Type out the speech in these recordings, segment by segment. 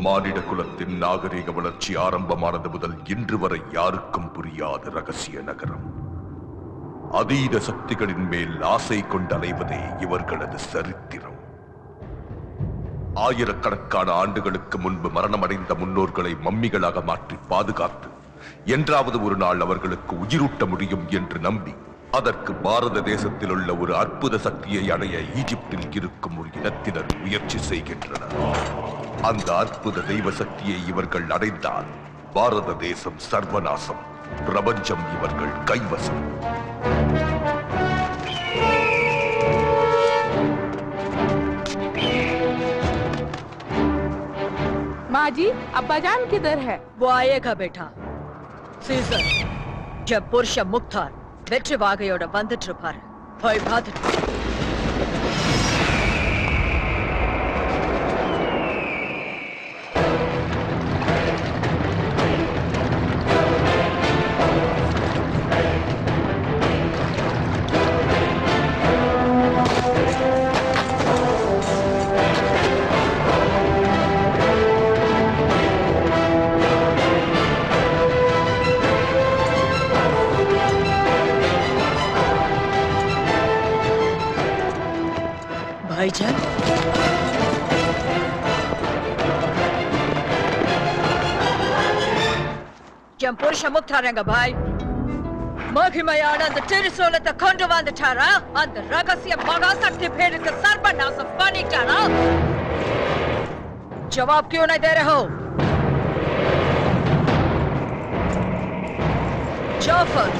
மானிட குலத்தின் நாகரிக வளர்ச்சி ஆரம்பமானது முதல் இன்று வரை யாருக்கும் புரியாத ரகசிய நகரம் அதீத சக்திகளின் மேல் ஆசை கொண்டு அலைவதே இவர்களது சரித்திரம் ஆயிரக்கணக்கான ஆண்டுகளுக்கு முன்பு மரணமடைந்த முன்னோர்களை மம்மிகளாக மாற்றி பாதுகாத்து என்றாவது ஒரு நாள் அவர்களுக்கு உயிரூட்ட முடியும் என்று நம்பி அதற்கு பாரத தேசத்தில் உள்ள ஒரு அற்புத சக்தியை அடைய ஈஜிப்தில் இருக்கும் ஒரு இனத்தினர் முயற்சி செய்கின்றனர் அந்த அற்புத தெய்வ சக்தியை இவர்கள் அடைந்தால் பாரத தேசம் சர்வநாசம் பிரபஞ்சம் இவர்கள் கைவசம் माँ जी अब्बाजान किधर है वो आएगा बेटा சீசர் ஜப் புருஷ முக்தார் வெற்றி வாகையோட வந்துட்டு இருப்பாரு போய் பார்த்துட்டு வா. भाईजान என் புருஷ முக்தாரங்க பாய் மகிமையான அந்த திருசூலத்தை கொண்டு வந்துட்டாரா அந்த ரகசிய மகாசக்தி பேருக்கு சர்வநாசம் பண்ணிட்டாரா जवाब क्यों नहीं दे रहे हो जाफर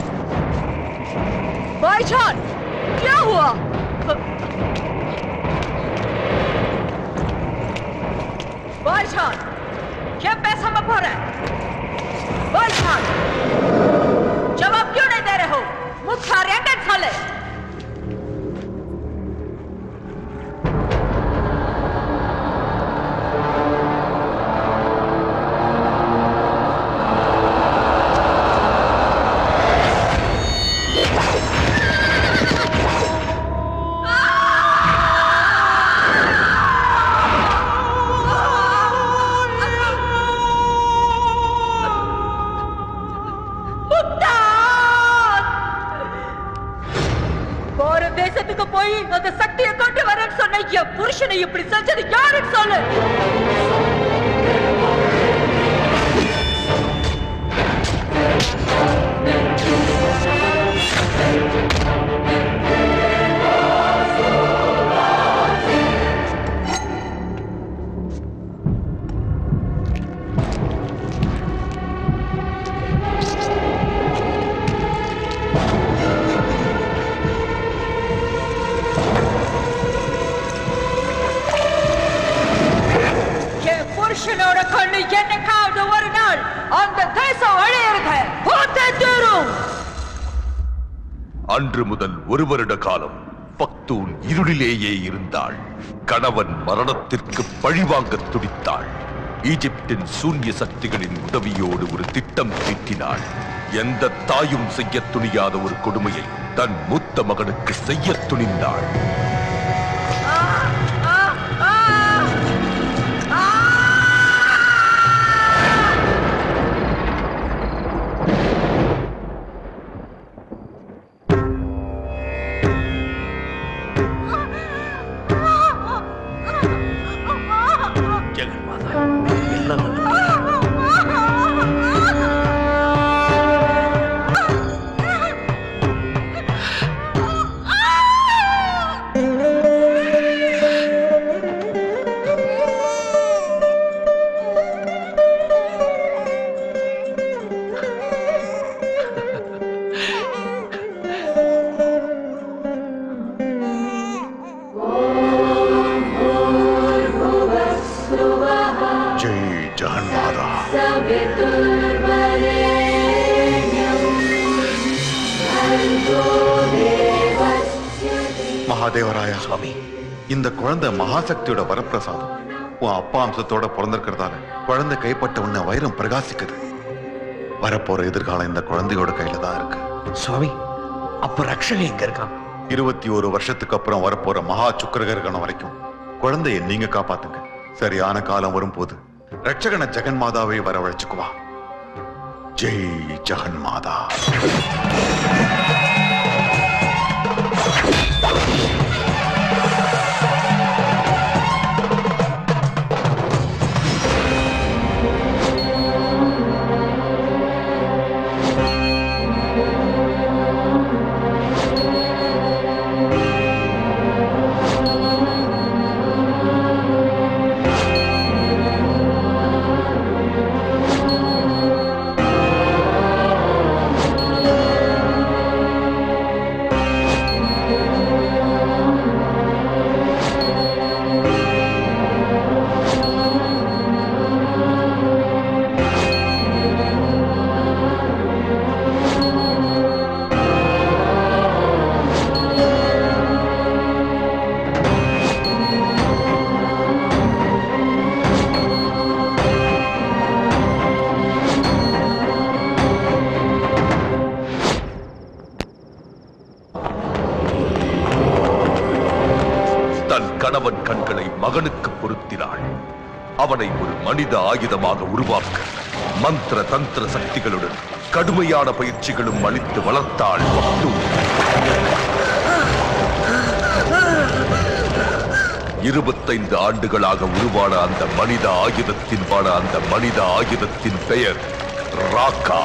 भाईजान क्या हुआ भाईजान क्या पैसा में भरा है भाईजान जवाब क्यों नहीं दे रहे हो मुख्तार एंगन साले போற தேசத்துக்கு போய் அந்த சக்தியை கொண்டு வரேன்னு சொன்ன என் புருஷனை இப்படி செஞ்சது யாருன்னு சொல்லு என் புருஷனோட கண்ணு என்னைக்காவது ஒரு நாள் அந்த தேசம் அழியிறது போத்தே தீரும் அன்று முதல் ஒரு வருட காலம் பக்தூன் இருளிலேயே இருந்தாள் கணவன் மரணத்திற்கு பழிவாங்க துடித்தாள் ஈஜிப்தின் சூன்ய சக்திகளின் உதவியோடு ஒரு திட்டம் தீட்டினாள் எந்த தாயும் செய்ய துணியாத ஒரு கொடுமையை தன் மூத்த மகனுக்கு செய்ய துணிந்தாள் ஜெய் ஜெகன்மாதா மகாதேவராயா சுவாமி இந்த குழந்தை மகாசக்தியோட வரப்பிரசாதம் உன் அப்பா அம்சத்தோட பிறந்திருக்கிறதால குழந்தை கைப்பட்ட உன்னை வைரம் பிரகாசிக்குது வரப்போற எதிர்காலம் இந்த குழந்தையோட கையில தான் இருக்கு சுவாமி அப்ப ரக்ஷன் எங்க இருக்கான் இருபத்தி ஒரு வருஷத்துக்கு அப்புறம் வரப்போற மகா சுக்கிரகரணம் வரைக்கும் குழந்தையை நீங்க காப்பாத்துங்க சரியான காலம் வரும்போது ரட்சகன ஜெகன்மாதாவை வரவழைச்சுக்குவா ஜெய் ஜெகன்மாதா தன் கணவன் கண்களை மகனுக்கு பொருத்தினாள் அவனை ஒரு மனித ஆயுதமாக உருவாக்க மந்திர தந்திர சக்திகளுடன் கடுமையான பயிற்சிகளும் அளித்து வளர்த்தாள் பக்து இருபத்தைந்து ஆண்டுகளாக உருவான அந்த மனித ஆயுதத்தின்பான அந்த மனித ஆயுதத்தின் பெயர் ராக்கா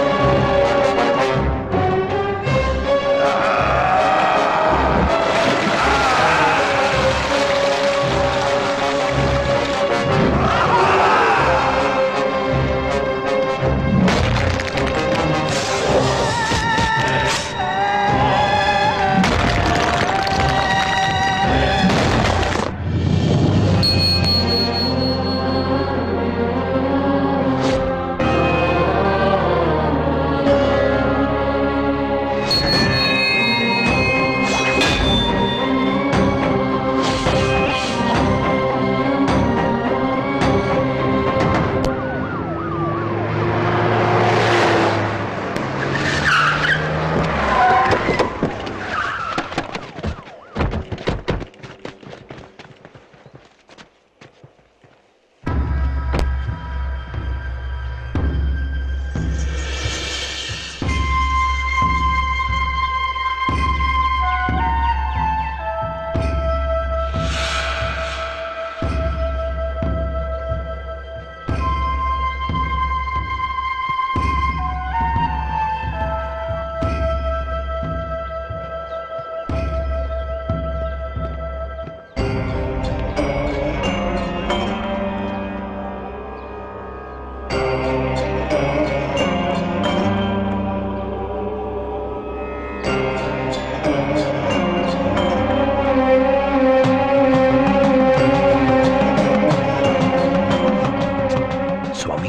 சுவாமி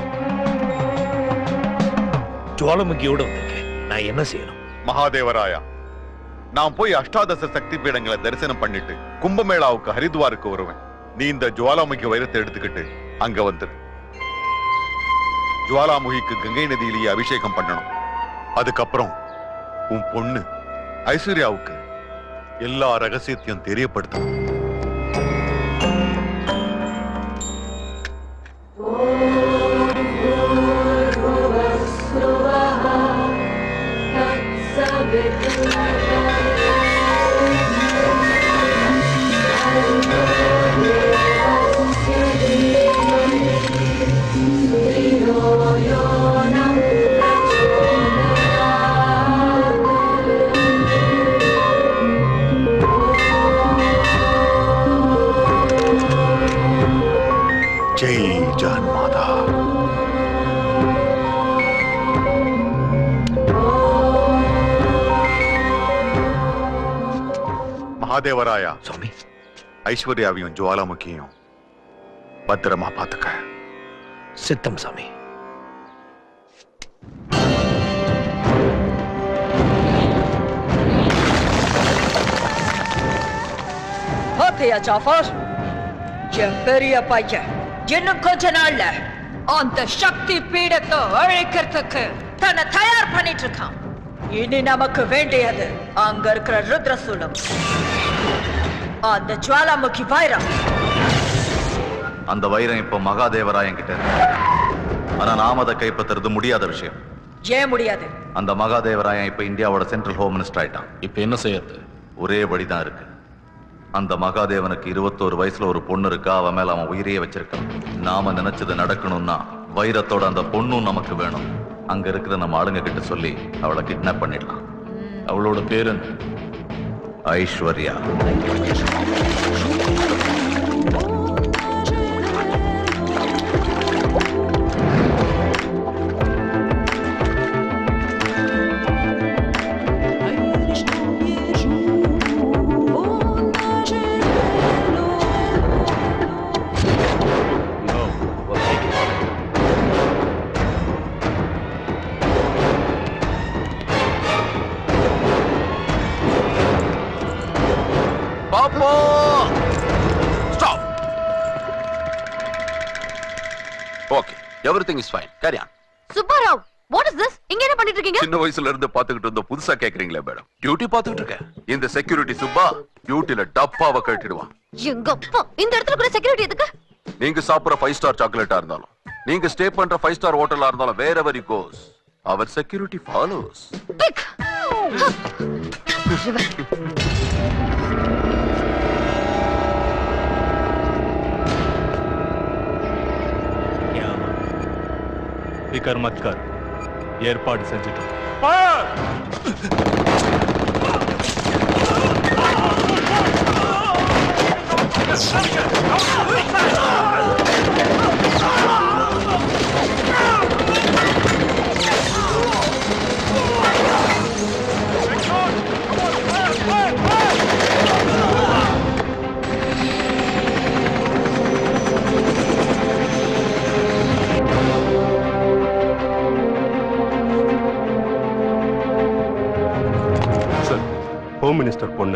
ஜுவாலமுகியோட வந்திருக்கேன் நான் என்ன செய்யணும் மகாதேவராயா நான் போய் அஷ்டாதச சக்தி பீடங்களை தரிசனம் பண்ணிட்டு கும்பமேளாவுக்கு ஹரித்வாருக்கு வருவேன் நீ இந்த ஜுவாலாமுகி வைரத்தை எடுத்துக்கிட்டு அங்க வந்துரு ஜுவாலாமுகிக்கு கங்கை நதியிலேயே அபிஷேகம் பண்ணணும் அதுக்கப்புறம் உன் பொண்ணு ஐஸ்வர்யாவுக்கு எல்லா ரகசியத்தையும் தெரியப்படுத்தணும் ஜெய் ஜான் மாதா மகாதேவராயா சுவாமி ஐஸ்வர்யாவையும் ஜுவாலாமுகியும் பத்திரமா பாத்துக்க சித்தம் சாமி பாத்தியா ஜாஃபர் என் பெரிய பையன் இன்னும் கொஞ்ச நாள்ல அந்த சக்தி பீடத்தை அழைக்கிறதுக்கு தன்னை தயார் பண்ணிட்டு இருக்கான் இனி நமக்கு வேண்டியது அங்க இருக்கிற ருத்ரசூலம் அந்த ஜுவாலாமுகி வைரம் அந்த வைரம் இப்ப மகாதேவராயன் கிட்ட இருக்கு ஆனா நாம அதை கைப்பற்றுறது முடியாத விஷயம் ஏன் முடியாது அந்த மகாதேவராயன் இப்ப இந்தியாவோட சென்ட்ரல் ஹோம் மினிஸ்டர் ஆயிட்டான் இப்ப என்ன செய்யறது ஒரே வழிதான் இருக்கு அந்த மகாதேவனுக்கு இருபத்தோரு வயசுல ஒரு பொண்ணு இருக்கா அவன் மேல அவன் உயிரையே வச்சிருக்கான் நாம நினைச்சது நடக்கணும்னா வைரத்தோட அந்த பொண்ணும் நமக்கு வேணும் அங்க இருக்கிற நம்ம ஆளுங்க கிட்ட சொல்லி அவளை கிட்னாப் பண்ணிடலாம் அவளோட பேர் என்ன Aishwarya No, we'll take it. பாப்பா stop okay everything is fine carry on Subbarao what is this இங்க என்ன பண்ணிட்டு இருக்கீங்க சின்ன வயசுல இருந்து பாத்துக்கிட்டு இருந்த புதுசா கேக்குறீங்களே மேடம் டியூட்டி பாத்துக்கிட்டு இருக்கேன் இந்த செக்யூரிட்டி சுப்பா டியூட்டில டப்பாவை கட்டிடுவான் எங்க அப்பா இந்த இடத்துல கூட செக்யூரிட்டி எதுக்கு நீங்க சாப்பிடுற ஃபைவ் ஸ்டார் சாக்லேட்டா இருந்தாலும் நீங்க ஸ்டே பண்ற ஃபைவ் ஸ்டார் ஹோட்டலா இருந்தாலும் வேற ever goes our security follows பிக் ஏமா ஃபிகர் மத் கர் ஏற்பாடு செஞ்சுட்டோம் சார் ஹோம் மினிஸ்டர் பொண்ணு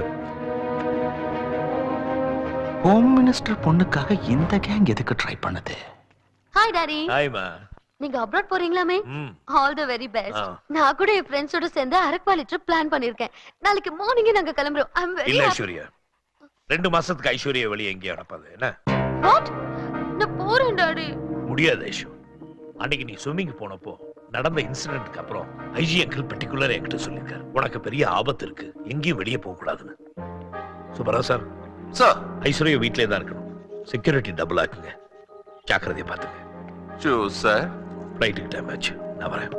ஹோம் மினிஸ்டர் பொண்ணுக்காக இந்த கேங் எதுக்கு ட்ரை பண்ணுது ஹாய் டாடி ஹாய்மா நீங்க அப்ராட் போறீங்களாமே ம் ஆல் தி வெரி பெஸ்ட் ஆ. நான் கூட என் ஃப்ரெண்ட்ஸோட சேர்ந்து அரக்வாலி ட்ரிப் பிளான் பண்ணிருக்கேன் நாளைக்கு மார்னிங்கே நாங்க கிளம்புறோம் ஐ அம் வெரி இல்ல ஐஸ்வர்யா ரெண்டு மாசத்துக்கு ஐஸ்வர்யா வெளியே எங்கேயும் அனுப்பாது என்ன வாட் நான் போறேன் டாடி முடியாது ஐஷு அன்னைக்கு நீ ஸ்விம்மிங் போனப்போ நடந்த இன்சிடென்ட்க்கு அப்புறம் ஐஜி அங்கிள் பர்டிகுலர் என்கிட்ட சொல்லியிருக்காரு உனக்கு பெரிய ஆபத்து இருக்கு எங்கேயும் வெளியே போக கூடாதுன்னு சுப்பரா சார் சார் ஐஸ்வர்யா வீட்டிலே தான் இருக்கணும் செக்யூரிட்டி டபுள் ஆக்குங்க ஜாக்கிரதையா பாத்துங்க ஷூ சார் ஃப்ளைட்டுக்கு டைம் ஆச்சு நான் வரேன்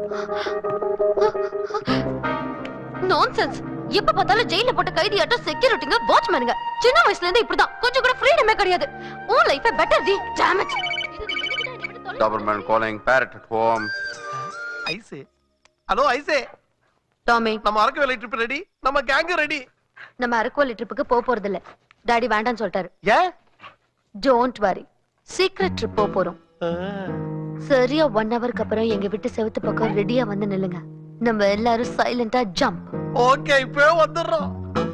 நான்சென்ஸ் எப்ப பார்த்தாலும் ஜெயில போட்ட கைதியாட்டம் செக்யூரிட்டிங்க வாட்ச்மேனுங்க சின்ன வயசுல இருந்து இப்படிதான் கொஞ்சம் கூட ஃப்ரீடமே கிடையாது உன் லைஃப் பெட்டர் டி damn it government calling parrot at home I say hello I say Tommy நம்ம அரக்கு வேலை ட்ரிப் ரெடி நம்ம கேங் ரெடி நம்ம அரக்கோலி ட்ரிப்புக்கு போக போறது இல்ல டாடி வேண்டாம்னு சொல்லிட்டாரு ஏன் டோன்ட் வரி சீக்ரெட் ட்ரிப் போக போறோம் சரியா ஒன் ஹவருக்கு அப்புறம் எங்க வீட்டு செவுத்து பக்கம் ரெடியா வந்து நில்லுங்க நம்ம எல்லாரும் சைலண்டா ஜம்ப் ஓகே இப்போ வந்துடுறோம்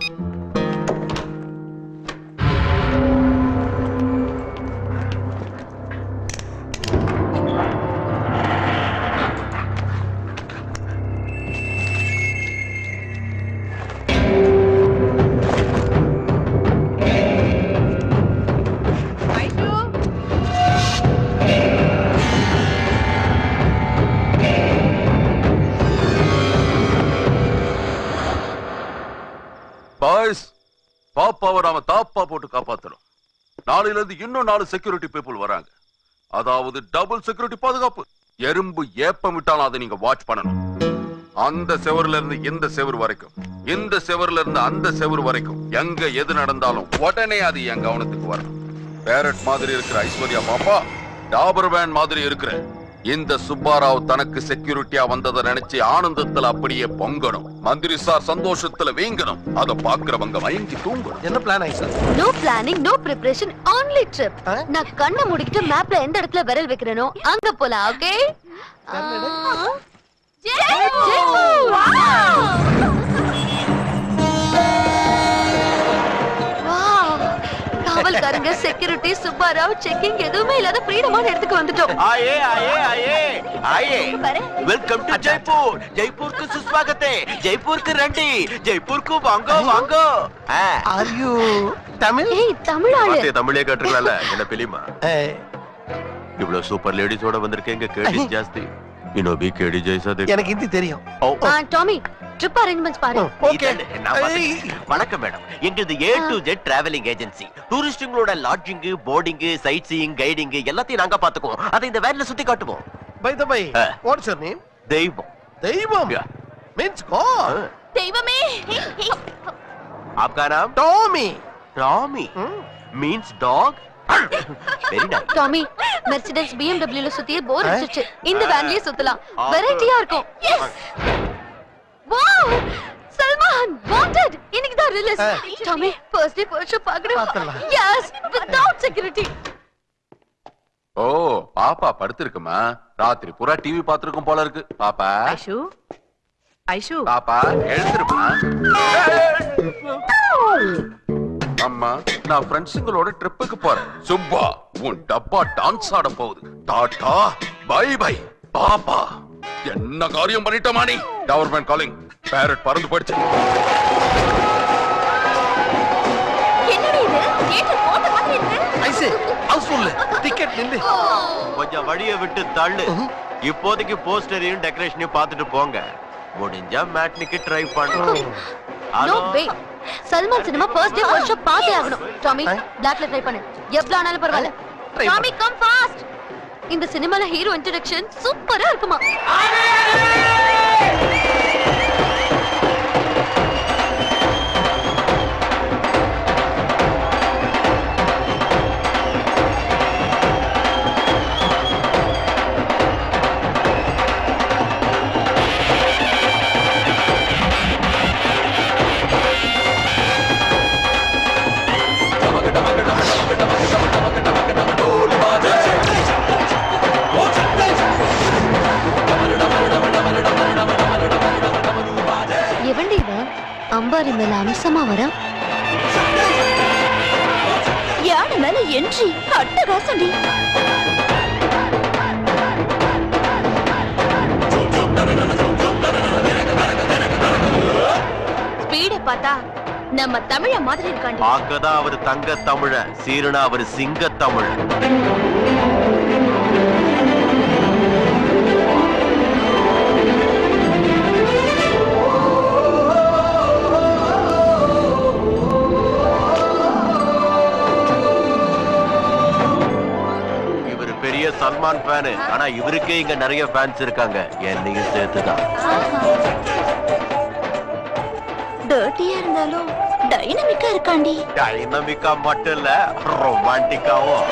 பாய்ஸ் பாப்பாவை நாம தாப்பா போட்டு காப்பாத்தணும் நாளையில இருந்து இன்னும் நாலு செக்யூரிட்டி பீப்புள் வராங்க அதாவது டபுள் செக்யூரிட்டி பாதுகாப்பு எறும்பு ஏப்பம் விட்டாலும் அதை நீங்க வாட்ச் பண்ணணும் அந்த செவர்ல இருந்து இந்த செவர் வரைக்கும் இந்த செவர்ல இருந்து அந்த செவர் வரைக்கும் எங்க எது நடந்தாலும் உடனே அது என் கவனத்துக்கு வரணும் பேரட் மாதிரி இருக்கிற ஐஸ்வர்யா பாப்பா டாபர் வேன் மாதிரி இருக்கிற இந்த சுப்பாராவ் தனக்கு செக்யூரிட்டியா வந்ததை நினைச்சு ஆனந்தத்துல அப்படியே பொங்கணும் மந்திரி சார் சந்தோஷத்துல வீங்கணும் அதை பாக்குறவங்க மயங்கி தூங்கணும் என்ன plan I say no planning no preparation only trip நான் கண்ணை மூடிக்கிட்டு மேப்ல எந்த இடத்துல விரல் வைக்கிறேனோ அங்க போலாம் ஓகே காவல்காரங்க செக்யூரிட்டி சுப்பாராவ் செக்கிங் எதுவுமே இல்லாத ஃப்ரீடமான இடத்துக்கு வந்துட்டோம் आइए आइए आइए आइए वेलकम टू जयपुर जयपुर को सुस्वागत है जयपुर को रंडी जयपुर को वांगो वांगो आर यू தமிழ் ஏய் தமிழ் ஆளு வார்த்தையை தமிழே கற்றுக்கலாம்ல என்ன பிலிமா இவ்வளவு சூப்பர் லேடிஸோட வந்திருக்கேங்க கேடி ஜாஸ்தி இன்னும் பி கேடி ஜெய்சா எனக்கு ஹிந்தி தெரியும் ஆ, டாமி ட்ரிப் அரேஞ்ச்மெண்ட்ஸ் பாரு இதானே, நான் பார்த்துக்கிறேன். வணக்கம் மேடம் எங்களது A to Z travelling agency டூரிஸ்டுங்களோட lodging boarding sightseeing guiding எல்லாத்தையும் நாங்க பாத்துக்குவோம் அதை இந்த வேன்ல சுத்தி காட்டுவோம் பை த பை ஆ. What's your name Deivam Deivam means God தெய்வமே आपका नाम Tommy Tommy means dog very nice Tommy Mercedes BMW ல சுத்தியே போர் அடிச்சிச்சு இந்த வேன்லயே சுத்தலாம் வெரைட்டியா இருக்கும் வாவ் சல்மான் வாண்டட் இன்னைக்கு தான் release Tommy first day first show பார்க்கணும் எஸ் வித்அவுட் செக்யூரிட்டி ஓ பாப்பா படுத்திருக்குமா ராத்திரி பூரா டிவி பாத்துருக்கும் போல இருக்கு பாப்பா ஐஷு ஐஷு பாப்பா எழுந்திருமா அம்மா நான் ஃப்ரெண்ட்ஸுங்களோட ட்ரிப்புக்கு போறேன் சுப்பா உன் டப்பா டான்ஸ் ஆட போகுது டாடா பை பை பாப்பா என்ன காரியம் பண்ணிட்டமா நீ கவர்மெண்ட் காலிங் பேரட் பறந்து போயிடுச்சு என்னடி இது தியேட்டர் போட்ட மாதிரி இருக்கு ஐசே ஹவுஸ்ஃபுல் டிக்கெட் நின்னு கொஞ்சம் வழிய விட்டு தள்ளு இப்போதைக்கு போஸ்டரையும் டெக்கரேஷனையும் பார்த்துட்டு போங்க முடிஞ்சா மேட்னிக்கு ட்ரை பண்ணுங்க no way Salman cinema first day first show பார்த்தே ஆகணும் டாமி பிளாக்ல ட்ரை பண்ணு எவ்வளவு ஆனாலும் பரவாயில்ல Try டாமி கம் ஃபாஸ்ட் இந்த சினிமால ஹீரோ இன்ட்ரோடக்ஷன் சூப்பரா இருக்குமா எவண்டி இவன் அம்பாரி மேல அம்சமா வர யானை மேல என்ட்ரி அட்டகாசண்டி ஸ்பீட பார்த்தா நம்ம தமிழ மாதிரி இருக்காண்டி பார்க்கதான் அவர் தங்க தமிழ சீரனா அவர் சிங்க தமிழ் இவர் பெரிய சல்மான் ஃபேனு ஆனா இவருக்கே இங்க நிறைய ஃபேன்ஸ் இருக்காங்க என்னையும் சேர்த்துதான் டர்ட்டியா இருந்தாலும் டைனமிக்கா இருக்காண்டி டைனமிக்கா மட்டும் இல்ல ரொமான்டிக்காவும்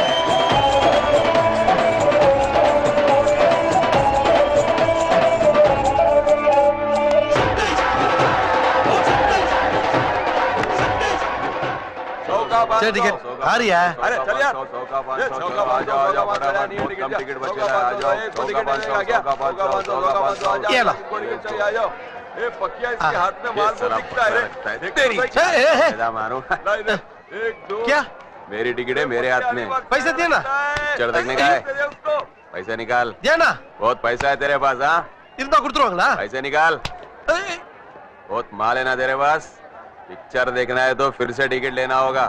சரி டிக்கெட் ஆரியா अरे चल यार ये चौका पाँच सौ, आ जाओ फटाफट बहुत कम टिकट बच गया आ जाओ चौका पाँच सौ चौका पाँच सौ चौका पाँच सौ ये लो। आ जाओ ये पकिया इसके हाथ में माल बहुत दिखता है रे तेरी ए, ए, ए, पैदा मारो एक दो क्या मेरी टिकट है मेरे हाथ में पैसा दिया ना पिक्चर देखने का है पैसे निकाल दिया ना बहुत पैसा है तेरे पास हाँ இருந்தா கொடுத்துருவாங்களா पैसे निकाल बहुत माल है ना तेरे पास पिक्चर देखना है तो फिर से टिकट लेना होगा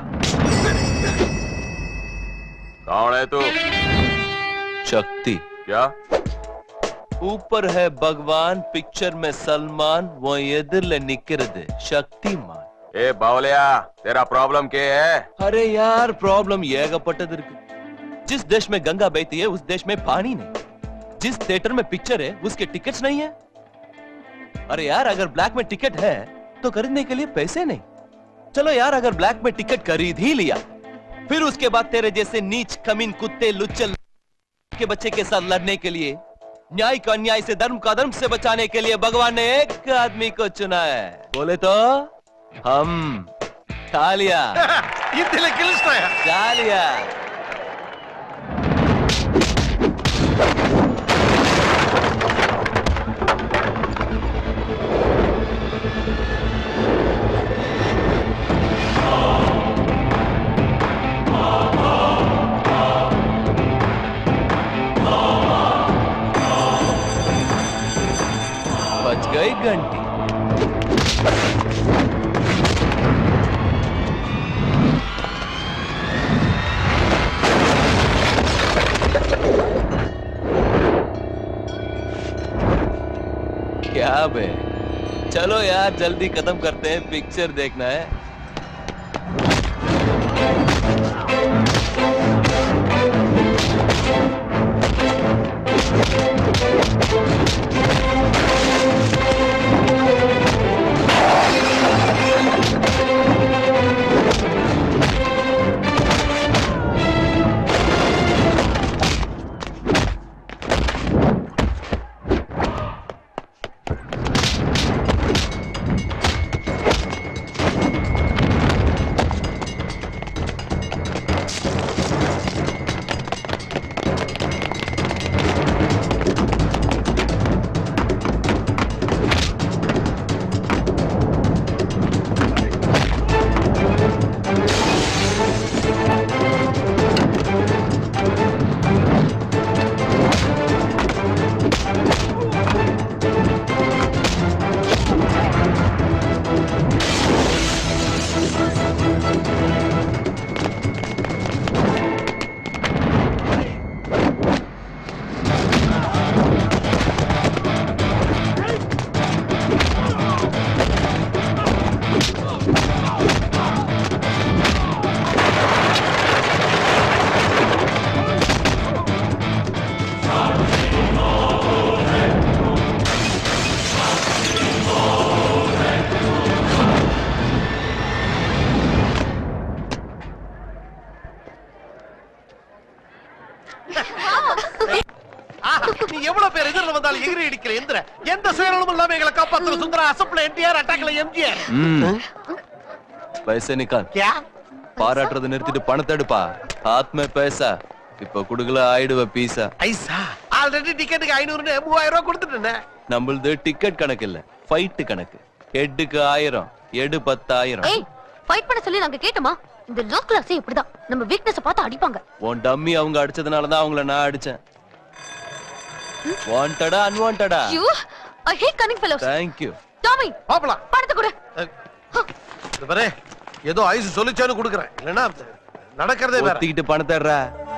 कौन है तू शक्ति क्या ऊपर है भगवान पिक्चर में सलमान वो எதிரில நிக்கிறது சக்திமான் ए बावलिया तेरा प्रॉब्लम क्या है अरे यार प्रॉब्लम ஏகப்பட்டது இருக்கு जिस देश में गंगा बहती है उस देश में पानी नहीं जिस थिएटर में पिक्चर है उसके टिकट्स नहीं है अरे यार अगर ब्लैक में टिकट है तो खरीदने के लिए पैसे नहीं चलो यार अगर ब्लैक में टिकट खरीद ही लिया फिर उसके बाद तेरे जैसे नीच कमीन कुत्ते लुच्चल के बच्चे के साथ लड़ने के लिए न्याय को अन्याय से धर्म का धर्म से बचाने के लिए भगवान ने एक आदमी को चुना है बोले तो हम तालिया இந்தியில கிழிச்சிட்டாயா तालिया घंटी क्या बे चलो यार जल्दी खत्म करते हैं पिक्चर देखना है ஆஹா, நீ எவ்வளவு பேர் எதிரில் வந்தாலும் எகிரி அடிக்கிற எந்திர எந்த சுயநலமும் இல்லாம எங்களை காப்பாத்துற சுந்தரா அசப்ல என்டிஆர் அட்டாக்ல எம்ஜிஆர் हम्म पैसे निकाल क्या பாராட்டுறதை நிறுத்திட்டு பணத்தை எடுப்பா ஆத்ம பைசா இப்ப குடுக்கல ஆயிடுவ பீசா ஐசா ஆல்ரெடி டிக்கெட்டுக்கு ஐநூறுன்னு மூவாயிரம் ரூபாய் கொடுத்துட்டேன் நம்மளது டிக்கெட் கணக்கு இல்ல ஃபைட் கணக்கு ஹெட்டுக்கு ஆயிரம் எடு பத்தாயிரம் ஏய் ஃபைட் பண்ண சொல்லி நாங்க கேட்டோமா இந்த லோ கிளாஸே இப்படிதான் நம்ம வீக்னஸ் பார்த்து அடிப்பாங்க உன் டம்மி அவங்க அடிச்சதுனால தான் அவங்கள நான் அடிச்சேன் வாண்டடா அன்வாண்டடா you I hate cunning fellows thank you Tommy பாப்பலாம் பணத்தை கொடு இது பாரு ஏதோ ஐஸ் சொல்லிச்சானு கொடுக்குறேன் இல்லைன்னா நடக்கிறதே வேற ஒத்திக்கிட்டு பணத்தை எடுறா.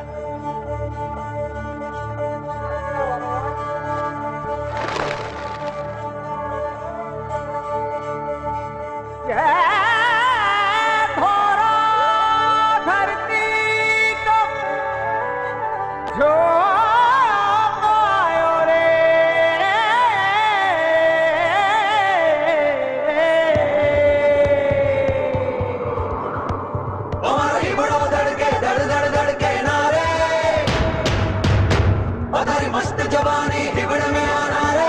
मस्त जवानी हिबड़ में आना रे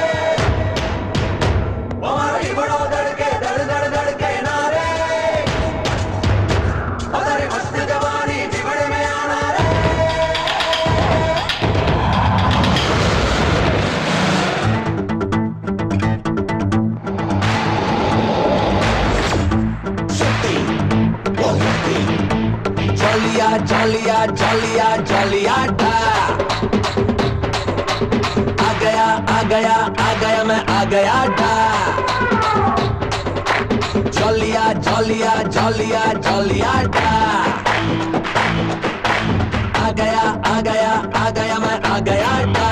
हमारी बड़ो धड़के धड़ धड़ धड़के नारे हमारी मस्त जवानी हिबड़ में आना रे चलिया चलिया चलिया चलिया डा आ गया आ गया आ गया मैं आ गया डा जलिया जलिया जलिया जलिया डा आ गया आ गया आ गया मैं आ गया डा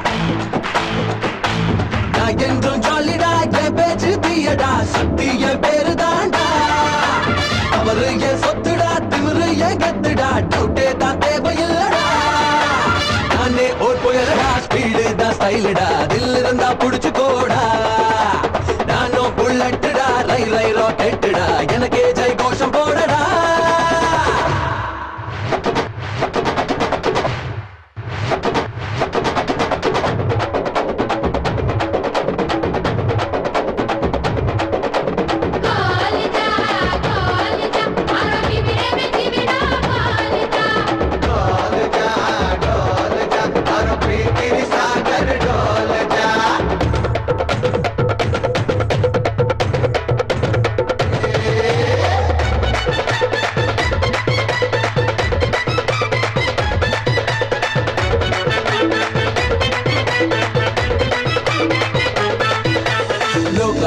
நான் என்றும் ஜாலிடா என் பேச்சு தீயடா சக்தி என் பேரு தாண்டா அவரு என் சொத்துடா திமிரு என் கத்துடா டவுட்டே தான் தேவையில்லடா நானே ஓர் புயலடா ஸ்பீடு தான் ஸ்டைலுடா தில் இருந்தா புடிச்சுக்கோடா நானும் புல்லட்டுடா ரை ரை ராக்கெட்டுடா எனக்கே ஜெய் கோஷம் போடடா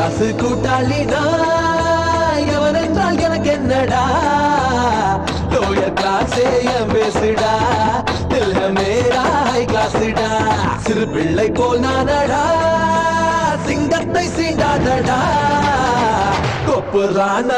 கிளாஸ் கூட்டாளினா எவன் என்றால் எனக்கு என்னடா லோயர் கிளாஸே என் பேசுடா தில்ல மேரா ஹை கிளாஸ்டா சிறு பிள்ளை போல் நானடா சிங்கத்தை சீண்டாதடா கொப்புரான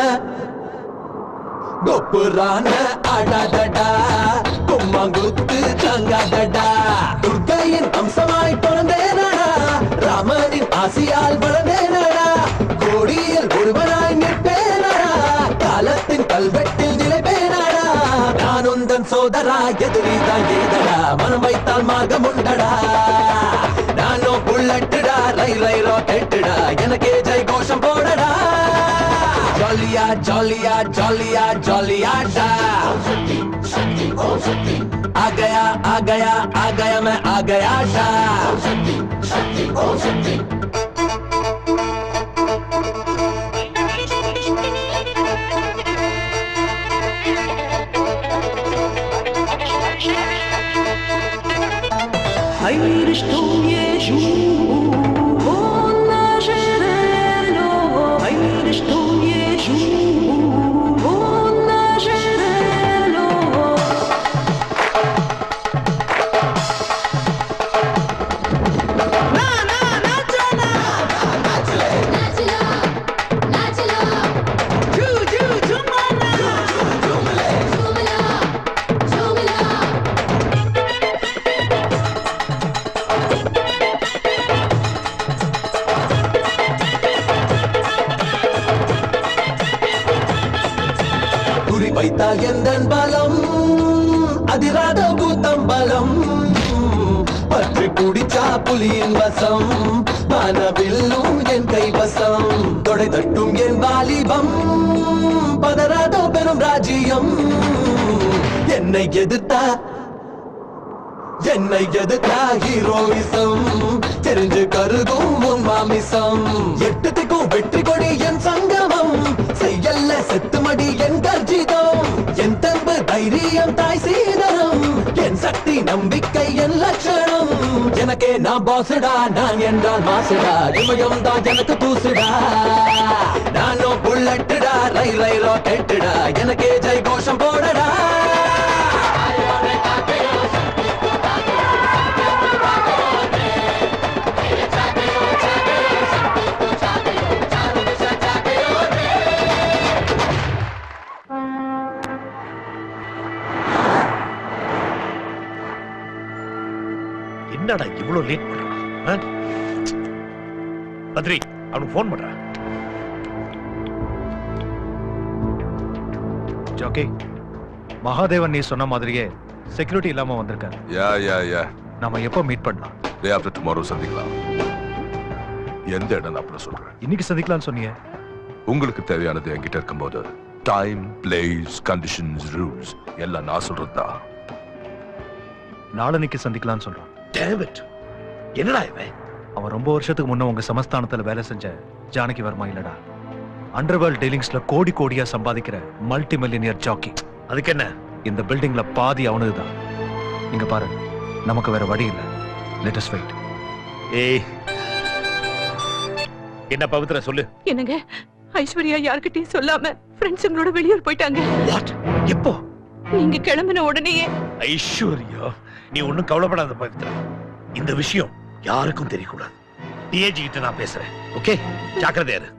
கொப்புரான அடாதடா கும்மாங்குத்து தங்காதடா துர்க்கையின் அம்சமாய் பிறந்தேனடா ராமனின் ஆசியால் வளர்ந்தேனடா கோடியில் ஒருவனாய் நிற்பேனடா காலத்தின் கல்வெட்டில் நிலைப்பேனடா நான் உந்தன் சோதரா எதிரிதான் ஏதடா மனம் வைத்தால் மார்க்கம் உண்டடா நானோ புல்லட்டுடா ரை ரை ராக்கெட்டுடா எனக்கே ஜெய் கோஷம் போடடா ஜாலியா ஜாலியா ஜாலியா ஜாலியா டா आ गया आ गया आ गया मैं आ गया डा Einrichtung Jesu, Nazareno, Einrichtung Jesu, Nazareno. குறி வைத்தால் எந்தன் பலம் அதிராத பூத்தம் பலம் பற்றி குடிச்சா புலியின் வசம் மனவில்லும் என் கைவசம் தொடை தட்டும் என் வாலிபம் பதறாதோ பெரும் ராஜ்யம் என்னை எதிர்த்தா என்னை எதிர்த்தா ஹீரோயிசம் தெரிஞ்சு கருகும் உன் மாமிசம் எட்டு திக்கும் வெற்றி கொடி என் சங்கமம் செய்யல்ல செத்துமடி என் கர்ஜிதம் என் தன்பு தைரியம் தாய் சீதனம் என் சக்தி நம்பிக்கை என் லட்சணம் எனக்கே நான் பாசுடா நான் என்றால் மாசுடா இமயம் தான் எனக்கு தூசுடா நானும் புல்லட்டுடா ரை ரை ராக்கெட்டுடா எனக்கே ஜெய் கோஷம் போடடா என்னடா இவ்வளவு லேட் பண்றான் ஆ? பத்ரி அவனுக்கு ஃபோன் பண்றான் ஜோக்கி மகாதேவன் நீ சொன்ன மாதிரியே செக்யூரிட்டி இல்லாம வந்திருக்காரு யா யா யா நாம எப்போ மீட் பண்ணலாம் டே ஆஃப்டர் டுமாரோ சந்திக்கலாம் எந்த இடம் அப்புறம் சொல்றேன் இன்னைக்கு சந்திக்கலாம்னு சொன்னீங்க உங்களுக்கு தேவையானது என்கிட்ட இருக்கும்போது டைம் பிளேஸ் கண்டிஷன்ஸ் ரூல்ஸ் எல்லாம் நான் சொல்றதுதான் நாளன்னைக்கு சந்திக்கலாம்னு சொல்றான் என்னடா இவன் அவன் ரொம்ப வருஷத்துக்கு முன்ன உங்க சமஸ்தானத்துல வேலை செஞ்ச ஜானகி வர்மா இல்லடா அண்டர்வேர்ல்ட் டீலிங்ஸ்ல கோடி கோடியா சம்பாதிக்கிற மல்டி மில்லியனியர் ஜாக்கி அதுக்கு என்ன இந்த பில்டிங்ல பாதி அவனுதுதான் இங்க பாரு நமக்கு வேற வழி இல்ல லெட்டஸ் வெயிட் ஏய் என்ன பவித்ரா சொல்லு என்னங்க ஐஸ்வர்யா யார்கிட்டயும் சொல்லாம ஃப்ரெண்ட்ஸுங்களோட வெளியூர் போயிட்டாங்க எப்போ நீங்க கிளம்பின உடனேயே ஐஸ்வர்யா நீ ஒண்ணும் கவலைப்படாத பவித்ரா இந்த விஷயம் யாருக்கும் தெரியக்கூடாது டிஏஜி கிட்ட நான் பேசுறேன் ஓகே ஜாக்கிரதையா இரு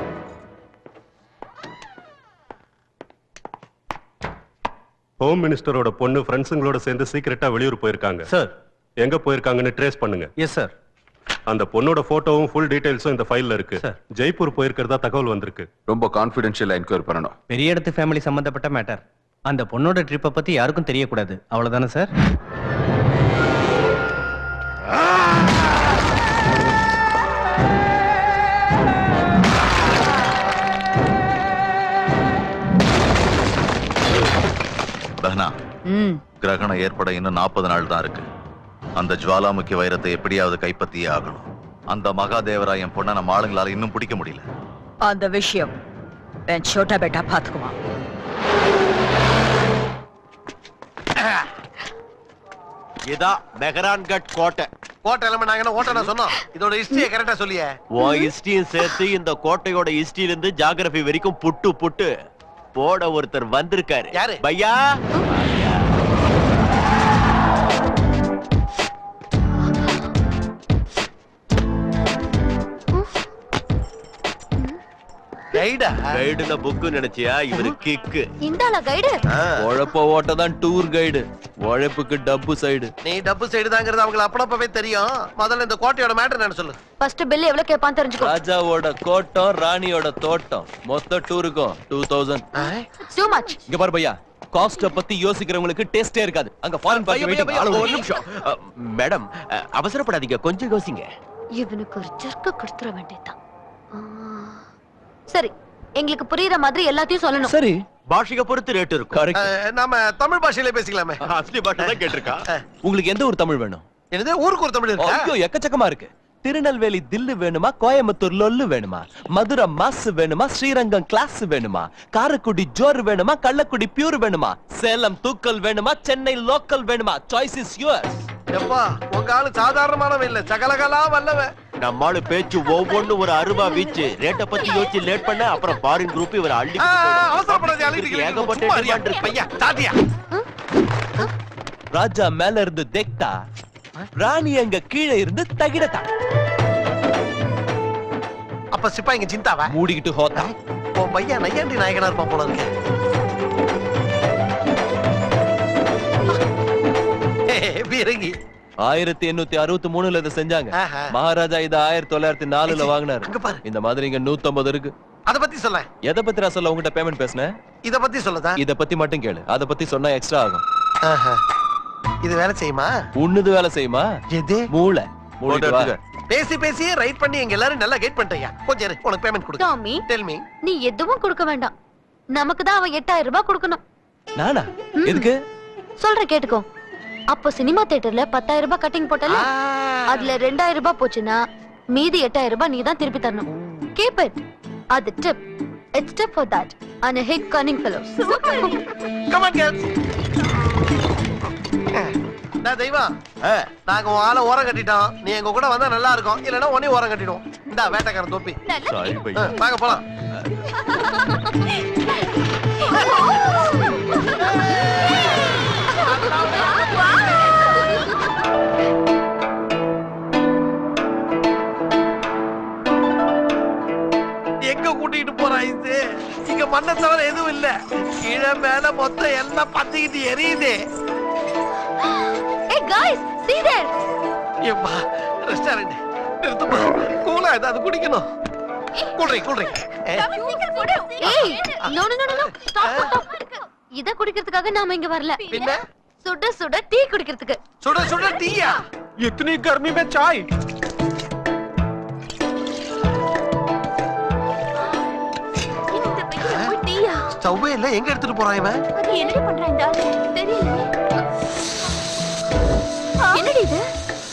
ஹோம் மினிஸ்டரோட பொண்ணு ஃப்ரெண்ட்ஸுங்களோட சேர்ந்து சீக்கிரட்டா வெளியூர் போயிருக்காங்க சார் எங்க போயிருக்காங்கன்னு ட்ரேஸ் பண்ணுங்க எஸ் சார் அந்த பொண்ணோட போட்டோவும் ஃபுல் டீடைல்ஸும் இந்த ஃபைல்ல இருக்கு ஜெய்ப்பூர் போயிருக்கிறதா தகவல் வந்திருக்கு ரொம்ப கான்ஃபிடென்ஷியலா என்கொயர் பண்ணணும் பெரிய இடத்து ஃபேமிலி சம்பந்தப்பட்ட மேட்டர் அந்த பொண்ணோட ட்ரிப்பை பத்தி யாருக்கும் தெரியக்கூடாது அவ்வளவுதானே சார் பஹ்னா ம் கிரகணம் ஏற்பட இன்னும் நாற்பது நாள் தான் இருக்கு அந்த ஜுவாலாமுக்கி வைரத்தை எப்படியாவது கைப்பற்றியே ஆகணும் அந்த மகாதேவரா என் பொண்ணை நம்ம ஆளுங்களால இன்னும் பிடிக்க முடியல அந்த விஷயம் என் சோட்டா பேட்டா பாத்துக்குவான் இதான் மெஹரான்கட் கோட்டை கோட்டை எல்லாமே நாங்க என்ன ஓட்ட நான் சொன்னோம் இதோட ஹிஸ்டரியை கரெக்டா சொல்லியே உன் ஹிஸ்டரியும் சேர்த்து இந்த கோட்டையோட ஹிஸ்டரியில இருந்து ஜியாகிரபி வரைக்கும் புட்டு புட்டு போட ஒருத்தர் வந்திருக்காரு யாரு? பையா கைடா கைடுல புக்கு நினைச்சியா இவரு கிக்கு இந்தாளா கைடு உழைப்ப ஓட்ட தான் டூர் கைடு உழைப்புக்கு டப்பு சைடு நீ டப்பு சைடு தாங்கிறது அவங்களுக்கு அப்பளப்பவே தெரியும் முதல்ல இந்த கோட்டையோட மேட்டர் என்ன சொல்லு ஃபர்ஸ்ட் பில் எவ்வளவு கேட்பான்னு தெரிஞ்சுக்கோ ராஜாவோட கோட்டம் ராணியோட தோட்டம் மொத்த டூருக்கும் டூ தௌசண்ட் டூ மச் இங்க பாரு பையா காஸ்ட பத்தி யோசிக்கிறவங்களுக்கு டேஸ்டே இருக்காது அங்க ஃபாரின் பையா, பையா, பையா, பார்ட்டி ஒரு நிமிஷம் அ, மேடம் அ, அவசரப்படாதீங்க கொஞ்சம் யோசிங்க இவனுக்கு ஒரு ஜர்க்க கொடுத்துற வேண்டியதுதான் ஆ. சரி எங்களுக்கு புரியுற மாதிரி எல்லாத்தையும் சொல்லணும் சரி பாஷையை பொறுத்து ரேட் இருக்கும் அஹ், நாம தமிழ் பாஷையில பேசிக்கலாமே அஸ்லி பாஷை தான் கேட்டிருக்கா உங்களுக்கு எந்த ஒரு தமிழ் வேணும் என்னது ஊருக்கு ஒரு தமிழ் இருக்கா ஐயோ எக்கச்சக்கமா இருக்கு திருநெல்வேலி தில்லு வேணுமா கோயம்புத்தூர் லொல்லு வேணுமா மதுரை மாஸ் வேணுமா ஸ்ரீரங்கம் கிளாஸ் வேணுமா காரைக்குடி ஜோர் வேணுமா கள்ளக்குடி பியூர் வேணுமா சேலம் தூக்கல் வேணுமா சென்னை லோக்கல் வேணுமா சாய்ஸ் இஸ் யுவர்ஸ் எப்பா உங்க ஆளு சாதாரணமானவன் இல்ல சகலகலா வல்லவன் நம்மால பேச்சு ஒவ்வொன்னு ஒரு அருவா வீச்சு ரேட்ட பத்தி யோசிச்சு லேட் பண்ண அப்புறம் ஃபாரின் குரூப் இவர் அள்ளி ஆ, அவசரப்படாதே அழுகிட்டு ஏகப்பட்ட சும்மா இருயா. demand இருக்கு. பையா சாத்தியா ராஜா மேல இருந்து தெக்டா ராணி அங்க கீழே இருந்து தகிடத்தா அப்ப சிப்பாயிங்க சிந்தாவா மூடிக்கிட்டு ஹோத்தா உன் பையன் நையாண்டி நாயகனா இருப்பான் போல இருக்கு பீரங்கி ஆயிரத்தி எண்ணூத்தி அறுபத்தி மூணுல இதை செஞ்சாங்க ஆஹா. மகாராஜா இத ஆயிரத்தி தொள்ளாயிரத்தி நாலுல வாங்கினாரு அங்க பாரு. இந்த மாதிரி இங்க நூத்தம்பது இருக்கு அத பத்தி சொல்ல எதை பத்தி நான் சொல்ல உங்ககிட்ட பேமெண்ட் பேசுனேன் இத பத்தி சொல்லதா இத பத்தி மட்டும் கேளு அத பத்தி சொன்னா எக்ஸ்ட்ரா ஆகும் ஆஹா. இது வேலை செய்யுமா உன்னுது வேலை செய்யுமா எது மூளை மூடிட்டு வா. பேசி பேசியே ரைட் பண்ணி எங்க எல்லாரும் நல்லா கைட் பண்ணிட்டயா கொஞ்சம் இரு, உனக்கு பேமெண்ட் கொடு டாமி டெல் மீ நீ எதுவும் கொடுக்க வேண்டாம் நமக்கு தான் அவன் எட்டாயிரம் ரூபாய் கொடுக்கணும் நானா எதுக்கு சொல்ற கேட்டுக்கோ அப்போ சினிமா தியேட்டர்ல பத்தாயிரம் ரூபாய் கட்டிங் போட்டல அதுல ரெண்டாயிரம் ரூபாய் போச்சுன்னா மீதி எட்டாயிரம் ரூபாய் நீ தான் திருப்பி தரணும் கீப் இட் அது tip it's tip for that and hit cunning fellows come on girls நான் தெய்வம் நாங்க உன் ஆளை ஓரம் கட்டிட்டோம் நீ எங்க கூட வந்தா நல்லா இருக்கும் இல்லனா உன்னையும் ஓரம் கட்டிடுவோம் இந்தா வேட்டைக்காரன் தொப்பி சாரி பையா. ஆ, வாங்க போலாம் எங்க கூட்டிட்டு போறா இது இங்க மண்ணை தவிர எதுவும் இல்ல கீழே மேல மொத்தம் எல்லாம் பத்திக்கிட்டு எரியுது ஏய் गाइस see there ஏப்பா ரெஸ்டாரண்ட் நிறுத்துமா கூலா ஏதாவது குடிக்கணும் கூல்ட்ரிங்க் கூல்ட்ரிங்க் ஏய் no no no no stop stop இத குடிக்கிறதுக்காக நாம இங்க வரல பின்ன சுட சுட டீ குடிக்கிறதுக்கு சுட சுட டீயா इतनी गर्मी में चाय டீயா ஸ்டவ்வே இல்ல எங்க எடுத்துட்டு போறான் இவன் அது என்னடி பண்றான் இந்த ஆளு தெரியல என்னடி இது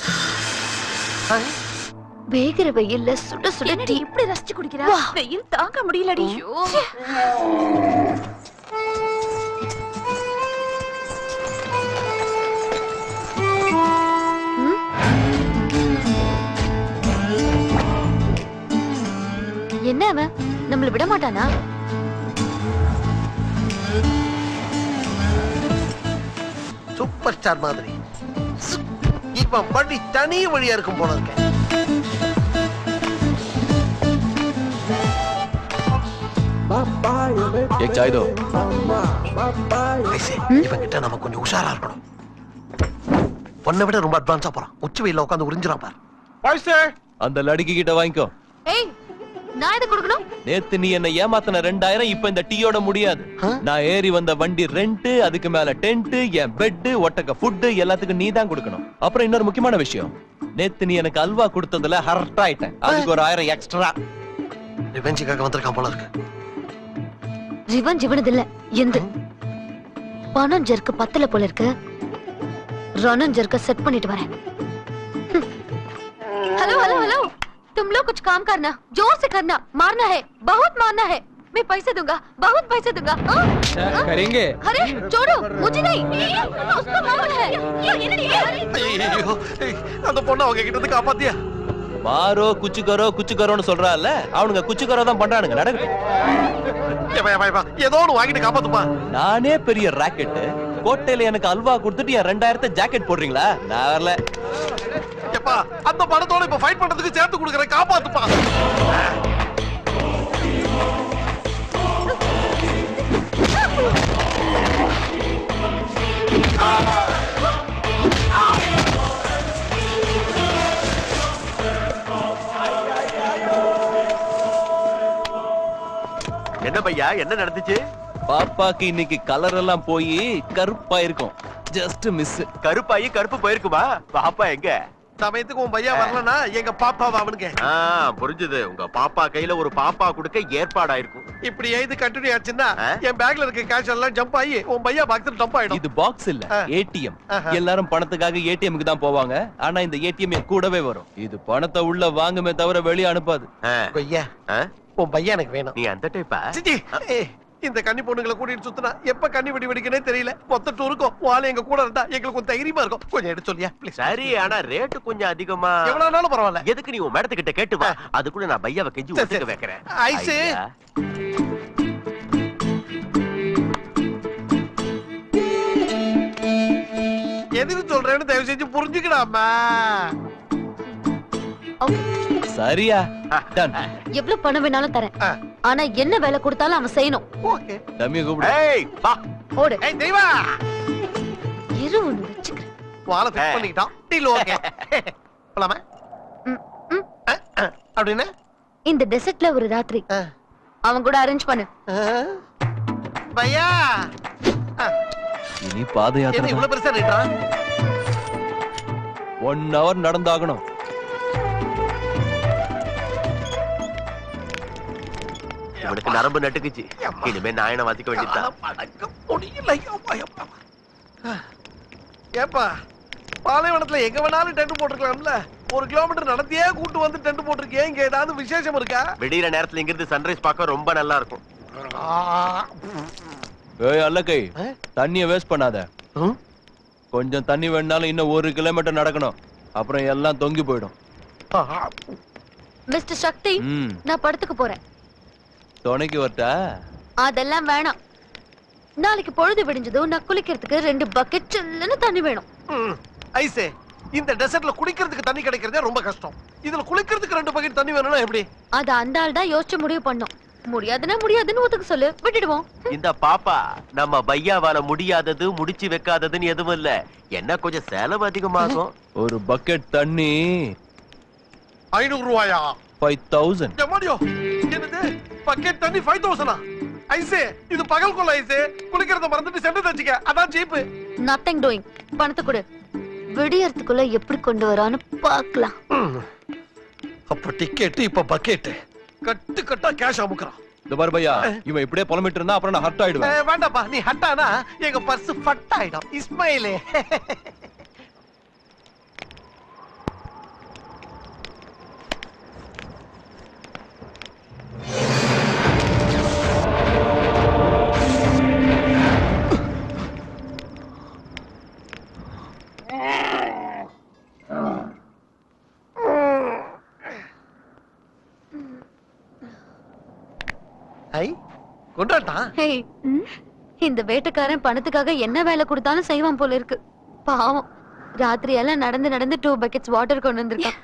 வேகிற வெயில்ல சுட சுட டீ இப்படி ரசிச்சு குடிக்கிறா வெயில் தாங்க முடியலடி என்ன அவன் நம்மள விட மாட்டானா சூப்பர் ஸ்டார் மாதிரி இவன் வழி தனி வழியா இருக்கும் போல இருக்க एक चाय दो இவன் கிட்ட நம்ம கொஞ்சம் உஷாரா இருக்கணும் பொண்ணை விட ரொம்ப அட்வான்ஸா போறான் உச்சி வெயில உட்காந்து உறிஞ்சிரான் பாரு அந்த லடுக்கி கிட்ட வாங்கிக்கோ ஏய் நான் இதை கொடுக்கணும் நேத்து நீ என்ன ஏமாத்தின ரெண்டாயிரம் இப்ப இந்த டீயோட முடியாது நான் ஏறி வந்த வண்டி ரெண்ட் அதுக்கு மேல டென்ட் என் பெட் ஒட்டக்க ஃபுட் எல்லாத்துக்கும் நீ தான் கொடுக்கணும் அப்புறம் இன்னொரு முக்கியமான விஷயம் நேத்து நீ எனக்கு அல்வா கொடுத்ததுல ஹர்ட் ஆயிட்டேன் அதுக்கு ஒரு ஆயிரம் எக்ஸ்ட்ரா ரிவெஞ்சுக்காக வந்திருக்கான் போல இருக்கு ரிவன் ஜிவனது இல்ல எந்த பணம் ஜெர்க்கு பத்தல போல இருக்கு ரணன் ஜெர்க்க सेट பண்ணிட்டு வரேன் हेलो हेलो हेलो तुम लोग कुछ काम करना जोर से करना मारना है बहुत मारना है मैं पैसे दूंगा बहुत पैसे दूंगा हाँ? हाँ? करेंगे अरे छोड़ो मुझे नहीं उसका मामला है ஐயோ அந்த பொண்ணை அவங்க கிட்ட இருந்து காப்பாத்தியா மாறோ குச்சு கரோ குச்சு கரோன்னு சொல்றான்ல அவனுங்க குச்சு கரோ தான் பண்றானுங்க நடக்கட்டும் ஏப்பா, ஏப்பா, ஏப்பா, ஏதோ ஒண்ணு வாங்கிட்டு காப்பாத்துப்பா நானே பெரிய ராக்கெட் கோட்டையில எனக்கு அல்வா கொடுத்துட்டு என் ரெண்டாயிரத்தை ஜாக்கெட் போடுறீங்களா நான் வரல எப்பா அந்த படத்தோட இப்ப ஃபைட் பண்றதுக்கு சேர்த்து கொடுக்குறேன் காப்பாத்துப்பா என்ன பையா என்ன நடந்துச்சு பாப்பாக்கு இன்னைக்கு கலர் எல்லாம் போய் கருப்பா இருக்கும் ஜஸ்ட் மிஸ் கருப்பாயி கருப்பு போயிருக்குமா பாப்பா எங்க சமயத்துக்கு உன் பையன் வரலனா எங்க பாப்பாவா அவனுக்கு ஆ புரிஞ்சுது உங்க பாப்பா கையில ஒரு பாப்பா கொடுக்க ஏற்பாடாயிருக்கும் இப்படி இது கண்டினியூ ஆச்சுன்னா என் பேக்ல இருக்க கேஷ் எல்லாம் ஜம்ப் ஆகி உன் பையா பாக்ஸ் டம்ப் ஆயிடும் இது பாக்ஸ் இல்ல ஏடிஎம் எல்லாரும் பணத்துக்காக ஏடிஎம்க்கு தான் போவாங்க ஆனா இந்த ஏடிஎம் என் கூடவே வரும் இது பணத்தை உள்ள வாங்குமே தவிர வெளிய அனுப்பாது கொய்யா உன் பையன் எனக்கு வேணும் நீ அந்த டைப்பா சிச்சி ஏய், இந்த கன்னி பொண்ணுங்களை கூட்டிட்டு சுத்தினா எப்ப கன்னி வெடி வெடிக்கனே தெரியல மொத்த டூருக்கும் வாழை எங்க கூட இருந்தா எங்களுக்கு கொஞ்சம் தைரியமா இருக்கும் கொஞ்சம் எடுத்து சொல்லியா ப்ளீஸ் சரி ஆனா ரேட்டு கொஞ்சம் அதிகமா எவ்வளவு நாளும் பரவாயில்ல எதுக்கு நீ உன் மேடத்துக்கிட்ட கேட்டு வா அதுக்குள்ள நான் பையாவை கெஞ்சி சரி, ஒத்துக்க சரி. வைக்கிறேன் ஐஸு. ஐயா. எதுக்கு சொல்றேன்னு தயவு செஞ்சு புரிஞ்சுக்கடாமா சரியா டன் எவ்வளவு பணம் வேணாலும் தரேன் ஆனா என்ன வேலை கொடுத்தாலும் அவன் செய்யணும் டம்மிய கூப்பிடு ஏய் வா ஓடு ஏய் தெய்வா இரு ஒண்ணு வச்சுக்கிறேன் வாழை ஃபிக்ஸ் பண்ணிக்கிட்டோம் டீல் ஓகே போலாமா அஹ், அஹ், அப்படின்னு இந்த டெசர்ட்ல ஒரு ராத்திரி அவன் கூட அரேஞ்ச் பண்ணு பையா இனி பாத என்ன யாத்திரை இவ்வளவு பெருசா ரேட்டா ஒன் ஹவர் நடந்தாகணும் இவனுக்கு நரம்பு நட்டுக்குச்சு இனிமே நாயனை வாசிக்க வேண்டியதுதான் முடியல ஐயப்பா, ஐயப்பா. ஏப்பா பாலைவனத்துல எங்க வேணாலும் டென்ட் போட்டுக்கலாம்ல ஒரு கிலோமீட்டர் நடத்தியே கூட்டு வந்து டென்ட் போட்டிருக்கே இங்க ஏதாவது விசேஷம் இருக்கா விடியிற நேரத்துல இங்கிருந்து சன்ரைஸ் பார்க்க ரொம்ப நல்லா இருக்கும் ஏய் அல்லக்கை தண்ணிய வேஸ்ட் பண்ணாத கொஞ்சம் தண்ணி வேணாலும் இன்னும் ஒரு கிலோமீட்டர் நடக்கணும் அப்புறம் எல்லாம் தொங்கி போயிடும் மிஸ்டர் சக்தி ம் நான் படத்துக்கு போறேன் துணைக்கு வரட்டா அதெல்லாம் வேணாம் நாளைக்கு பொழுது விடிஞ்சதும் நான் குளிக்கிறதுக்கு ரெண்டு பக்கெட் சில்லுன்னு தண்ணி வேணும் ஐசே இந்த டெசர்ட்ல குடிக்கிறதுக்கு தண்ணி கிடைக்கிறதே ரொம்ப கஷ்டம் இதுல குளிக்கிறதுக்கு ரெண்டு பக்கெட் தண்ணி வேணும்னா எப்படி அது அந்த ஆள் தான் யோசிச்சு முடிவு பண்ணோம் முடியாதுன்னா முடியாதுன்னு ஒத்துக்க சொல்லு விட்டுடுவோம் இந்த பாப்பா நம்ம பையாவால முடியாதது முடிச்சு வைக்காததுன்னு எதுவும் இல்ல என்ன கொஞ்சம் செலவு அதிகமாகும் ஒரு பக்கெட் தண்ணி ஐநூறு ரூபாயா ஃபைவ் தௌசண்ட் எம்மாடியோ என்னது பக்கெட் தண்ணி ஃபைவ் தௌசண்டா ஐசே இது பகல் கொள்ள ஐசே குளிக்கிறத மறந்துட்டு சென்று தச்சுக்க அதான் சீப்பு நத்திங் டூயிங் பணத்தை கொடு விடியறதுக்குள்ள எப்படி கொண்டு வரான்னு பார்க்கலாம் அப்ப டிக்கெட் இப்ப பக்கெட் கட்டு கட்டா கேஷ் அமுக்குறான் இந்த பாரு பையா இவன் இப்படியே புலம்பிட்டு இருந்தா அப்புறம் நான் ஹர்ட் ஆயிடுவேன் ஏய், வேண்டாப்பா நீ ஹட்டானா எங்க பர்ஸ் ஃபட் ஆயிடும் இஸ்மாயிலே ஐ கொண்டாட்டான் ஹேய் இந்த வேட்டைக்காரன் பணத்துக்காக என்ன வேலை கொடுத்தாலும் செய்வான் போல இருக்கு பாவம் ராத்திரி எல்லாம் நடந்து நடந்து டூ பக்கெட்ஸ் வாட்டர் கொண்டு வந்திருக்கான்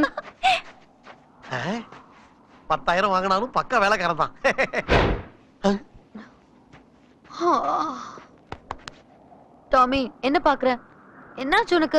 ஆ? பத்தாயிரம் வாங்கினாலும் பக்கா வேலைக்காரன் தான் டாமி என்ன பாக்குற என்னாச்சு உனக்கு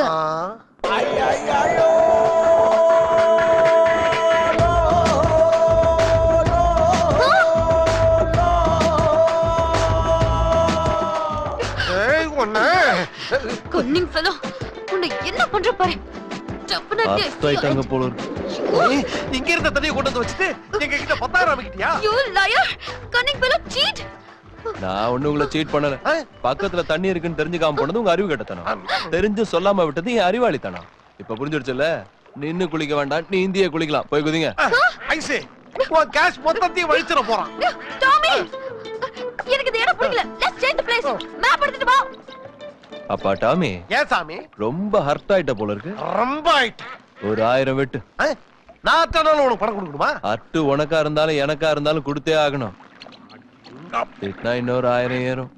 ஏய் ஒண்ணு கொன்னிங் ஃபெலோ உன்னை என்ன பண்ற பாரு டப்புன்னு அடி- ஆயிட்டாங்க போல இருக்கு ஏய், இங்க இருந்த தண்ணியை கொண்டு வந்து வச்சுட்டு எங்க கிட்ட பத்தாயிரம் அமைக்கிட்டியா You liar! Cunning fellow, cheat! நான் ஒண்ணு உங்களை சீட் பண்ணல பக்கத்துல தண்ணி இருக்குன்னு தெரிஞ்சுக்காம போனது உங்க அறிவு கட்டத்தனம் தெரிஞ்சு சொல்லாம விட்டது என் அறிவாளித்தனம் இப்ப புரிஞ்சிடுச்சுல்ல நின்னு குளிக்க வேண்டாம் நீ இந்திய குளிக்கலாம் போய் குதிங்க ஐசே உன் கேஷ் மொத்தத்தையும் வழிச்சிட போறான் டாமி எனக்கு இந்த இடம் பிடிக்கல let's change the place map எடுத்துட்டு வா அப்பா டாமி ஏன் சாமி ரொம்ப ஹர்ட் ஆயிட்ட போல இருக்கு ரொம்ப ஆயிட்டு ஒரு ஆயிரம் வெட்டு நான் அத்தனால உனக்கு பணம் கொடுக்கணுமா அட்டு உனக்கா இருந்தாலும் எனக்கா இருந்தாலும் கொடுத்தே ஆகணும் திட்டினா இன்னொரு ஆயிரம் ஏறும்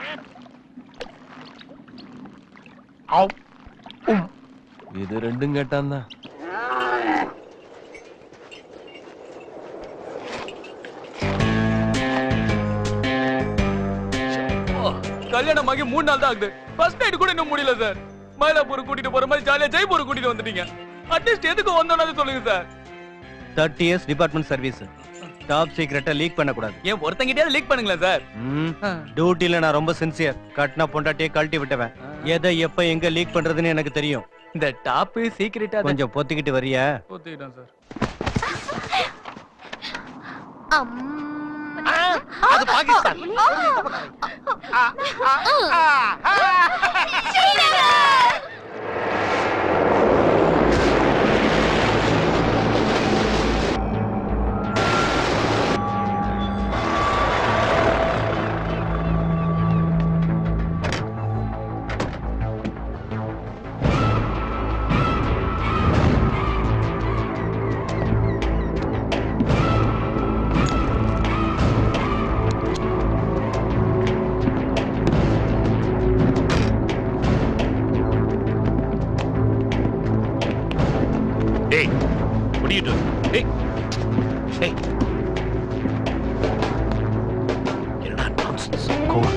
இது ரெண்டும் கேட்டான் தான் கல்யாணம் ஆகி மூணு நாள் தான் ஆகுது ஃபர்ஸ்ட் நைட் கூட இன்னும் முடியல சார் மயிலாப்பூர் கூட்டிட்டு போற மாதிரி ஜாலியா ஜெய்ப்பூர் கூட்டிட்டு வந்துட்டீங்க அட்லீஸ்ட் எதுக்கு வந்தோம்னு சொல்லுங்க sir thirty years department service top சீக்கிரட்டை லீக் பண்ணக்கூடாது ஏன் ஒருத்தங்கிட்டே லீக் பண்ணுங்களேன் சார் டியூட்டில நான் ரொம்ப சின்சியர் கட்டின பொண்டாட்டியே கழட்டி விட்டுவேன் எதை எப்ப எங்க லீக் பண்றதுன்னு எனக்கு தெரியும் இந்த டாப் சீக்கிரட்டா கொஞ்சம் பொத்திக்கிட்டு வரியா ஒத்துக்கிட்டேன் சார் அது Pakistan Hey, what are you doing? Hey, hey. என்னடா nonsense. Go on.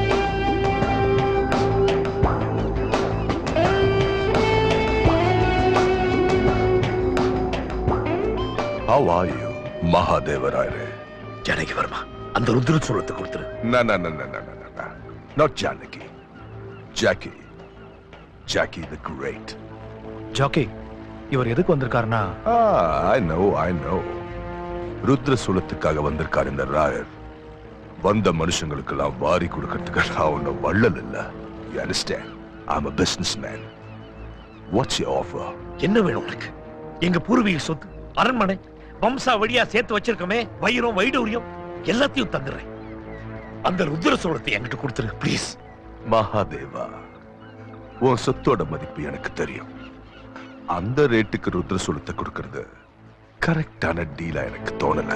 How are you, மகாதேவராயரே Janaki Verma அந்த ருத்ர சூலத்தை கொடுத்துரு No, no, no, no, no, no, no, no. Not Janaki. Jackie. Jackie the Great. Jackie இவர் எதுக்கு வந்திருக்காருன்னா Ah, I know, I know. ருத்ர சூலத்துக்காக வந்திருக்கார் இந்த ராயர் வந்த மனுஷங்களுக்கெல்லாம் வாரி கொடுக்கறதுக்கு நான் ஒன்றும் வள்ளல் இல்ல you understand I'm a business man what's you offer என்ன வேணும் உனக்கு எங்க பூர்வீக சொத்து அரண்மனை வம்சா வழியா சேர்த்து வச்சிருக்கோமே வைரம் வைடூரியம் எல்லாத்தையும் தந்துடுறேன் அந்த ருத்ர சோழத்தை என்கிட்ட கொடுத்துரு ப்ளீஸ் மகாதேவா உன் சொத்தோட மதிப்பு எனக்கு தெரியும் அந்த ரேட்டுக்கு ருத்ர சூலத்தை கொடுக்கறது கரெக்டான டீலா எனக்கு தோணல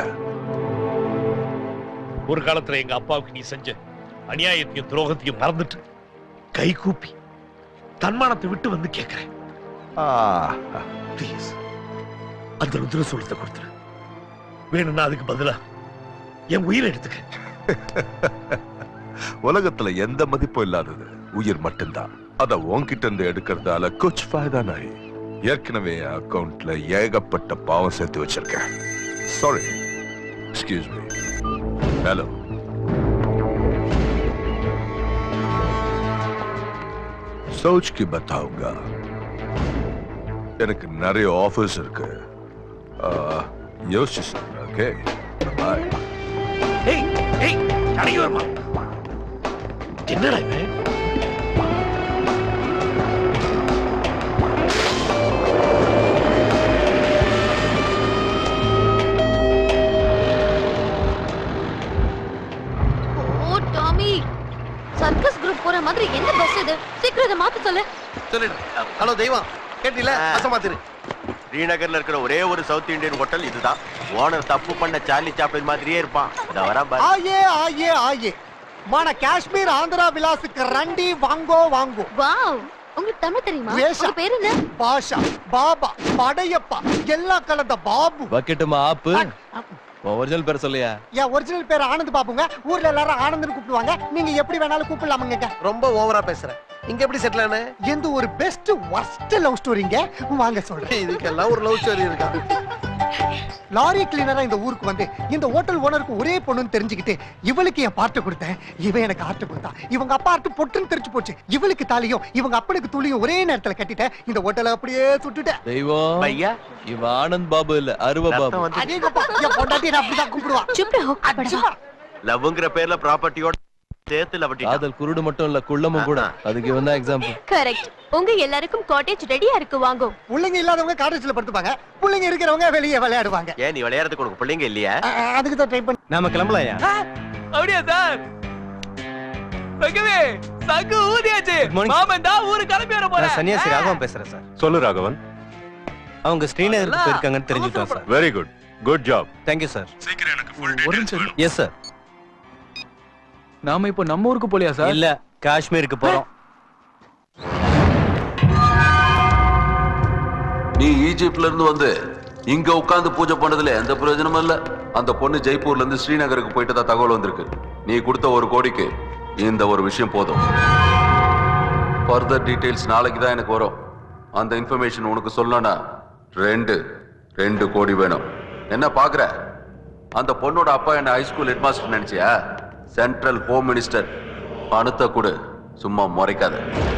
ஒரு காலத்துல எங்க அப்பாவுக்கு நீ செஞ்ச அநியாயத்தையும் துரோகத்தையும் மறந்துட்டு கை கூப்பி தன்மானத்தை விட்டு வந்து கேட்கிறேன் ப்ளீஸ் அந்த ருத்ர சூலத்தை கொடுத்துரு வேணும்னா அதுக்கு பதிலா என் உயிரை எடுத்துக்க உலகத்துல எந்த மதிப்பும் இல்லாதது உயிர் மட்டும்தான் அத உன்கிட்ட இருந்து எடுக்கிறதால குச் ஃபாய்தா நாய் ஏற்கனவே என் அக்கவுண்ட்ல ஏகப்பட்ட பாவம் சேர்த்து வச்சிருக்கேன் சாரி எக்ஸ்கியூஸ் மீ ஹலோ सोच के बताऊंगा எனக்கு நிறைய ஆஃபர்ஸ் இருக்கு ஆ, யோசிச்சு சொல்றேன் ஓகே பாய் ஏய் ஏய் ஜானகி வர்மா என்னடா இவன் ஓ டாமி சர்க்கஸ் குரூப் போற மாதிரி என்ன பஸ் இது சீக்கிரம் இதை மாத்த சொல்லு சொல்லிடு ஹலோ தெய்வம் கேட்டில அசமாத்திரு ஸ்ரீநகர்ல இருக்கிற ஒரே ஒரு சவுத் இந்தியன் ஹோட்டல் இதுதான் ஓனர் தப்பு பண்ண சார்லி சாப்ளின் மாதிரியே இருப்பான் இத வரா பாரு ஆயே ஆயே ஆயே మన காஷ்மீர் ஆந்திரா விலாசுக்கு ரண்டி வாங்கோ வாங்கோ வாவ் உங்களுக்கு தமிழ் தெரியுமா வேஷா. உங்க பேர் என்ன பாஷா பாபா படையப்பா எல்லாம் கலந்த பாபு பக்கெட்டுமா ஆப்பு உன் ஒரிஜினல் பேர் சொல்லியா என் ஒரிஜினல் பேர் ஆனந்த் பாபுங்க ஊர்ல எல்லாரும் ஆனந்த்னு கூப்பிடுவாங்க நீங்க எப்படி வேணாலும் கூப்பிடலாமுங்க ரொம்ப ஓவரா பேசுற இங்க எப்படி செட்டில் ஆன எந்த ஒரு பெஸ்ட் வர்ஸ்ட் லவ் ஸ்டோரிங்க வாங்க சொல்றேன் இதுக்கெல்லாம் ஒரு லவ் ஸ்டோரி இருக்கா லாரி கிளீனரா இந்த ஊருக்கு வந்து இந்த ஹோட்டல் ஓனருக்கு ஒரே பொண்ணுன்னு தெரிஞ்சுக்கிட்டு இவளுக்கு என் பார்ட்டு கொடுத்தேன் இவன் எனக்கு ஆர்ட் கொடுத்தான் இவங்க அப்பா ஆர்ட் பொட்டுன்னு தெரிஞ்சு போச்சு இவளுக்கு தாலியும் இவங்க அப்பனுக்கு துளியும் ஒரே நேரத்துல கட்டிட்டேன் இந்த ஹோட்டலை அப்படியே சுட்டுட்டேன் தெய்வம் ஐயா இவ ஆனந்த் பாபு இல்ல அருவ பாபு அதேங்கப்பா என் பொண்டாட்டி நான் அப்படிதான் கூப்பிடுவா லவ்ங்கிற பேர்ல ப்ராப்பர்ட்டியோட சேர்த்து லவட்டி காதல் குருடு மட்டும் இல்ல குள்ளமும் கூட அதுக்கு இவன் தான் எக்ஸாம்பிள் கரெக்ட் உங்க எல்லாருக்கும் காட்டேஜ் ரெடியா இருக்கு வாங்கோ பிள்ளைங்க இல்லாதவங்க காலேஜ்ல படுத்துப்பாங்க பிள்ளைங்க இருக்கிறவங்க வெளியே விளையாடுவாங்க ஏன் நீ விளையாடுறதுக்கு உனக்கு பிள்ளைங்க இல்லையா அதுக்கு தான் ட்ரை பண்ணி நாம கிளம்பலாயா அப்படியா சார் சங்கவே சங்கு ஊதியாச்சு morning, sir. மாமன் தான் ஊரு கிளம்பி வர நான் போறேன் சன்னியாசி ராகவன் பேசுறேன் சார் சொல்லு ராகவன் அவங்க ஸ்ரீநகருக்கு போயிருக்காங்கன்னு தெரிஞ்சுட்டோம் sir very good good job thank you sir ஒரு நிமிஷம் எஸ் சார் நாம இப்போ நம்ம ஊருக்கு போலியா சார் இல்ல காஷ்மீருக்கு போறோம் நீ ஈஜிப்ட்ல இருந்து வந்து இங்க உட்கார்ந்து பூஜை பண்ணதுல எந்த பிரயோஜனமும் இல்ல அந்த பொண்ணு ஜெய்ப்பூர்ல இருந்து ஸ்ரீநகருக்கு போயிட்டு தான் தகவல் வந்திருக்கு நீ கொடுத்த ஒரு கோடிக்கு இந்த ஒரு விஷயம் போதும் ஃபர்தர் டீடைல்ஸ் நாளைக்கு தான் எனக்கு வரும் அந்த இன்ஃபர்மேஷன் உனக்கு சொல்லணும்னா ரெண்டு ரெண்டு கோடி வேணும் என்ன பாக்குற அந்த பொண்ணோட அப்பா என்ன ஹைஸ்கூல் ஹெட்மாஸ்டர் நினைச்சியா சென்ட்ரல் ஹோம் மினிஸ்டர் பணத்தை கொடு சும்மா முறைக்காத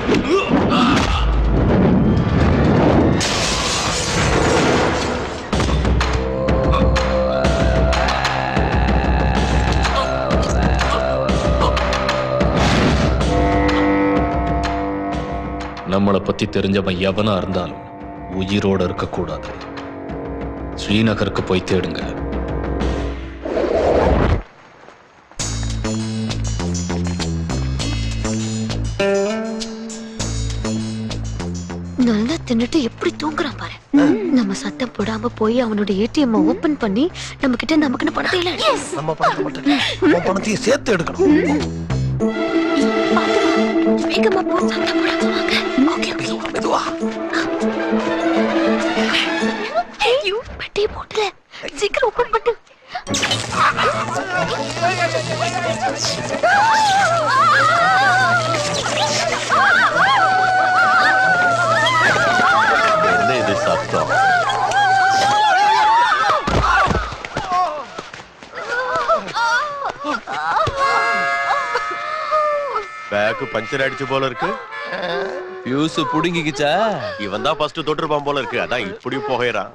நம்மளை பத்தி தெரிஞ்சவன் எவனா இருந்தாலும் உயிரோட இருக்கக்கூடாது ஸ்ரீநகருக்கு போய் தேடுங்க நல்லா தின்னுட்டு எப்படி தூங்குறான் பாரு நம்ம சத்தம் போடாம போய் அவனோட ஏடிஎம் ஓபன் பண்ணி நம்ம கிட்ட நமக்குன்னு பணத்தை இல்ல நம்ம பணத்தை மட்டும் இல்ல, உன் பணத்தையும் சேர்த்து எடுக்கணும் வேகமா போ சத்தம் போடாம வாங்க ஓகே ஓகே மெதுவா ஐயோ பெட்டியை போட்டுல சீக்கிரம் ஓபன் பண்ணு என்ன இது சத்தம் பேக்கு பஞ்சர் அடிச்சு போல இருக்கு பியூஸ் புடுங்கிக்கிச்சா இவன் தான் ஃபர்ஸ்ட் தொட்டிருப்பான் போல இருக்கு அதான் இப்படி புகையறான்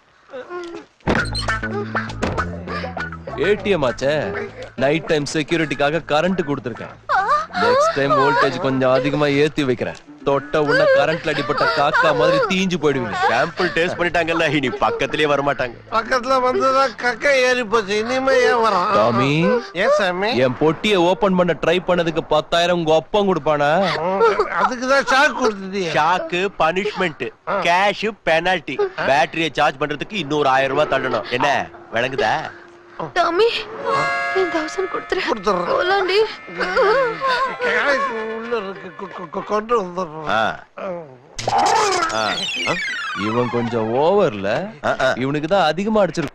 ஏடிஎம் ஆச்சே நைட் டைம் செக்யூரிட்டிக்காக கரண்ட் கொடுத்துருக்கேன் நெக்ஸ்ட் டைம் வோல்டேஜ் கொஞ்சம் அதிகமா ஏத்தி வைக்கிறேன் தொட்ட உள்ள கரண்ட்ல அடிப்பட்ட காக்கா மாதிரி தீஞ்சு போயிடுவீங்க சாம்பிள் டேஸ்ட் பண்ணிட்டாங்கல்ல இனி பக்கத்திலேயே வர மாட்டாங்க பக்கத்துல வந்துதான் கக்கை ஏறி போச்சு இனிமே ஏன் வரான் டாமி ஏன் சாமி என் பொட்டியை ஓபன் பண்ண ட்ரை பண்ணதுக்கு பத்தாயிரம் உங்க அப்பம் கொடுப்பானா அதுக்கு தான் ஷாக் கொடுத்துட்டியே ஷாக்கு பனிஷ்மெண்ட் கேஷ் பெனால்டி பேட்டரியை சார்ஜ் பண்றதுக்கு இன்னொரு ஆயிரம் ரூபாய் தள்ளணும் என்ன விளங்குதா டாமி என் தௌசண்ட் கொடுத்துரு போலாண்டி கேஷ் உள்ள இருக்கு கொ- கொ- கொ- கொண்டு வந்துடுறோம் ஆ. ஆ. ஆ. இவன் கொஞ்சம் ஓவர்ல இவனுக்கு தான் அதிகமா அடிச்சிருக்கு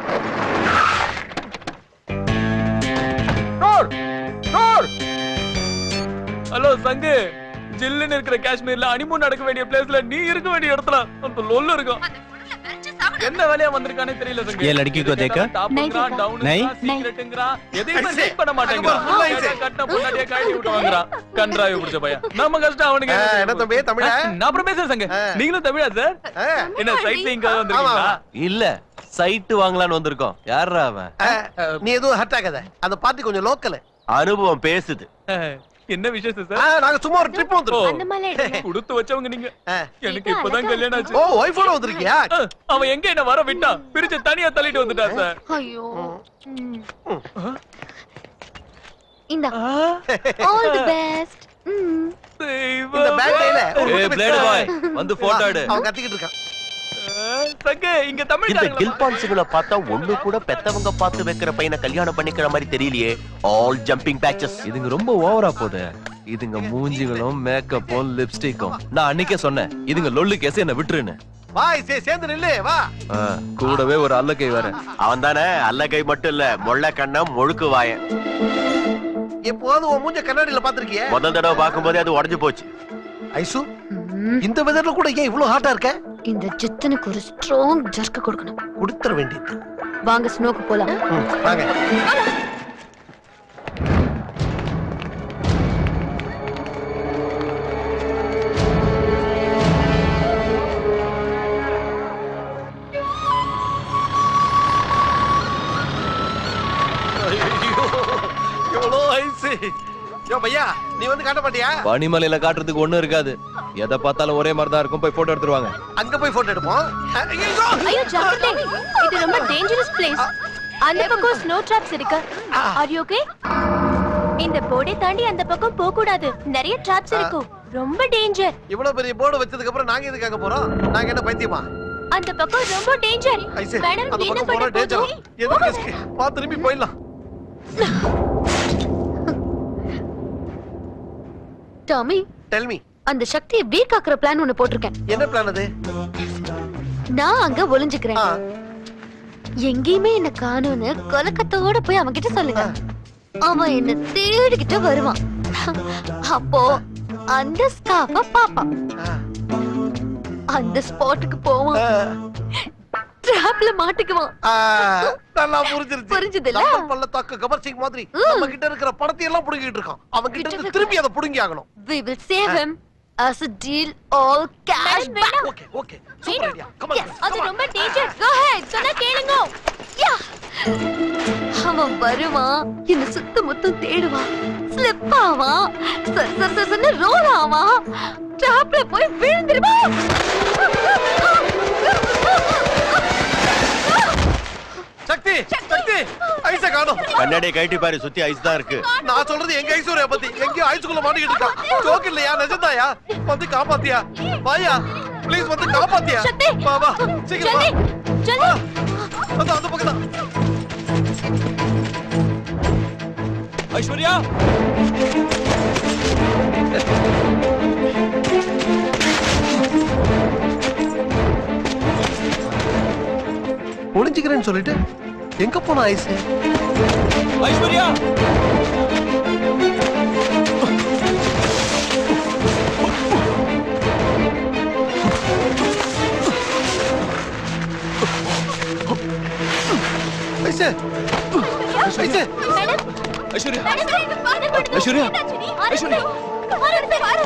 டோர் டோர் ஹலோ சங்கு ஜில்லுன்னு இருக்கிற காஷ்மீர்ல அனிமூன் நடக்க வேண்டிய பிளேஸ்ல நீ இருக்க வேண்டிய இடத்துல அந்த லொல்லு இருக்கும் என்ன வேலையா வந்திருக்கானே தெரியல சங்கு ये लड़की को देखा? नहीं देखा। नहीं? சீக்ரெட்டுங்கறான் எதையுமே செக் பண்ண மாட்டேங்கிறான் கேட்டா கட்ட பொண்டாட்டியா காட்டி விட்டு வாங்குறான் கன்றாவி பிடிச்ச பையன் நம்ம கஷ்டம் அவனுக்கு ஆ, என்ன தம்பி, தமிழா? நான் அப்புறம் பேசுறேன் சங்கு நீங்களும் தமிழா சார் என்ன சைட் சீங்க வந்திருக்கீங்களா இல்ல சைட்டு வாங்கலாம்னு வந்திருக்கோம் யாரா அவன் நீ எதுவும் ஹர்ட் ஆகாத அந்த பார்ட்டி கொஞ்சம் லோக்கல் அனுபவம் பேசுது என்ன விசேஷம் ஆ, சார் நாங்க சும்மா ஒரு ட்ரிப் வந்திருக்கோம் கொடுத்து வச்சவங்க நீங்க எனக்கு இப்பதான் கல்யாணம் ஆச்சு ஓ ஒய்ஃபோட வந்திருக்கியா அஹ், அவன் எங்க என்ன வர விட்டா பிரிச்சு தனியா தள்ளிட்டு வந்துட்டான் சார் ஐயோ இந்த ஆல் தி பெஸ்ட் இந்த பேக் டைல ஏய் பிளேடு பாய் வந்து போட்டோ எடு அவன் கத்திக்கிட்டு இருக்கான் சங்கு இங்க தமிழ் இந்த கில்பான்ஸுகளை பார்த்தா ஒண்ணு கூட பெத்தவங்க பார்த்து வைக்கிற பையனை கல்யாணம் பண்ணிக்கிற மாதிரி தெரியலையே ஆல் ஜம்பிங் பேச்சஸ் இதுங்க ரொம்ப ஓவரா போகுது இதுங்க மூஞ்சிகளும் மேக்கப்பும் லிப்ஸ்டிக்கும் நான் அன்னைக்கே சொன்னேன் இதுங்க லொல்லு கேஸ் என்ன விட்டுருன்னு வா சே சேர்ந்து நில்லு வா ஆ, கூடவே ஒரு அல்லக்கை வேற அவன் தானே அல்ல கை மட்டும் இல்ல மொள்ள கண்ணம் முழுக்கு வாயன் எப்போது உன் மூஞ்ச கண்ணாடியில பாத்திருக்கிய முதல் தடவை பார்க்கும்போதே அது உடைஞ்சு போச்சு ஐசு இந்த வெதர்ல கூட ஏன் இவ்வளவு ஹாட்டா இருக்க இந்த ஜித்தனுக்கு ஒரு ஸ்ட்ராங் ஜர்க் கொடுக்கணும் கொடுத்துற வேண்டியது வாங்க ஸ்னோக்கு போலாம் வாங்க எவ்வளோ ஐஸ் யோ பையா நீ வந்து காட்ட மாட்டியா பனிமலையில காட்டுறதுக்கு ஒண்ணும் இருக்காது எதை பார்த்தாலும் ஒரே மாதிரி தான் இருக்கும் போய் போட்டோ எடுத்துருவாங்க அங்க போய் போட்டோ எடுப்போம் ஐயோ! ஐயோ ஜாக்கிரதை இது ரொம்ப டேஞ்சரஸ் பிளேஸ் அந்த பக்கம் ஸ்னோ டிராப்ஸ் இருக்கு ஆர் யூ ஓகே இந்த போர்டை தாண்டி அந்த பக்கம் போக கூடாது நிறைய டிராப்ஸ் இருக்கும் ரொம்ப டேஞ்சர் இவ்வளவு பெரிய போர்டு வச்சதுக்கு அப்புறம் நாங்க எதுக்கு அங்க போறோம் நாங்க என்ன பைத்தியமா அந்த பக்கம் ரொம்ப டேஞ்சர் ஐசே மேடம் அந்த என்ன பக்கம் பண்ண போனா டேஞ்சர் போறோம் எதுக்கு risk? வா திரும்பி போயிடலாம் டாமி டெல் மீ அந்த சக்தியை வீக் ஆக்குற பிளான் ஒண்ணு போட்டிருக்கேன் என்ன பிளான் அது நான் அங்க ஒளிஞ்சுக்கிறேன் எங்கேயுமே என்ன காணும்னு கொலக்கத்தோட போய் அவன் கிட்ட சொல்லுங்க அவன் என்ன தேடிக்கிட்டு வருவான் அப்போ அந்த ஸ்காஃப பாப்பான் அந்த ஸ்பாட்டுக்கு போவான் ட்ராப்ல மாட்டிக்குவான் நல்லா புரிஞ்சிருச்சு புரிஞ்சுதுல்ல? லம்பர் பள்ளத்தாக்கு கபர் சிங் மாதிரி நம்ம கிட்ட இருக்கிற படத்தை எல்லாம் புடுங்கிட்டு இருக்கான் அவன் கிட்ட இருந்து திருப்பி அதை புடுங்கி ஆகணும் we will save him as a deal all cash back okay okay super idea come Yes, அது ரொம்ப டேஞ்சர் கோ ஹெட் சொன்னா கேளுங்க யா அவன் வருவான் என்ன சுத்த முத்தம் தேடுவான் ஸ்லிப் ஆவான் சர் சர் சர் சர்னு ரோல் ஆவான் ட்ராப்ல போய் விழுந்துருவான் சக்தி சக்தி ஐஸ காணோம் கண்ணாடியை கழட்டி பாரு சுத்தி ஐஸ் தான் இருக்கு நான் சொல்றது எங்க ஐஸ்வர்யா பத்தி எங்கேயோ ஐஸ்குள்ள மாட்டிக்கிட்டு இருக்கான் ஜோக் இல்லையா நிஜம்தாயா வந்து காப்பாத்தியா வாயா ப்ளீஸ் வந்து காப்பாத்தியா வா வா சீக்கிரம் வா ஜல்தி அந்த அந்த பக்கம் தான் ஐஸ்வர்யா ஒளிஞ்சுக்கிறேன்னு சொல்லிட்டு எங்க போன ஐஸ் ஐஸ்வர்யா ஐஸ் ஐஸ் ஐஸ்வர்யா மேடம் ஐஸ்வர்யா ஐஸ்வர்யா பாரு பாரு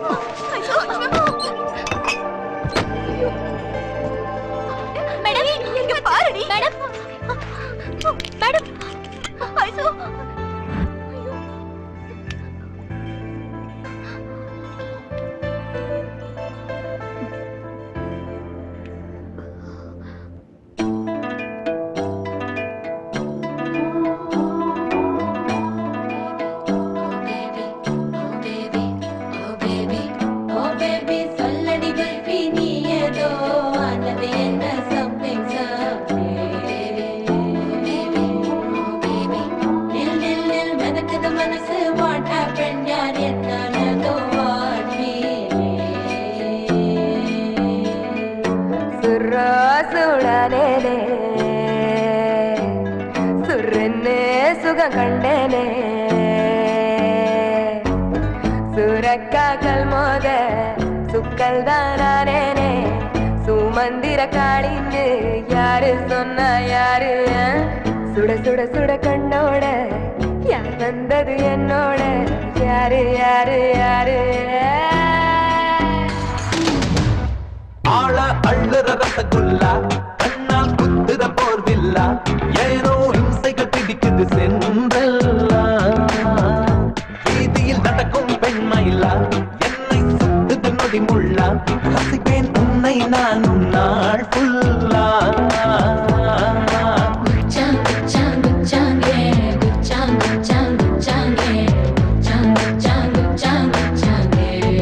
மேடம் இங்க பாருடி மேடம் மேடம் ஐசோ ஓ பேபி சொல்லடி பேபி நீ ஏதோ ஆனது என்ன சம்திங் நில் நில் நில் மிதக்குது மனசு வாட் ஹேப்பன் யார் என்னதோ வாட் சுர்ரா சுடனேனே சுருன்னு சுகம் கண்டேனே சுரக்காக்கள் மோத சுக்கல் தானேனே சுமந்திர காடின்னு யாரு சொன்னா யாரு அஹ்? சுட சுட சுட கண்ணோட யார் வந்தது என்னோட யாரு யாரு யாரு ஆள அள்ளுற ரசகுல்லா கண்ணால் குத்துற போர்வில்லா ஏனோ இம்சைகள் பிடிக்குது சென்றல்லா வீதியில் நடக்கும் பெண்மயிலா என்னை சுட்டுது நொடி முள்ளா ரசிப்பேன் உன்னை நான் நாள் ஃபுல்லா குச்சாங் குச்சாங் குச்சாங் ஏ குச்சாங் குச்சாங் குச்சாங் ஏ குச்சாங் குச்சாங் குச்சாங் குச்சாங்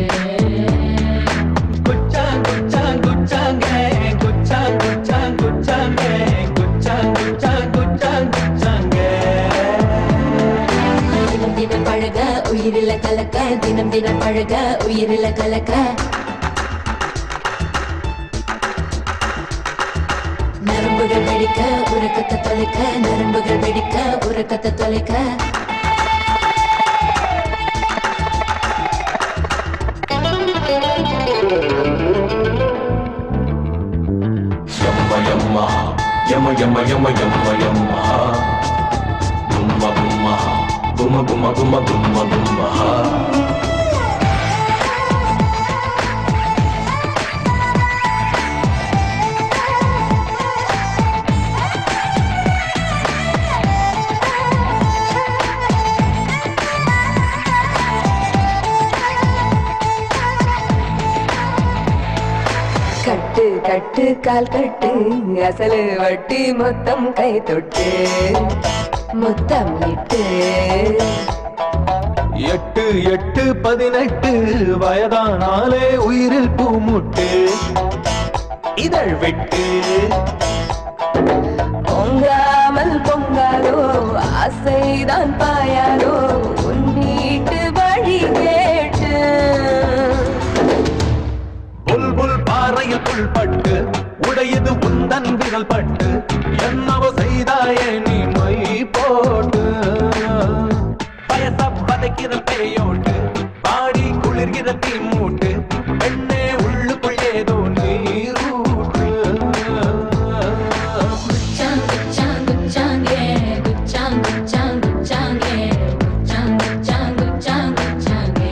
குச்சாங் குச்சாங் குச்சாங்கே குச்சாங் குச்சாங் குச்சாங்கே குச்சாங் குச்சாங் குச்சாங் குச்சாங்கே தினம் தினம் பழக உயிரில கலக்க தினம் தினம் பழக உயிரில கலக்க நரம்புகள் வெடிக்க உறக்கத்தை தொலைக்க நரம்புகள் வெடிக்க உறக்கத்தை தொலைக்க Yamma yamma, yamma yamma yamma yamma yamma. Gumma gumma, gumma gumma gumma gumma gumma. கட்டு கட்டு கால் கட்டு அசலு வட்டி மொத்தம் கை தொட்டு முத்தம் இட்டு எட்டு எட்டு பதினெட்டு வயதானாலே உயிரில் பூமுட்டு இதழ் விட்டு பொங்காமல் பொங்காதோ ஆசைதான் பாயாதோ உன் வீட்டு வழி கேட்டு புல்புல் பாறையில் புல்பட்டு உடையது உந்தன் விரல் பட்டு என்னவோ செய்தாயே நீ மை போட்டு பயச பதைக்கிற பேயோட்டு பாடி குளிர்கிற தீ மூட்டு பெண்ணே உள்ளுக்குள் ஏதோ நீரூட்டு குச்சாங் குச்சாங் குச்சாங்கே குச்சாங் குச்சாங் குச்சாங்கே குச்சாங் குச்சாங் குச்சாங் குச்சாங்கே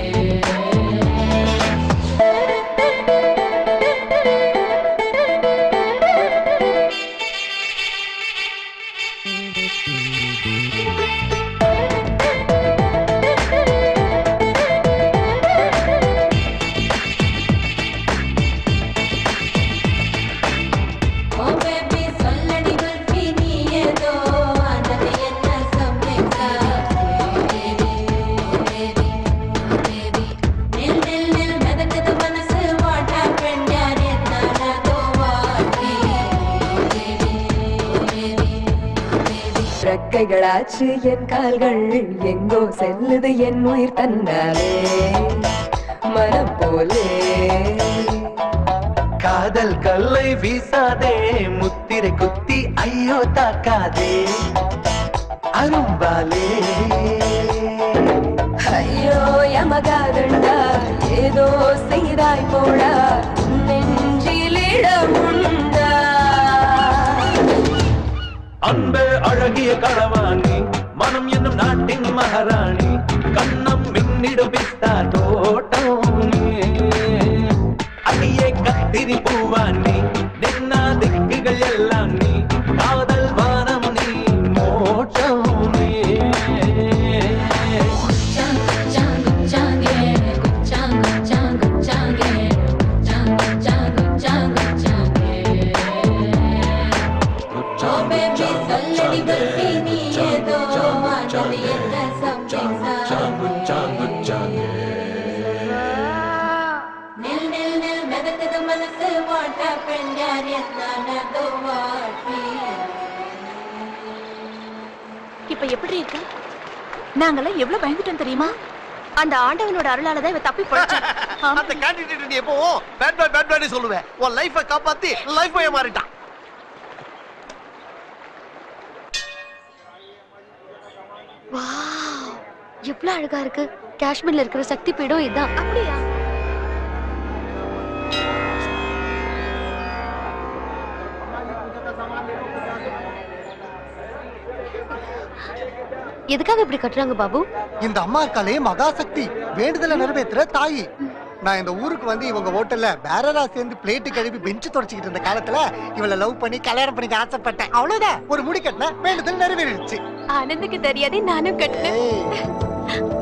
ஓ பேபி சொல்லடி குல்ஃபி நீ ஏதோ ஆனது என்ன சம்மைக்கா பேபி பேபி பேபி நில் நில் நில் மெதக்குது மனசு வாட் ஹேப்பன் யார் என்னானதோ வாட்டி பேபி பேபி ரெக்கைகளாச்சு என் கால்கள் எங்கோ செல்லுது என் உயிர் தன்னாலே மனம் போலே காதல் கல்லை வீசாதே முத்திரை குத்தி ஐயோ தாக்காதே அரும்பாலே ஐயோ யமகாதண்டா ஏதோ செய்தாய் போடா நெஞ்சிலிடமுண்டா அன்பே அழகிய களவாணி மனம் என்னும் நாட்டின் மகாராணி கண்ணம் மின்னிடும் பிஸ்தா தோட்டம் நீ. அடியே கத்திரி பூவானி நின்னா திக்குகள் எல்லாம் நீ காதல் வானம் நீ மோட்டம் நீ குச்சாங் குச்சாங் குச்சாங்கே குச்சாங் குச்சாங் குச்சாங்கே குச்சாங் குச்சாங் குச்சாங் குச்சாங்கே ஓ பேபி சொல்லடி குல்ஃபி நீ ஏதோ ஆனது என்ன சம்மைக்கா நில் நில் நில் மெதக்குது மனசு வாட் ஹேப்பன் யார் என்னானதோ வாட்டி இப்ப எப்படி இருக்கு நாங்கெல்லாம் எவ்வளவு பயந்துட்டோம் தெரியுமா அந்த ஆண்டவனோட அருளால தான் இவ தப்பி போயிடுச்சு அந்த கேண்டிடேட் நீ எப்போ பேட் பாய் பேட் பாய் சொல்லுவேன் உன் லைஃபை காப்பாத்தி லைஃப் பாய மாறிட்டான் வாவ் எவ்வளவு அழகா இருக்கு காஷ்மீர்ல இருக்கிற சக்தி பீடம் இதான் அப்படியா எதுக்காக இப்படி கட்டுறாங்க பாபு இந்த அம்மா இருக்காளே மகாசக்தி வேண்டுதலை நிறைவேத்துற தாயி நான் இந்த ஊருக்கு வந்து இவங்க ஹோட்டல்ல பேரரா சேர்ந்து பிளேட்டு கழுவி பெஞ்சு தொடச்சிக்கிட்டு இருந்த காலத்துல இவளை லவ் பண்ணி கல்யாணம் பண்ணிக்க ஆசைப்பட்டேன் அவ்வளவுதான் ஒரு முடி கட்டின வேண்டுதல் நிறைவேறிடுச்சு ஆனந்துக்கு தெரியாதே நானும் கட்டினேன்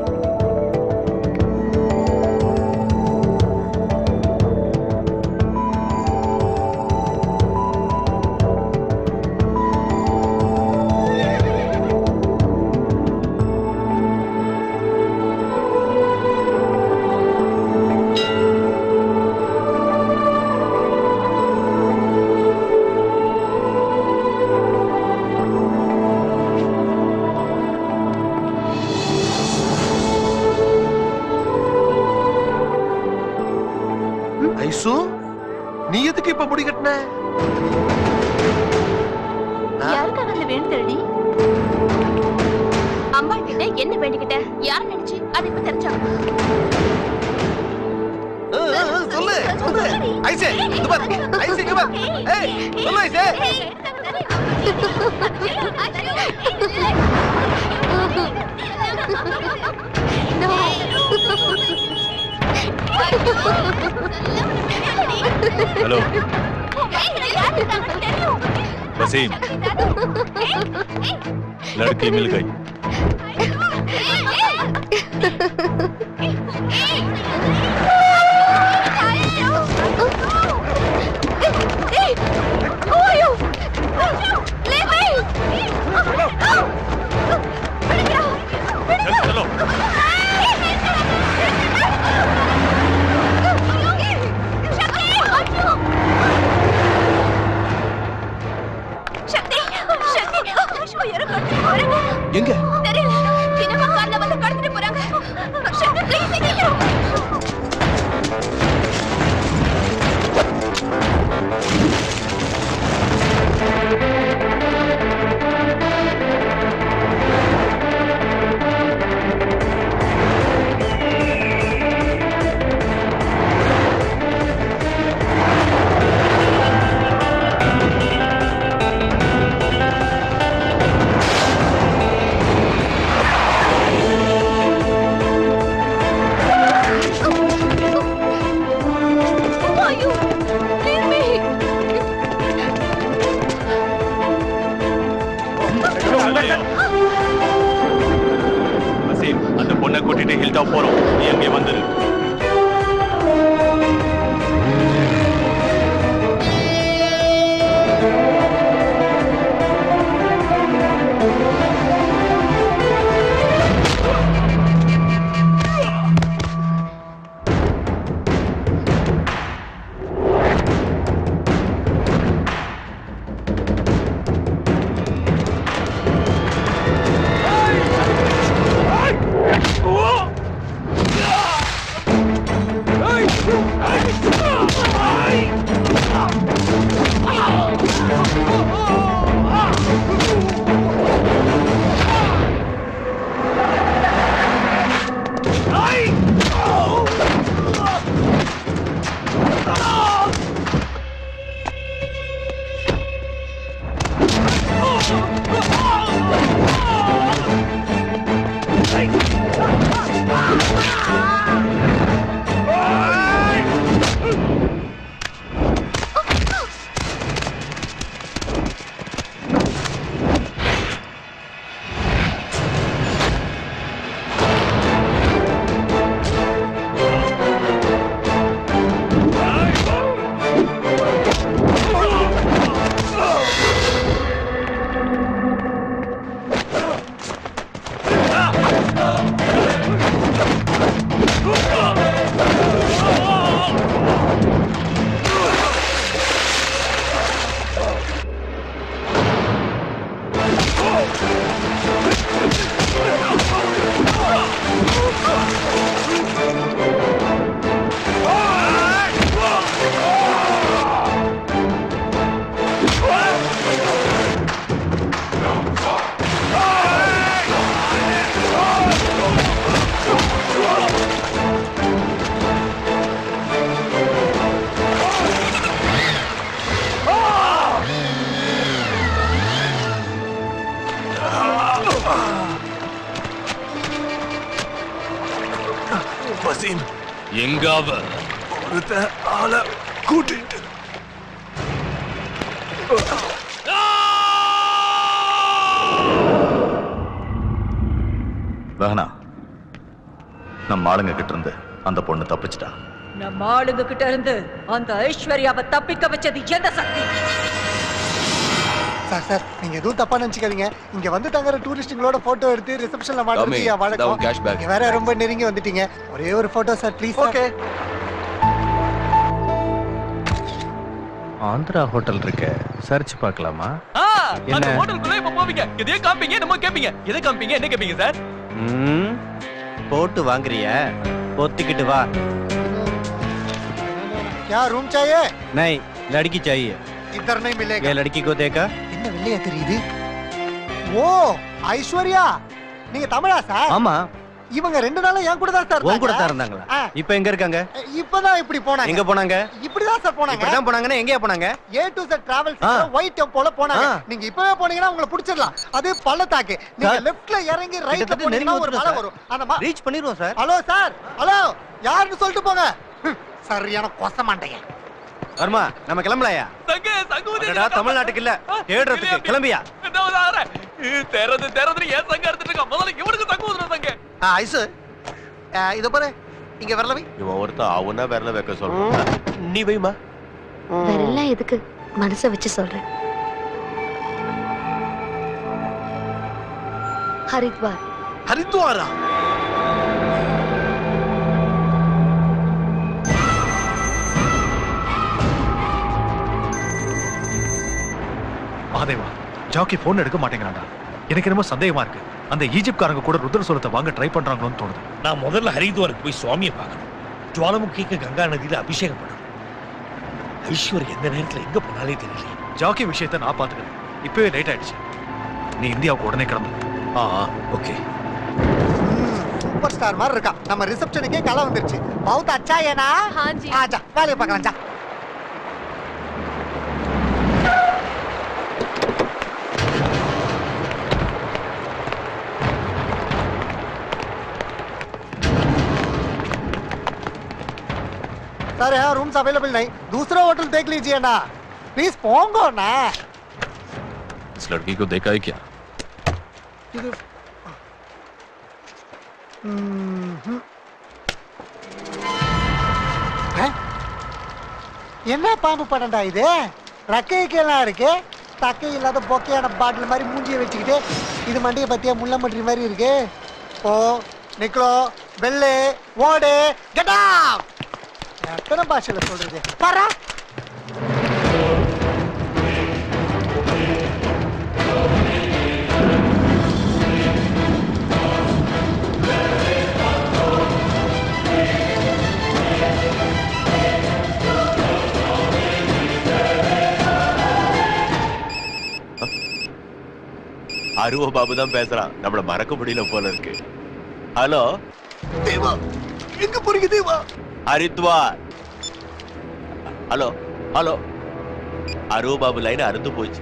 ஐசு நீ எதுக்கு இப்ப முடி கட்டின யாருக்காக அந்த வேண்டுதல்டி அம்மா கிட்ட என்ன வேண்டிக்கிட்ட யார் நினைச்சு அது இப்ப தெரிஞ்சா சொல்லு சொல்லு ஐசே இங்க பாரு ஐசே இங்க பாரு ஏய் சொல்லு ஐசே हेलो वसीम लड़की मिल गई எங்க தெரியல இனமா கார்ல வந்து கடத்திட்டு போறாங்க சங்கர் ப்ளீஸ் சீக்கிரம் ஐயோ leave me வசீம் அந்த பொண்ணை கூட்டிட்டு ஹில் டாப் போறோம் நீ அங்கே வந்துரு வசீம் எங்க அவ ஒருத்த ஆளை கூட்டிட்டு வேணா நம்ம ஆளுங்க கிட்ட இருந்து அந்த பொண்ணு தப்பிச்சிட்டா நம்ம ஆளுங்க கிட்ட இருந்து அந்த ஐஸ்வர்யாவை தப்பிக்க வச்சது எந்த சக்தி சார் சார் நீங்க எதுவும் தப்பா நினைச்சுக்காதீங்க இங்க வந்து தங்குற டூரிஸ்டுங்களோட போட்டோ எடுத்து ரிசப்ஷன்ல மாட்டுறது ராமே, என் இந்தா உன் வழக்கம் cash bag. நீங்க வேற ரொம்ப நெருங்கி வந்துட்டீங்க ஒரே ஒரு photo sir please okay Andhra hotel இருக்க சர்ச் பார்க்கலாமா ஆ, அந்த என்ன? ஹோட்டலுக்குள்ள இப்ப போவீங்க எதையோ காப்பீங்க என்னமோ கேப்பீங்க எதை காப்பீங்க என்ன கேப்பீங்க சார் ம் போட்டு வாங்குறிய பொத்திக்கிட்டு வா क्या रूम चाहिए नहीं लड़की चाहिए इधर नहीं मिलेगा ये लड़की को देखा என்ன வெள்ளையா தெரியுது ஓ ஐஸ்வர்யா நீங்க தமிழா சார் ஆமா இவங்க ரெண்டு நாளா என் கூட தான் சார் உன் கூட தான் இருந்தாங்க. இருந்தாங்களா ஆ. இப்போ எங்க இருக்காங்க இப்பதான் இப்படி போனாங்க எங்க போனாங்க இப்படிதான் சார் போனாங்க இப்படிதான் போனாங்கன்னா எங்கேயா போனாங்க ஏ டு செட் டிராவல்ஸ் ஆ. ஒயிட் டெம்போல போனாங்க ஆ. நீங்க இப்பவே போனீங்கன்னா உங்களை பிடிச்சிடலாம் அது பள்ளத்தாக்கு நீங்க சார், லெஃப்ட்ல இறங்கி ரைட்ல கிட்டத்தட்ட போனீங்கன்னா நெருங்கி ஒரு மலை வந்துட்டோம் வரும் அந்த மா- ரீச் பண்ணிடுவோம் சார் ஹலோ சார் ஹலோ யாருன்னு சொல்லிட்டு போங்க ஹம், சரியான கொச மாட்டேங்க வர்மா நம்ம கிளம்பலாயா சங்கு சங்கு அடடா, தமிழ்நாட்டுக்கு இல்ல தேடுறதுக்கு கிளம்பியா தெறது தெறது ஏன் சங்க எடுத்துட்டு இருக்க முதல்ல இவனுக்கு சங்கு ஊதுற சங்க ஐசு இத பாரு இங்க வரல வை இவன் ஒருத்தன் அவனா விரல வைக்க சொல்றான் நீ வைமா வேறெல்லாம் எதுக்கு மனசை வச்சு சொல்றேன் ஹரித்வார் ஹரித்வாரா மாதேவா ஜாக்கி போன் எடுக்க மாட்டேங்கிறான்டா எனக்கு என்னமோ சந்தேகமா இருக்கு அந்த ஈஜிப்ட்காரங்க கூட ருத்ரசூலத்தை வாங்க ட்ரை பண்றாங்களோன்னு தோணுது நான் முதல்ல ஹரித்வாருக்கு போய் சுவாமியை பார்க்கணும் ஜுவாலமுகிக்கு கங்கா நதியில அபிஷேகம் பண்ணணும் ஐஸ்வர் எந்த நேரத்துல எங்க போனாலே தெரியல ஜாக்கி விஷயத்தை நான் பாத்துக்கிறேன் இப்பவே லேட் ஆயிடுச்சு நீ இந்தியாவுக்கு உடனே கிளம்பு ஆ ஓகே சூப்பர் ஸ்டார் மாதிரி இருக்கா நம்ம ரிசப்ஷனுக்கே கலை வந்துருச்சு பௌத் அச்சா ஏனா ஆஜா வேலையை பார்க்கலாம் ஜா सर यहाँ रूम्स अवेलेबल नहीं दूसरा होटल देख लीजिए ना प्लीज पोंगो ना इस लड़की को देखा है क्या இது ம்ஹும். ஆ? என்ன பாம்பு படம்டா இது ரக்கைக்கெல்லாம் இருக்கு தக்கை இல்லாத பொக்கையான பாட்டில் மாதிரி மூஞ்சியை வச்சுக்கிட்டு இது மண்டியை பத்தியா முள்ள மட்ரி மாதிரி இருக்கு ஓ நிக்கலோ வெள்ளு ஓடு கெட்டா எத்தனை பாஷையில சொல்றது பாரா அருவ பாபு தான் பேசுறான் நம்மள மறக்க முடியல போல இருக்கு ஹலோ தேவா எங்க போறீங்க தேவா ஹரித்வார் ஹலோ ஹலோ அருவ பாபு லைன் அறுந்து போச்சு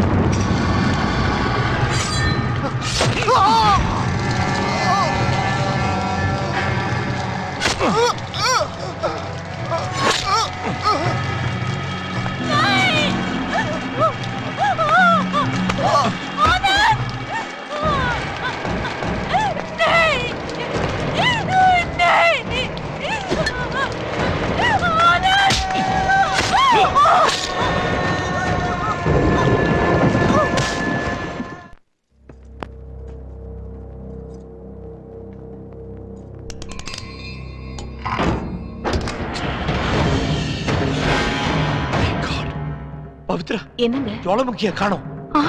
பவித்ரா என்னங்க ஜுவாலமுகிய காணோம்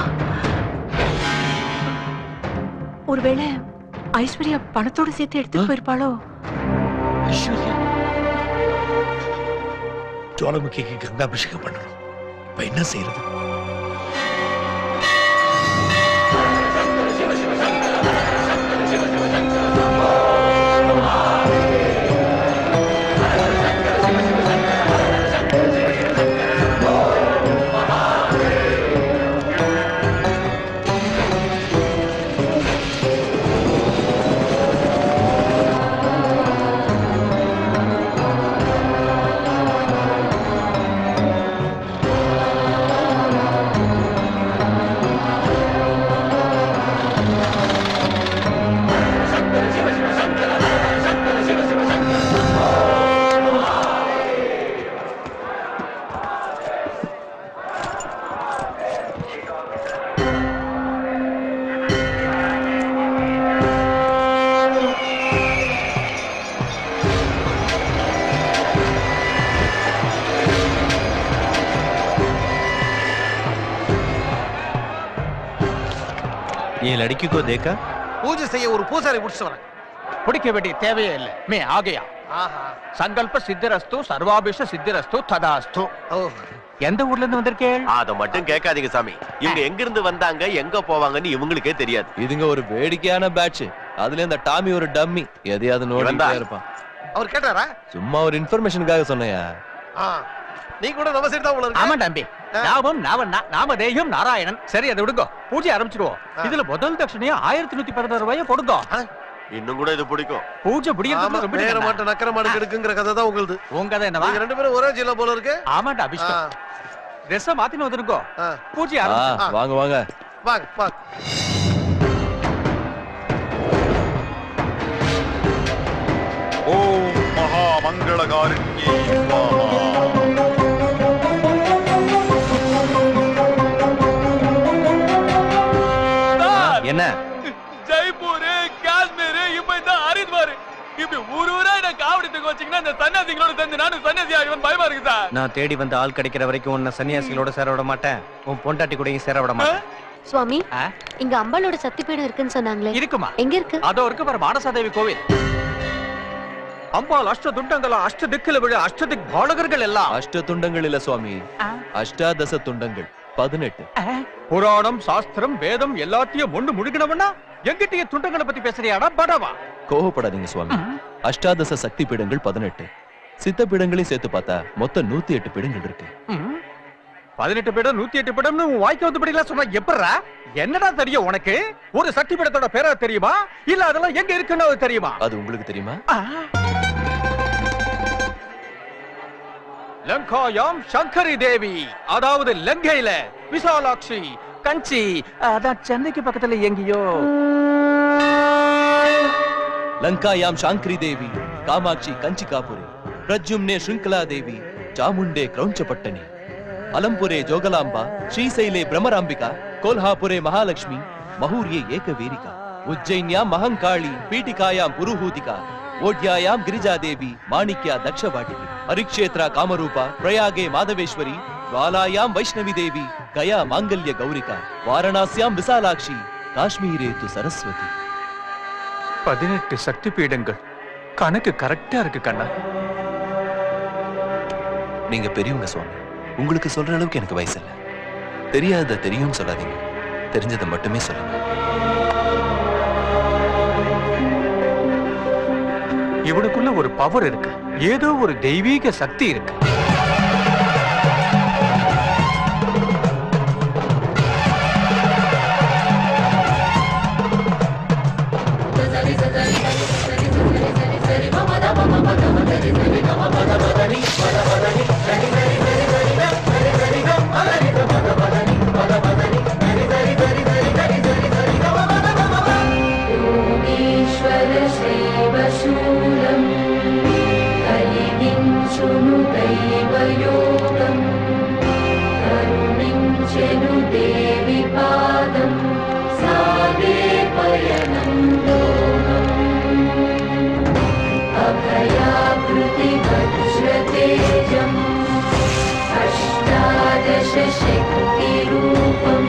ஒருவேளை ஐஸ்வர்யா பணத்தோட சேர்த்து எடுத்துட்டு போயிருப்பாளோ ஐஸ்வர்யா ஜுவாலமுகிக்கு கங்கா அபிஷேகம் பண்ணணும் இப்ப என்ன செய்யறது ये लड़की को देखा பூஜை செய்ய ஒரு பூசாரி முடிச்சு வரேன் பிடிக்க வேண்டிய தேவையே இல்லை மே ஆகையா ஆஹா சங்கல்ப சித்திரஸ்து சர்வாபிஷ சித்திரஸ்து ததாஸ்து எந்த ஊர்ல இருந்து வந்திருக்கேள் அத மட்டும் கேட்காதீங்க சாமி இவங்க எங்க இருந்து வந்தாங்க எங்க போவாங்கன்னு இவங்களுக்கே தெரியாது இதுங்க ஒரு வேடிக்கையான பேட்ச் அதுல இந்த டாமி ஒரு டம்மி எதையாவது நோண்டிட்டே இவன்தான். இருப்பான் அவர் கேட்டாரா சும்மா ஒரு இன்ஃபர்மேஷனுக்காக சொன்னையா ஆ நீ கூட நம்ம சைடு தான் உள்ள இருக்கு ஆமா தம்பி நாமம் நாவண்ணா நாமதேயம் நாராயணன் சரி அதை விடுங்க பூஜை ஆரம்பிச்சிடுவோம் இதுல முதல் தட்சணையா ஆயிரத்தி நூத்தி பதினாறு ரூபாய கொடுங்க இன்னும் கூட இது பிடிக்கும் பூஜை ஆமா முடியறதுக்கு ரொம்ப நேர மாட்ட நக்கர மாடு எடுக்குங்கிற கதை தான் உங்களுது உங்க கதை என்னவா நீங்க ரெண்டு பேரும் ஒரே ஜில்ல போல இருக்கு ஆமாண்டா அபிஷ்டம் ட்ரெஸ் மாத்தின்னு வந்துருக்கோ பூஜை ஆ, ஆரம்பிச்சிடும் வாங்க வாங்க வாங்க வாங்க ஓம் மகாமங்களகாரிண்யே என்ன ஜெய்ப்பூர் காஷ்மீர் இப்ப இந்த ஹரித்வார் இப்படி ஊர் ஊரா என்ன காவடித்துக்கு வச்சீங்கன்னா இந்த சன்னியாசிகளோட சேர்ந்து நானும் சன்னியாசி ஆகிவன் பயமா இருக்கு சார் நான் தேடி வந்த ஆள் கிடைக்கிற வரைக்கும் உன்னை சன்னியாசிகளோட சேர விட மாட்டேன் உன் பொண்டாட்டி கூடயும் சேர விட மாட்டேன் சுவாமி ஆ? இங்க அம்பாளோட சக்தி பீடம் இருக்குன்னு சொன்னாங்களே இருக்குமா எங்க இருக்கு அதோ இருக்கு பாரு மானசாதேவி கோவில் அம்பாள் அஷ்ட துண்டங்களா அஷ்ட திக்கில விழ அஷ்ட திக் பாலகர்கள் எல்லாம் அஷ்ட துண்டங்கள் இல்ல சுவாமி அஷ்டாதச துண்டங்கள் பதினெட்டு புராணம் சாஸ்திரம் வேதம் எல்லாத்தையும் ஒண்ணு முழுகினவனா எங்கிட்டயே துண்டங்களை பத்தி பேசுறியாடா படவா கோவப்படாதீங்க சுவாமி அஷ்டாதச சக்தி பீடங்கள் பதினெட்டு சித்த பீடங்களையும் சேர்த்து பார்த்தா மொத்தம் நூத்தி எட்டு பீடங்கள் இருக்கு ம். பதினெட்டு பீடம் நூத்தி எட்டு பீடம்னு உன் வாய்க்கு வந்தபடிலாம் சொன்னா எப்படிடா என்னடா தெரியும் உனக்கு ஒரு சக்தி பீடத்தோட பேரா தெரியுமா இல்ல அதெல்லாம் எங்க இருக்குன்னு அது தெரியுமா அது உங்களுக்கு தெரியுமா லங்காயாம் சங்கரி தேவி அதாவது லங்கையில விசாலாட்சி கஞ்சி அதான் சென்னைக்கு பக்கத்துல எங்கேயோ லங்காயாம் சாங்கிரி தேவி காமாட்சி கஞ்சிகாபுரி பிரஜும்னே ಶೃಂಖಲಾ ದೇವಿ ಚಾಮುಂಡೆ ಕ್ರೌಂಚಪಟ್ಟಣಿ ಅಲಂಪುರೆ ಜೋಗಲಾಂಬ ಶ್ರೀಶೈಲೆ ಭ್ರಮರಾಂಬಿಕಾ ಕೋಲ್ಹಾಪುರೆ ಮಹಾಲಕ್ಷ್ಮಿ ಮಹೂರ್ಯೆ ಏಕವೀರಿಕಾ ಉಜ್ಜೈನ್ಯಾಂ ಮಹಂಕಾಳಿ ಪೀಠಿಕಾಯಾಂ ಪುರುಹೂತಿಕಾ ಓಡ್ಯಾಯಾಂ ಗಿರಿಜಾದೇವಿ ಮಾಣಿಕ್ಯ ದಕ್ಷವಾಟಿಕೆ ಹರಿಕ್ಷೇತ್ರ ಕಾಮರೂಪ ಪ್ರಯಾಗೆ ಮಾಧವೇಶ್ವರಿ ಜ್ವಾಲಾಯಾಂ ವೈಷ್ಣವಿ ದೇವಿ ಗಯಾ ಮಾಂಗಲ್ಯ ಗೌರಿಕಾ ವಾರಣಾಸ್ಯಾಂ ವಿಶಾಲಾಕ್ಷಿ ಕಾಶ್ಮೀರೇತು ಸರಸ್ವತಿ பதினெட்டு சக்தி பீடங்கள் கணக்கு கரெக்டா இருக்கு கண்ணா நீங்க பெரியவங்க சுவாமி உங்களுக்கு சொல்ற அளவுக்கு எனக்கு வயசு இல்ல தெரியாதத தெரியும்னு சொல்லாதீங்க தெரிஞ்சதை மட்டுமே சொல்லுங்க இவனுக்குள்ள ஒரு பவர் இருக்கு ஏதோ ஒரு தெய்வீக சக்தி இருக்கு योगीश्वर शैवशूलम् కలిగించును దైవయోగం కరుణించెను దేవి పాదం సాగే పయనం లోకం అభయాకృతి వజ్రతేజం అష్టాదశ శక్తి రూపం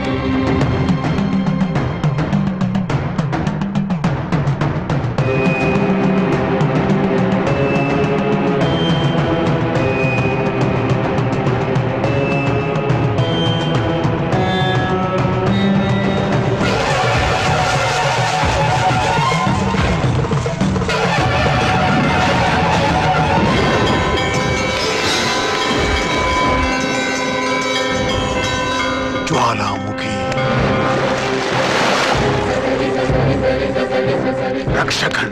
ज्वालामुखी रक्षकन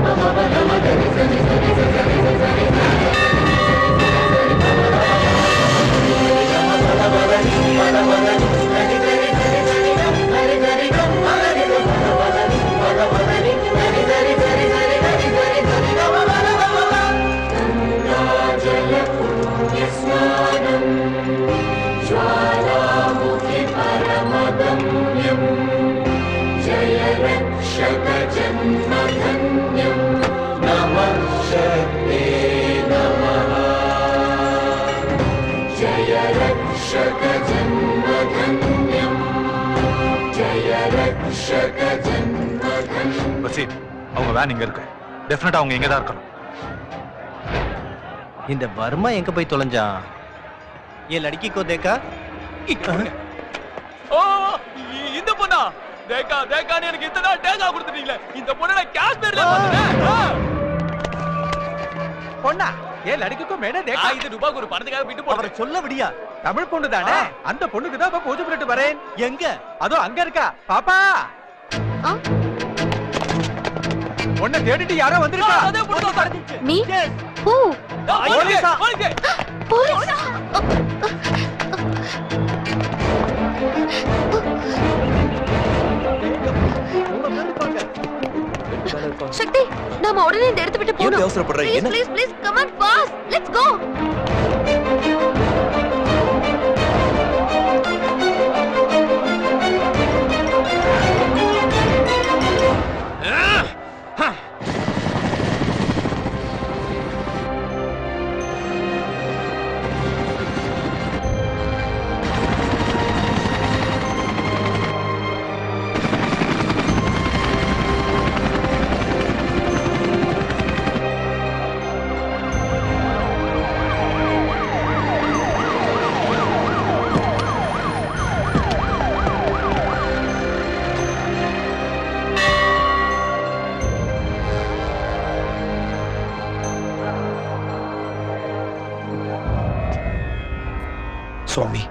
जलपुण्यस्नानम् ज्वालामुखि परमगम्यम् जय रक्षक जन्मधन्यम् नमः शक्ते नमः जय रक्षक जन्मधन्यम् जय रक्षक जन्मधन्यम् வசீம் அவங்க வேன் இங்க இருக்கு டெஃபினட்டா அவங்க இங்க தான் இருக்கணும் இந்த வர்மா எங்க போய் தொலைஞ்சான் ஏ லड़की को देखा ஓ இ- இந்த பொண்ணா தேக்கா தேக்கான்னு எனக்கு இத்தனை நாள் டேக்கா கொடுத்துட்டீங்களே இந்த பொண்ணை நான் காஷ்மீர்ல பார்த்தேன் பொண்ணா ஏன் லடிக்குக்கும் மேட தேக்கா இது ரூபாய்க்கு ஒரு பணத்துக்காக விட்டு அவரை சொல்ல விடியா தமிழ் பொண்ணு தானே அந்த பொண்ணுக்கு தான் இப்ப பூஜை பண்ணிட்டு வரேன் எங்க அதோ அங்க இருக்கா பாப்பா உன்னை தேடிட்டு யாரோ வந்திருக்கா மீ பூ போலீஸா? போலீஸ் சக்தி நாம உடனே இந்த இடத்தை விட்டு ஏன் போகணும் அவசரப்படுற? ப்ளீஸ் என்ன? Please please come on fast let's go சுவாமி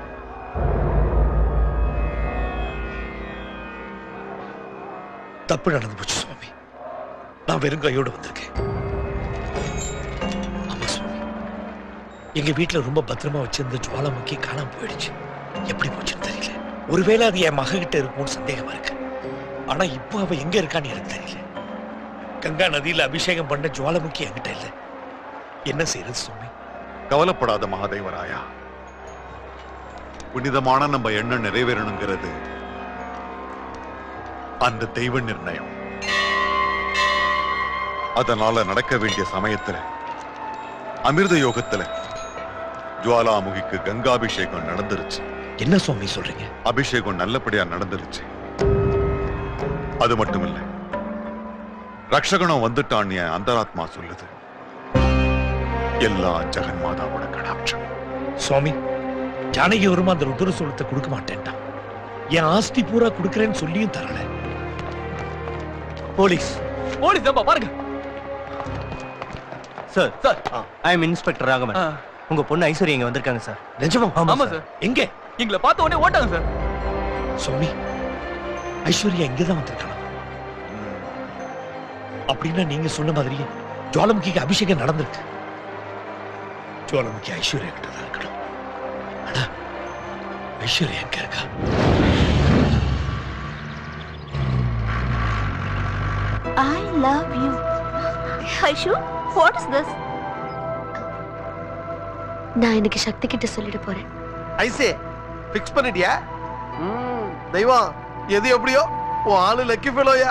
தப்பு நடந்து போச்சு சுவாமி நான் வெறும் கையோட வந்திருக்கேன் ஆமா சுவாமி எங்க வீட்டுல ரொம்ப பத்திரமா வச்சிருந்த ஜுவாலாமுக்கி காணாம போயிடுச்சு எப்படி போச்சுன்னு தெரியல ஒருவேளை அது என் மக கிட்ட இருக்கும்னு சந்தேகமா இருக்கு ஆனா இப்போ அவ எங்க இருக்கான்னு எனக்கு தெரியல கங்கா நதியில அபிஷேகம் பண்ண ஜுவாலாமுக்கி என்கிட்ட இல்ல என்ன செய்யறது சுவாமி கவலைப்படாத மகாதேவராயா புனிதமான நம்ம எண்ணம் நிறைவேறணுங்கிறது அந்த தெய்வ நிர்ணயம் அதனால நடக்க வேண்டிய சமயத்துல அமிர்த யோகத்துல ஜுவாலாமுகிக்கு கங்காபிஷேகம் நடந்துருச்சு என்ன சுவாமி சொல்றீங்க அபிஷேகம் நல்லபடியா நடந்துருச்சு அது மட்டும் இல்ல ரக்ஷகணம் வந்துட்டான் என் அந்தராத்மா சொல்லுது எல்லா ஜெகன்மாதாவோட கடாட்சம் சுவாமி ஜானகி வருமா அந்த ருத்ர சோளத்தை கொடுக்க மாட்டேன்ட்டான் என் ஆஸ்தி பூரா கொடுக்கறேன்னு சொல்லியும் தரல போலீஸ் போலீஸ் தான்ப்பா பாருங்க sir sir I am inspector Raghavan உங்க பொண்ணு ஐஸ்வர்யா இங்க வந்திருக்காங்க சார் நிஜமா ஆமா சார் எங்க எங்களை பார்த்த உடனே ஓட்டாங்க சார் சுவாமி ஐஸ்வர்யா இங்கதான் வந்திருக்கலாம் அப்படின்னா நீங்க சொன்ன மாதிரியே ஜுவாலமுகிக்கு அபிஷேகம் நடந்திருக்கு ஜுவாலமுகி ஐஸ்வர்யா கிட்ட தான் இருக்கணும் ஆனா ஐஸ்வர்யா எங்க இருக்கா I love you. Aishu what is this? நான் இன்னைக்கு சக்தி கிட்ட சொல்லிட போறேன் ஐசே ஃபிக்ஸ் பண்ணிட்டியா ம், தெய்வம் எது எப்படியோ உன் ஆளு லக்கி ஃபெலோயா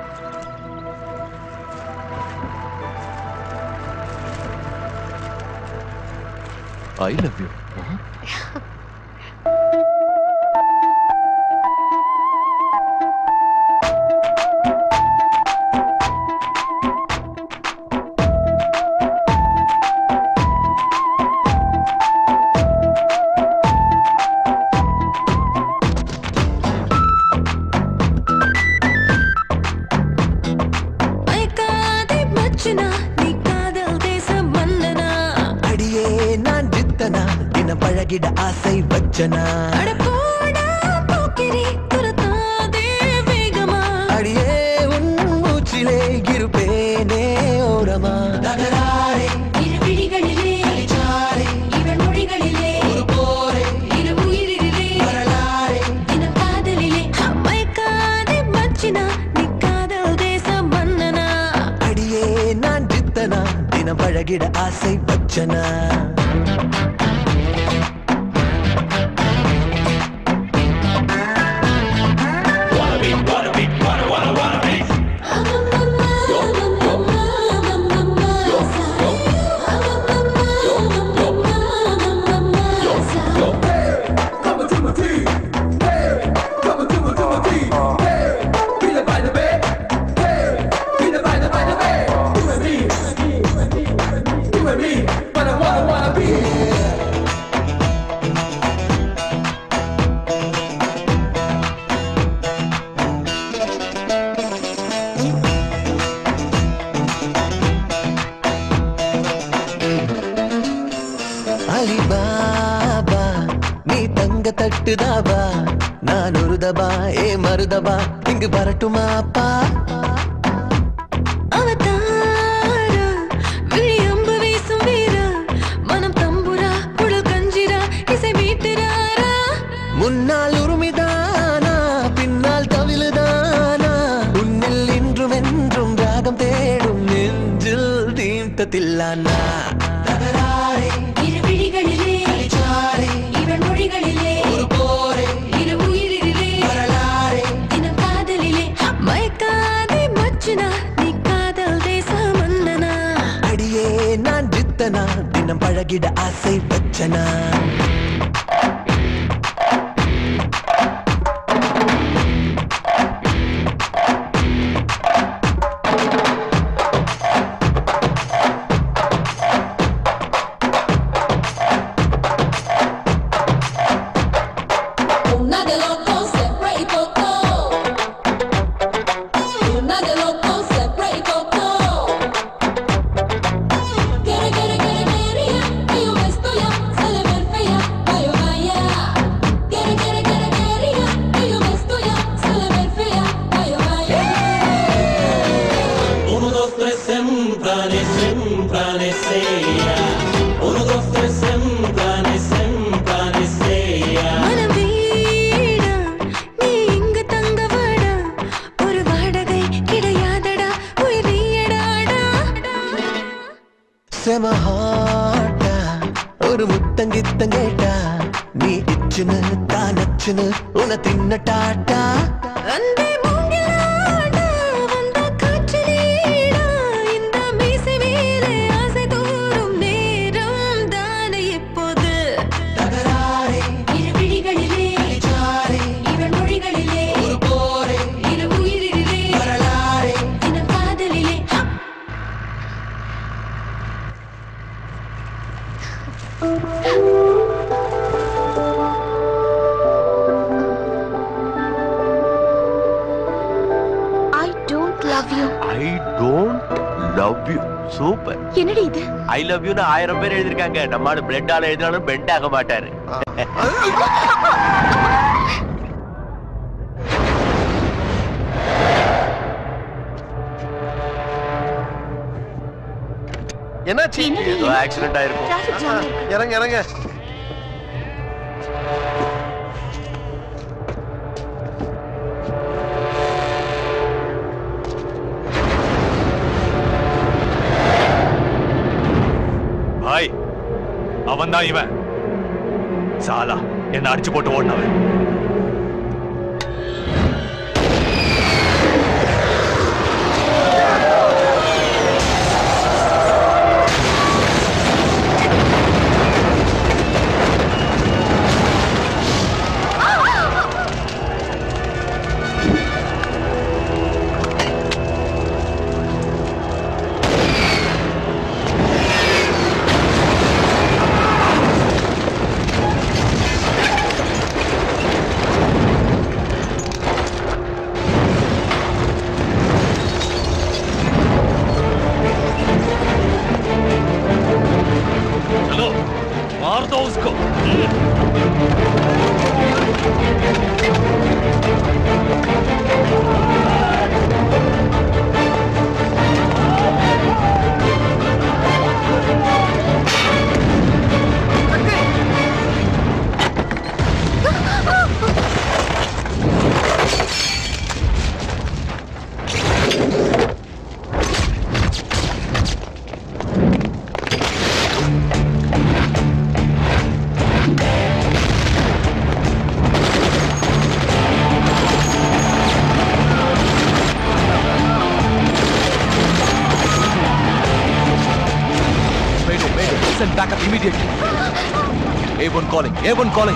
ஐ லவ் யூ மயக்காதே மச்சனா நீ காதல் தேச மன்னனா அடியே நான் ஜித்தனா தின பழகிட ஆசை வச்சனா அட போடா போக்கிரி துரத்தாதே வேகமா அடியே உன் மூச்சிலே இருப்பேனே ஓரமா நகராரே இரு விழிகளிலே அடிச்சாரே இவன் மொழிகளிலே ஒரு போரே இரு உயிரிலே வரலாறே தினம் காதலிலே மயக்காதே மச்சனா நீ காதல் தேச மன்னனா அடியே நான் ஜித்தனா தின பழகிட ஆசை வச்சனா அலிபாபா நீ தங்க தட்டுதாபா நான் ஒரு தபா ஏ மருதபா இங்கு வரட்டுமா அப்பா அவதாரா விழியம்பு வீசும் வீரா மனம் தம்புரா குழல் கஞ்சிரா இசை மீட்டுறாரா முன்னால் உரிமைதானா பின்னால் தவிழுதானா உன்னில் இன்றும் என்றும் ராகம் தேடும் நெஞ்சில் தீர்த்தத்தில்லானா தகராறே இரு விழிகளிலே அடிச்சாரே இவன் மொழிகளிலே ஒரு போரே இரு உயிரிலே வரலாறே தினம் காதலிலே மயக்காதே மச்சுனா நீ காதல் தேச மன்னனா அடியே நான் ஜித்தனா தினம் பழகிட ஆசை வச்சனா Una de locos siempre y poco Una de locos siempre y poco Quiere, quiere, quiere, quería Que yo me estoy ya Se le ve fea sempre, sempre sea. Uno, dos, tres, sempre, sempre sea. மனவீடா, நீ இங்கு தங்க வாடா. ஒரு வாடகை கிடையாதடா உயிரியடாடா செமஹாட்ட ஒரு முத்தங்கித்தம் கேட்டா நீ இச்சுன்னு தான் நச்சுன்னு உன தின்ன டாட்டா அன்பே மூங்கிலாடா, வந்த காற்றிலேடா. இந்த மீசை மேலே ஆசை தோறும் நேரம் தானே இப்போது. இரு விழிகளிலே, இவள் மொழிகளிலே, இரு உயிரிலே, தினம் காதலிலே ஹா! I don't love you I don't love you super என்னடி இது ஐ லவ் யூன்னு ஆயிரம் பேர் எழுதிருக்காங்க நம்ம ஆளு பிளட் ஆல எழுதினாலும் பெண்ட் ஆக மாட்டாரு என்னாச்சு ஏதோ ஆக்சிடென்ட் ஆயிருக்கும் இறங்க இறங்க பாய் அவன் தான் இவன் சாலா என்ன அடிச்சு போட்டு ஓடினவன் चलो मार दो उसको Mayday, mayday. Send backup immediately. A1 calling. A1 calling.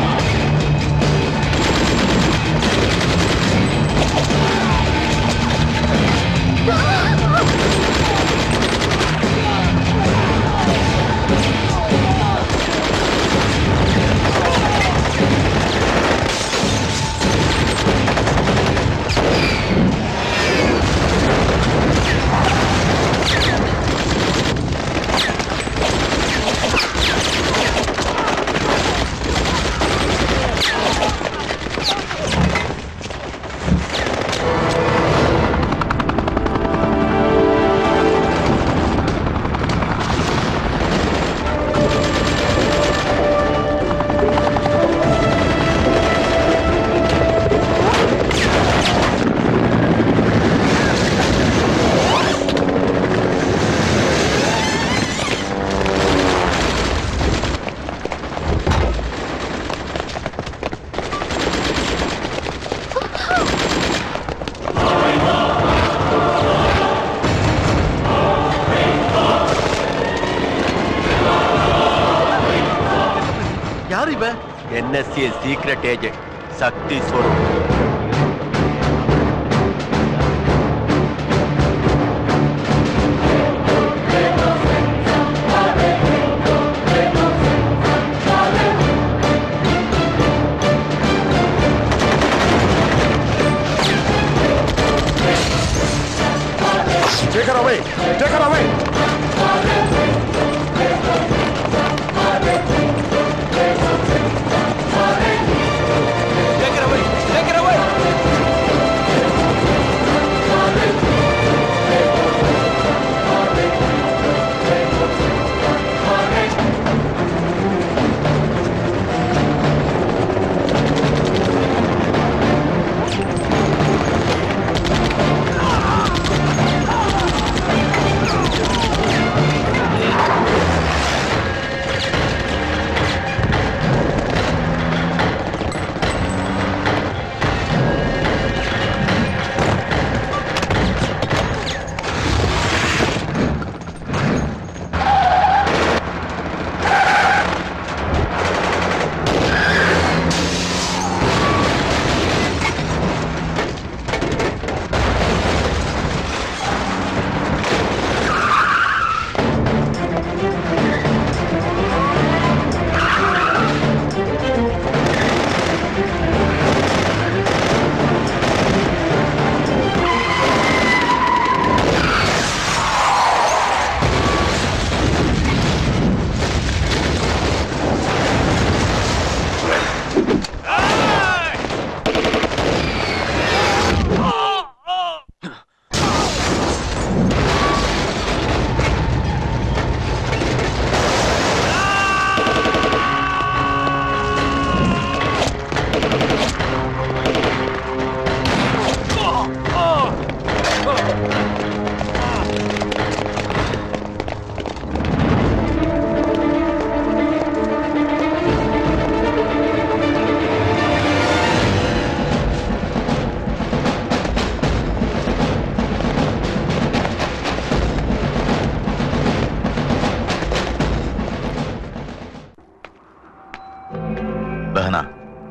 யார் இவன் NSC secret agent Shakti Swaroop Take her away! Take her away! Take it away. Take it away.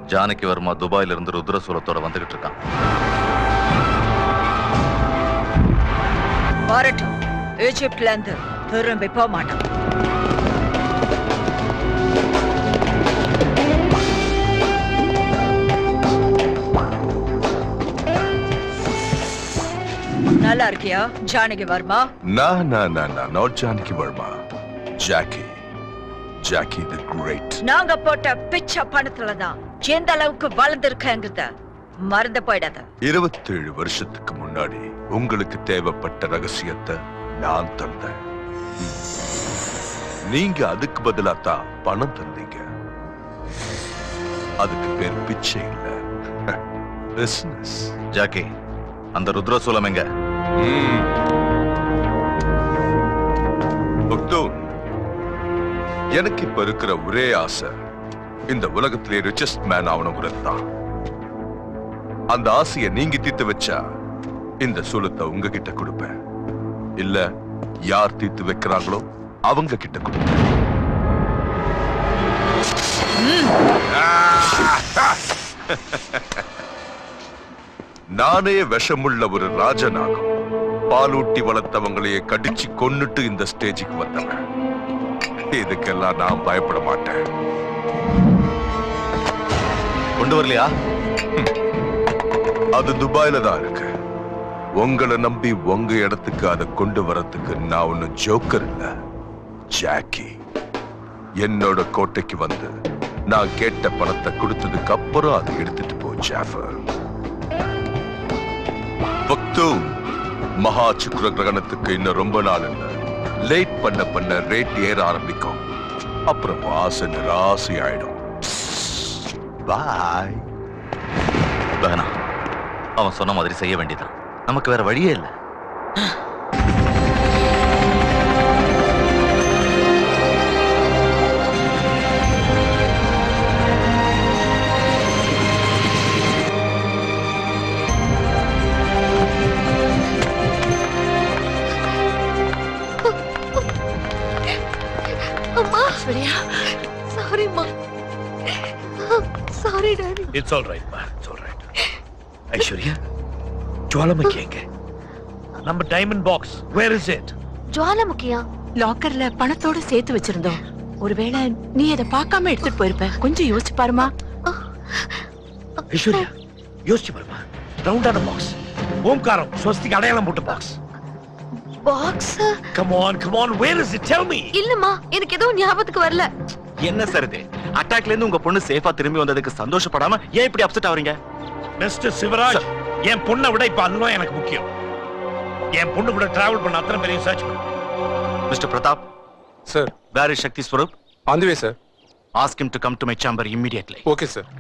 Janaki Varma துபாயில இருந்து ருத்ரசூலத்தோட வந்துகிட்டு இருக்கான் வரட்டும் ஈஜிப்ட்ல இருந்து திரும்பி போக மாட்டான் நல்லா இருக்கியா Janaki Verma No, no, no, no, not Janaki Verma. Jackie. Jackie the Great. நாங்க போட்ட பிச்சை பணத்துல தான் எந்த அளவுக்கு வளர்ந்துருக்கங்கிறத மறந்து போயிடாத இருபத்தேழு வருஷத்துக்கு முன்னாடி உங்களுக்கு தேவைப்பட்ட ரகசியத்தை நான் தந்தேன் ம். நீங்க அதுக்கு பதிலா தான் பணம் தந்தீங்க அதுக்கு பேர் பிச்சை இல்ல பிசினஸ் ஜாக்கி அந்த ருத்ரசூலம் எங்க புக்தூன் எனக்கு இப்ப இருக்கிற ஒரே ஆசை இந்த உலகத்திலே ரிச்சஸ்ட் மேன் ஆகணுங்கிறது தான் அந்த ஆசையை நீங்க தீர்த்து வச்சா இந்த சூலத்தை உங்ககிட்ட கொடுப்பேன் இல்ல யார் தீர்த்து வைக்கிறாங்களோ அவங்க கிட்ட கொடுப்பேன் நானே விஷமுள்ள ஒரு ராஜனாகும் பாலூட்டி வளர்த்தவங்களையே கடிச்சு கொன்னுட்டு இந்த ஸ்டேஜுக்கு வந்தவன் இதுக்கெல்லாம் நான் பயப்பட மாட்டேன் கொண்டு வரலையா அது துபாயில தான் இருக்கு உங்களை நம்பி உங்க இடத்துக்கு அதை கொண்டு வரதுக்கு நான் ஒன்னும் ஜோக்கர் இல்ல ஜாக்கி என்னோட கோட்டைக்கு வந்து நான் கேட்ட பணத்தை கொடுத்ததுக்கு அப்புறம் அதை எடுத்துட்டு போ ஜாஃபர் பக்தூன் மகா சுக்ர கிரகணத்துக்கு இன்னும் ரொம்ப நாள் இல்ல லேட் பண்ண பண்ண ரேட் ஏற ஆரம்பிக்கும் அப்புறம் ஆசை நிராசை ஆயிடும் பாய் வேணாம் அவன் சொன்ன மாதிரி செய்ய வேண்டியதான் நமக்கு வேற வழியே இல்லை அம்மா ஐஸ்வர்யா சாரிம்மா sorry daddy it's all right மா it's all right Aishwarya Jwalamukhi எங்க நம்ம diamond box where is it ஜுவாலமுக்கியா லாக்கர்ல பணத்தோட சேர்த்து வச்சிருந்தோம் ஒருவேளை நீ அதை பார்க்காம எடுத்துட்டு போயிருப்ப கொஞ்சம் யோசிச்சு பாருமா ஐஸ்வர்யா யோசிச்சு பாருமா ரவுண்டான பாக்ஸ் ஓம்காரம் ஸ்வஸ்திக்கு அடையாளம் போட்ட box box come on come on where is it tell me இல்லம்மா எனக்கு எதுவும் ஞாபகத்துக்கு வரல என்ன சார் இது அட்டாக்ல இருந்து உங்க பொண்ணு சேஃபா திரும்பி வந்ததுக்கு சந்தோஷப்படாம ஏன் இப்படி அப்செட் ஆவறீங்க மிஸ்டர் சிவராஜ் என் பொண்ணை விட இப்ப அதுதான் எனக்கு முக்கியம் என் பொண்ணு கூட டிராவல் பண்ண அத்தனை பேரையும் சர்ச் பண்ணு mister Prathap sir where is Shakti Swaroop on the way sir ask him to come to my chamber immediately okay sir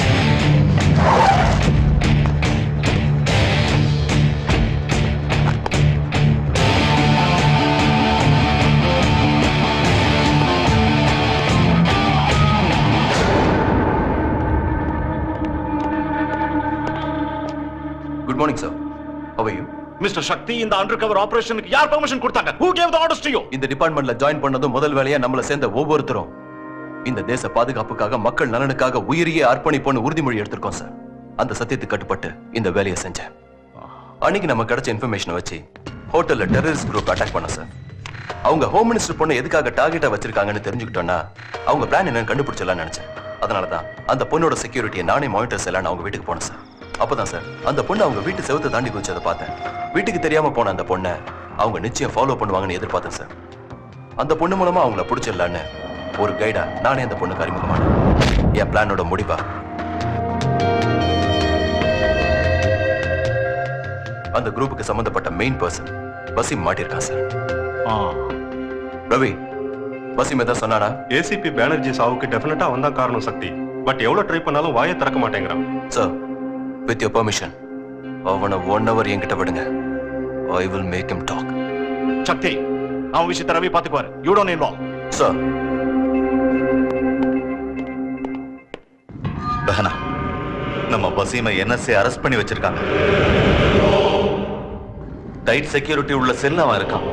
good morning sir how you mister Shakti இந்த அண்டர் கவர் ஆபரேஷனுக்கு யார் பெர்மிஷன் கொடுத்தாங்க who gave the orders to you இந்த டிபார்ட்மெண்ட்ல join பண்ணதும் முதல் வேலையா நம்மள சேர்ந்த ஒவ்வொருத்தரும் இந்த தேச பாதுகாப்புக்காக மக்கள் நலனுக்காக உயிரையே அர்ப்பணிப்போன்னு உறுதிமொழி எடுத்திருக்கோம் சார் அந்த சத்தியத்துக்கு கட்டுப்பட்டு இந்த வேலையை செஞ்சேன் அன்னைக்கு நம்ம கிடைச்ச இன்ஃபர்மேஷனை வச்சு ஹோட்டல்ல டெரரிஸ்ட் குரூப் அட்டாக் பண்ண சார் அவங்க ஹோம் மினிஸ்டர் பொண்ணு எதுக்காக டார்கெட்டா வச்சிருக்காங்கன்னு தெரிஞ்சுக்கிட்டோம்னா அவங்க பிளான் என்னன்னு கண்டுபிடிச்சலாம்னு நினைச்சேன் அதனால தான் அந்த பொண்ணோட செக்யூரிட்டியை நானே மானிட்டர் செய்யலாம்னு அவங்க வீட்டுக்கு போனேன் சார் அப்பதான் சார் அந்த பொண்ணு அவங்க வீட்டு செவத்தை தாண்டி குதிச்சதை பார்த்தேன் வீட்டுக்கு தெரியாம போன அந்த பொண்ணை அவங்க நிச்சயம் ஃபாலோ பண்ணுவாங்கன்னு எதிர்பார்த்தேன் சார் அந்த பொண்ணு மூலமா அவங்கள பிடிச்சிடலான்னு ஒரு கைடா நானே அந்த பொண்ணுக்கு அறிமுகமானேன் என் பிளானோட முடிவா அந்த குரூப்புக்கு சம்பந்தப்பட்ட மெயின் பர்சன் வசீம் மாட்டிருக்கான் சார் ரவி வசீம் எதாவது சொன்னானா ஏசிபி பேனர்ஜி சாவுக்கு டெஃபினட்டா அவன் தான் காரணம் சக்தி பட் எவ்வளவு ட்ரை பண்ணாலும் வாயை திறக்க மாட்டேங்கிறான் சார் வித் யோர் பர்மிஷன் அவனை ஒன் ஹவர் என்கிட்ட விடுங்க I will make him talk Shakti அவன் விஷயத்தை ரவி பாத்துக்குவாரு யூ டோன்ட் இன்வால்வ் சார் பெஹனா நம்ம வசீமை என்எஸ்ஏ அரெஸ்ட் பண்ணி வச்சிருக்காங்க டைட் செக்யூரிட்டி உள்ள செல் அவன் இருக்கான்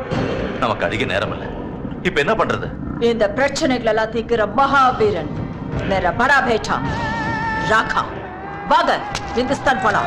நமக்கு அதிக நேரம் இல்லை இப்ப என்ன பண்றது இந்த பிரச்சனைகள் எல்லாம் தீர்க்கிற மகாவீரன் मेरा बड़ा बेटा राखा वाग हिंदुस्तान पड़ा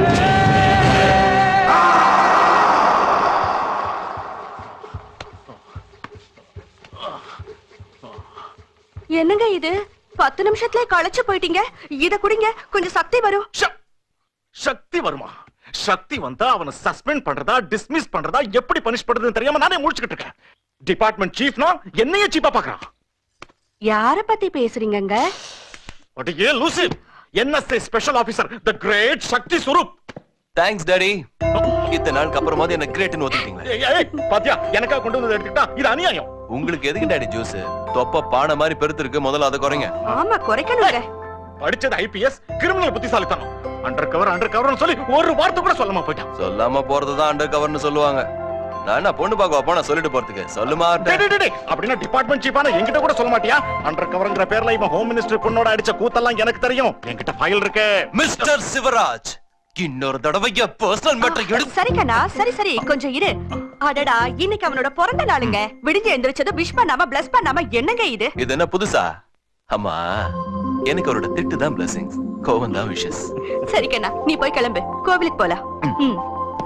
என்னங்க இது பத்து நிமிஷத்துல களைச்சு போயிட்டீங்க இத குடிங்க கொஞ்சம் சக்தி வரும் சக்தி வருமா சக்தி வந்தா அவனை சஸ்பெண்ட் பண்றதா டிஸ்மிஸ் பண்றதா எப்படி பனிஷ் பண்றதுன்னு தெரியாம நானே முடிச்சுக்கிட்டு இருக்கேன் டிபார்ட்மெண்ட் சீஃப்னா என்னையே சீப்பா பாக்குறான் யார பத்தி பேசுறீங்கங்க அடியே லூசி NSA special officer the great Shakti Swaroop thanks daddy இத்தனை நாளுக்கு அப்புறமாவது என்ன கிரேட்னு ஒத்துக்கிட்டீங்களே ஏய், ஏய், பாத்தியா எனக்கா கொண்டு வந்து எடுத்துக்கிட்டா இது அநியாயம் உங்களுக்கு எதுக்கு டாடி ஜூஸ் தொப்ப பானை மாதிரி பெருத்து இருக்கு முதல்ல அதை குறைங்க ஆமா குறைக்கணுங்க படிச்சது ஐபிஎஸ் கிரிமினல் புத்திசாலித்தனம் அண்டர் கவர் அண்டர் கவர்னு சொல்லி ஒரு வார்த்தை கூட சொல்லாம போயிட்டான் சொல்லாம போறதுதான் அண்டர் கவர்னு சொல்லுவாங்க நான் என்ன பொண்ணு பார்க்க போனா சொல்லிட்டு போறதுக்கு சொல்லுமா டேய், டேய், டேய், அப்படின்னா டிபார்ட்மெண்ட் சீஃபான என்கிட்ட கூட சொல்ல மாட்டியா அண்டர் கவர்ங்கிற பேர்ல இவன் ஹோம் மினிஸ்டர் பொண்ணோட அடிச்ச கூத்தெல்லாம் எனக்கு தெரியும் என்கிட்ட ஃபைல் இருக்கு மிஸ்டர் சிவராஜ் இன்னொரு தடவை என் பர்சனல் மேட்டர் எடுத்து சரி கண்ணா சரி சரி கொஞ்சம் இரு அடடா இன்னைக்கு அவனோட பிறந்த நாளுங்க விடிஞ்சு எந்திரிச்சது விஷ் பண்ணாம பிளஸ் பண்ணாம என்னங்க இது இது என்ன புதுசா அம்மா எனக்கு அவரோட திட்டு தான் பிளஸிங்ஸ் கோவம் தான் விஷஸ் சரி கண்ணா நீ போய் கிளம்பு கோவிலுக்கு போலாம் ம்.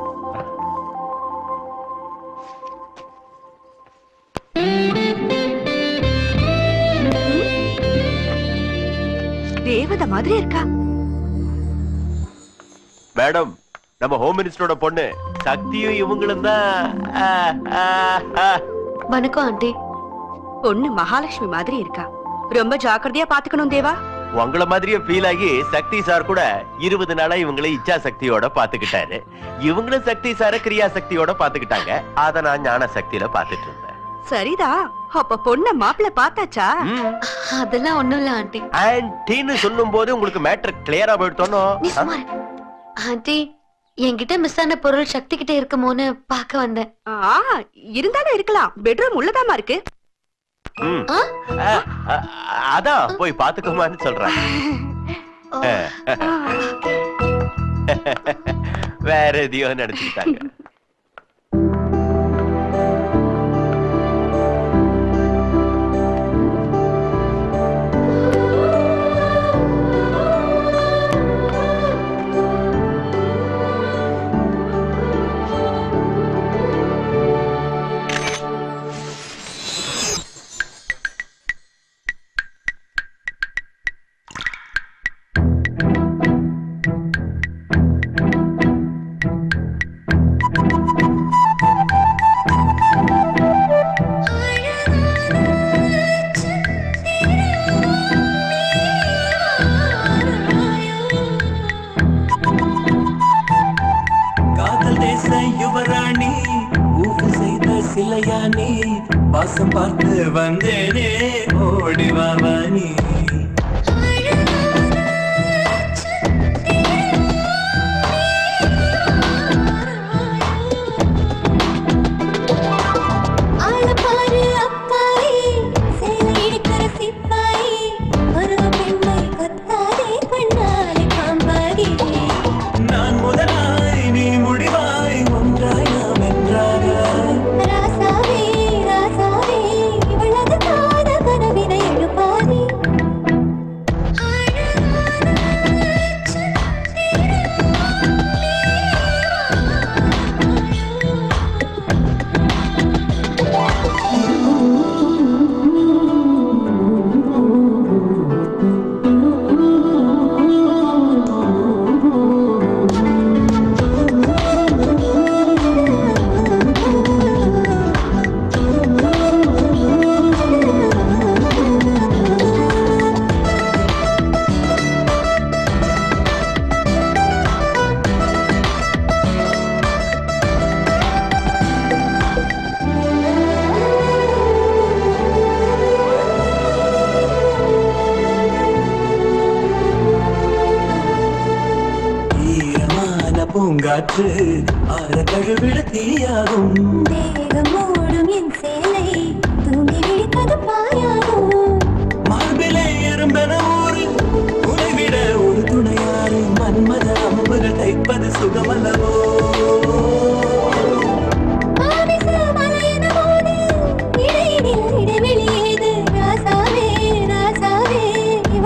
தேவதை மாதிரி இருக்கா மேடம் நம்ம ஹோம் மினிஸ்டரோட பொண்ணு சக்தியும் இவங்களும் தான் வணக்கம் ஆண்டி பொண்ணு மகாலட்சுமி மாதிரி இருக்கா ரொம்ப ஜாக்கிரதையா பாத்துக்கணும் தேவா உங்கள மாதிரியே ஃபீல் ஆகி சக்தி சார் கூட இருபது நாளா இவங்களை இச்சா சக்தியோட பாத்துக்கிட்டாரு இவங்களும் சக்தி சார கிரியா சக்தியோட பாத்துக்கிட்டாங்க அத நான் ஞான சக்தியில பாத்துட்டு இருந்தேன் சரிதா அப்ப பொண்ண மாப்பிள்ள பார்த்தாச்சா அதெல்லாம் ஒண்ணும் இல்ல ஆண்டி ஆன்டின்னு சொல்லும் போது உங்களுக்கு மேட்டர் கிளியரா போயிட்டோனோ நீ சும்மா இரு. ஆண்டி என்கிட்ட மிஸ் ஆன பொருள் சக்தி கிட்ட இருக்குமோன்னு பார்க்க வந்தேன் ஆ இருந்தாலும் இருக்கலாம் பெட்ரூம் உள்ளதாமா இருக்கு ம். அ, அ, அதான் போய் பாத்துக்கோமான்னு சொல்றேன் வேற எதையோ நினைச்சுக்கிட்டாங்க காதல் தேச யுவராணி ஊகு செய்த சிலையானி வாசம் பார்த்து வந்தேனே ஓடி வாவானி ஆளப்பாரு அப்பாயி, சேலை இழுக்கிற சிப்பாயி, பருவ பெண்ணை கொத்தாதே கண்ணாலே காம்பாகி. நான் முதலாய் நீ முடிவாய் ஒன்றாய் நாம் என்றாக ராசாவே, ராசாவே, இவளது காத கனவினை எழுப்பாதே. ஈரமான பூங்காற்று ஆற கழுவிட தீயாகும் தேகம் மூடும் என் சேலை, தூங்கி விழிப்பது பாயாகும். மார்பிலே எறும்பென ஊறு உனைவிட ஒரு துணையாறு மன்மத அம்புகள் தைப்பது சுகமல்லவோ ஆவேச மலையென மோது, இடையினில் இடைவெளி ஏது? ராசாவே, ராசாவே,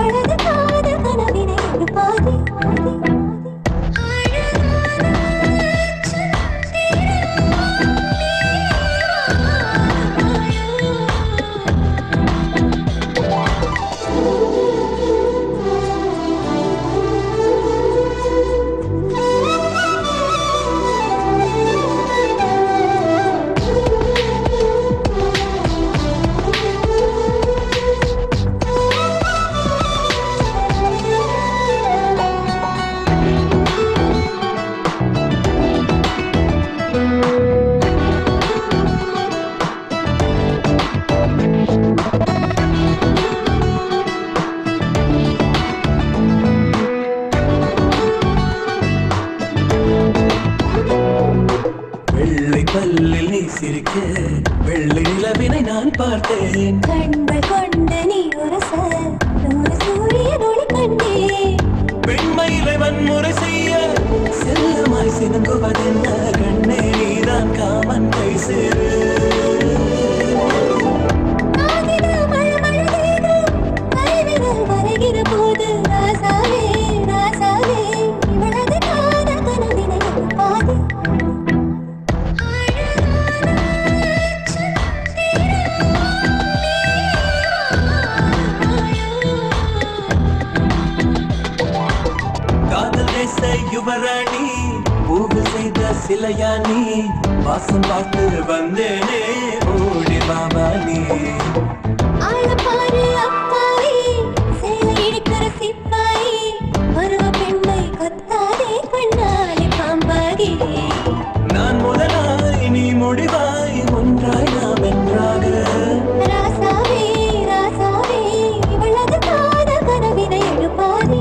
வெள்ளை பல்லில் நீ சிரிக்க வெள்ளை நிலவினை நான் பார்த்தேன் கண்கள் கொண்ட நீ உரச நூறு சூரியன் ஒளி கண்டே பெண்மயிலை வன்முறை செய்ய செல்லமாய் சினுங்குவதென்ன கண்ணே நீதான் காமன் கை சேரு ஆகிற மழ மழ தேகம் கைவிரல் வரைகிற போது ராசாவே ராசாவே இவளது காதல் கனவினை பாதி காதல் தேச யுவராணி பூவில் செய்த சிலையானி வாசம் பார்த்து வந்தேனே ஓடி பாபா நீ ஆள பாரு அப்பாவி சேலை இடிக்கிற சிப்பாயி பருவ பெண்மை கொத்தாதே கண்ணாலே பாம்பாகி நான் முதலாய் நீ முடிவாய் ஒன்றாய் நாம் என்றாக ராசாவே ராசாவே இவளது காதல் கனவினை எழுப்பாதே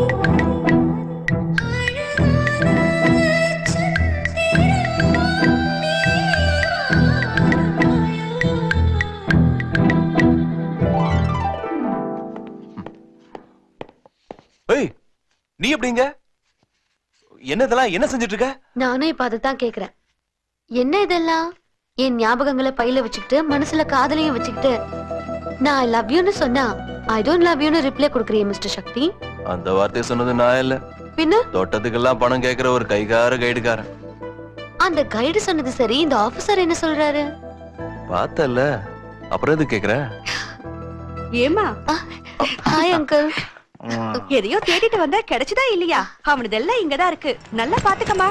ஏய் நீ எப்படிங்க என்ன இதெல்லாம் என்ன செஞ்சுட்டு இருக்க நானும் இப்ப அதைத்தான் கேக்குறேன் என்ன இதெல்லாம் என் ஞாபகங்களை பையில வச்சுக்கிட்டு மனசுல காதலையும் வச்சுக்கிட்டு நான் ஐ லவ் யூன்னு சொன்னா ஐ டோன்ட் லவ் யூன்னு ரிப்ளை கொடுக்குறீங்க மிஸ்டர் சக்தி அந்த வார்த்தையை சொன்னது நான் இல்ல பின்ன தோட்டத்துக்கெல்லாம் பணம் கேக்குற ஒரு கைகார கைடுக்காரன் அந்த கைடு சொன்னது சரி இந்த ஆபீசர் என்ன சொல்றாரு பார்த்தல அப்புறம் எது கேக்குற ஏமா ஹாய் அங்கிள் எதையோ தேடிட்டு வந்தா கிடைச்சதா இல்லையா அவனதெல்லாம் இங்கதான் இருக்கு நல்லா பாத்துக்கமா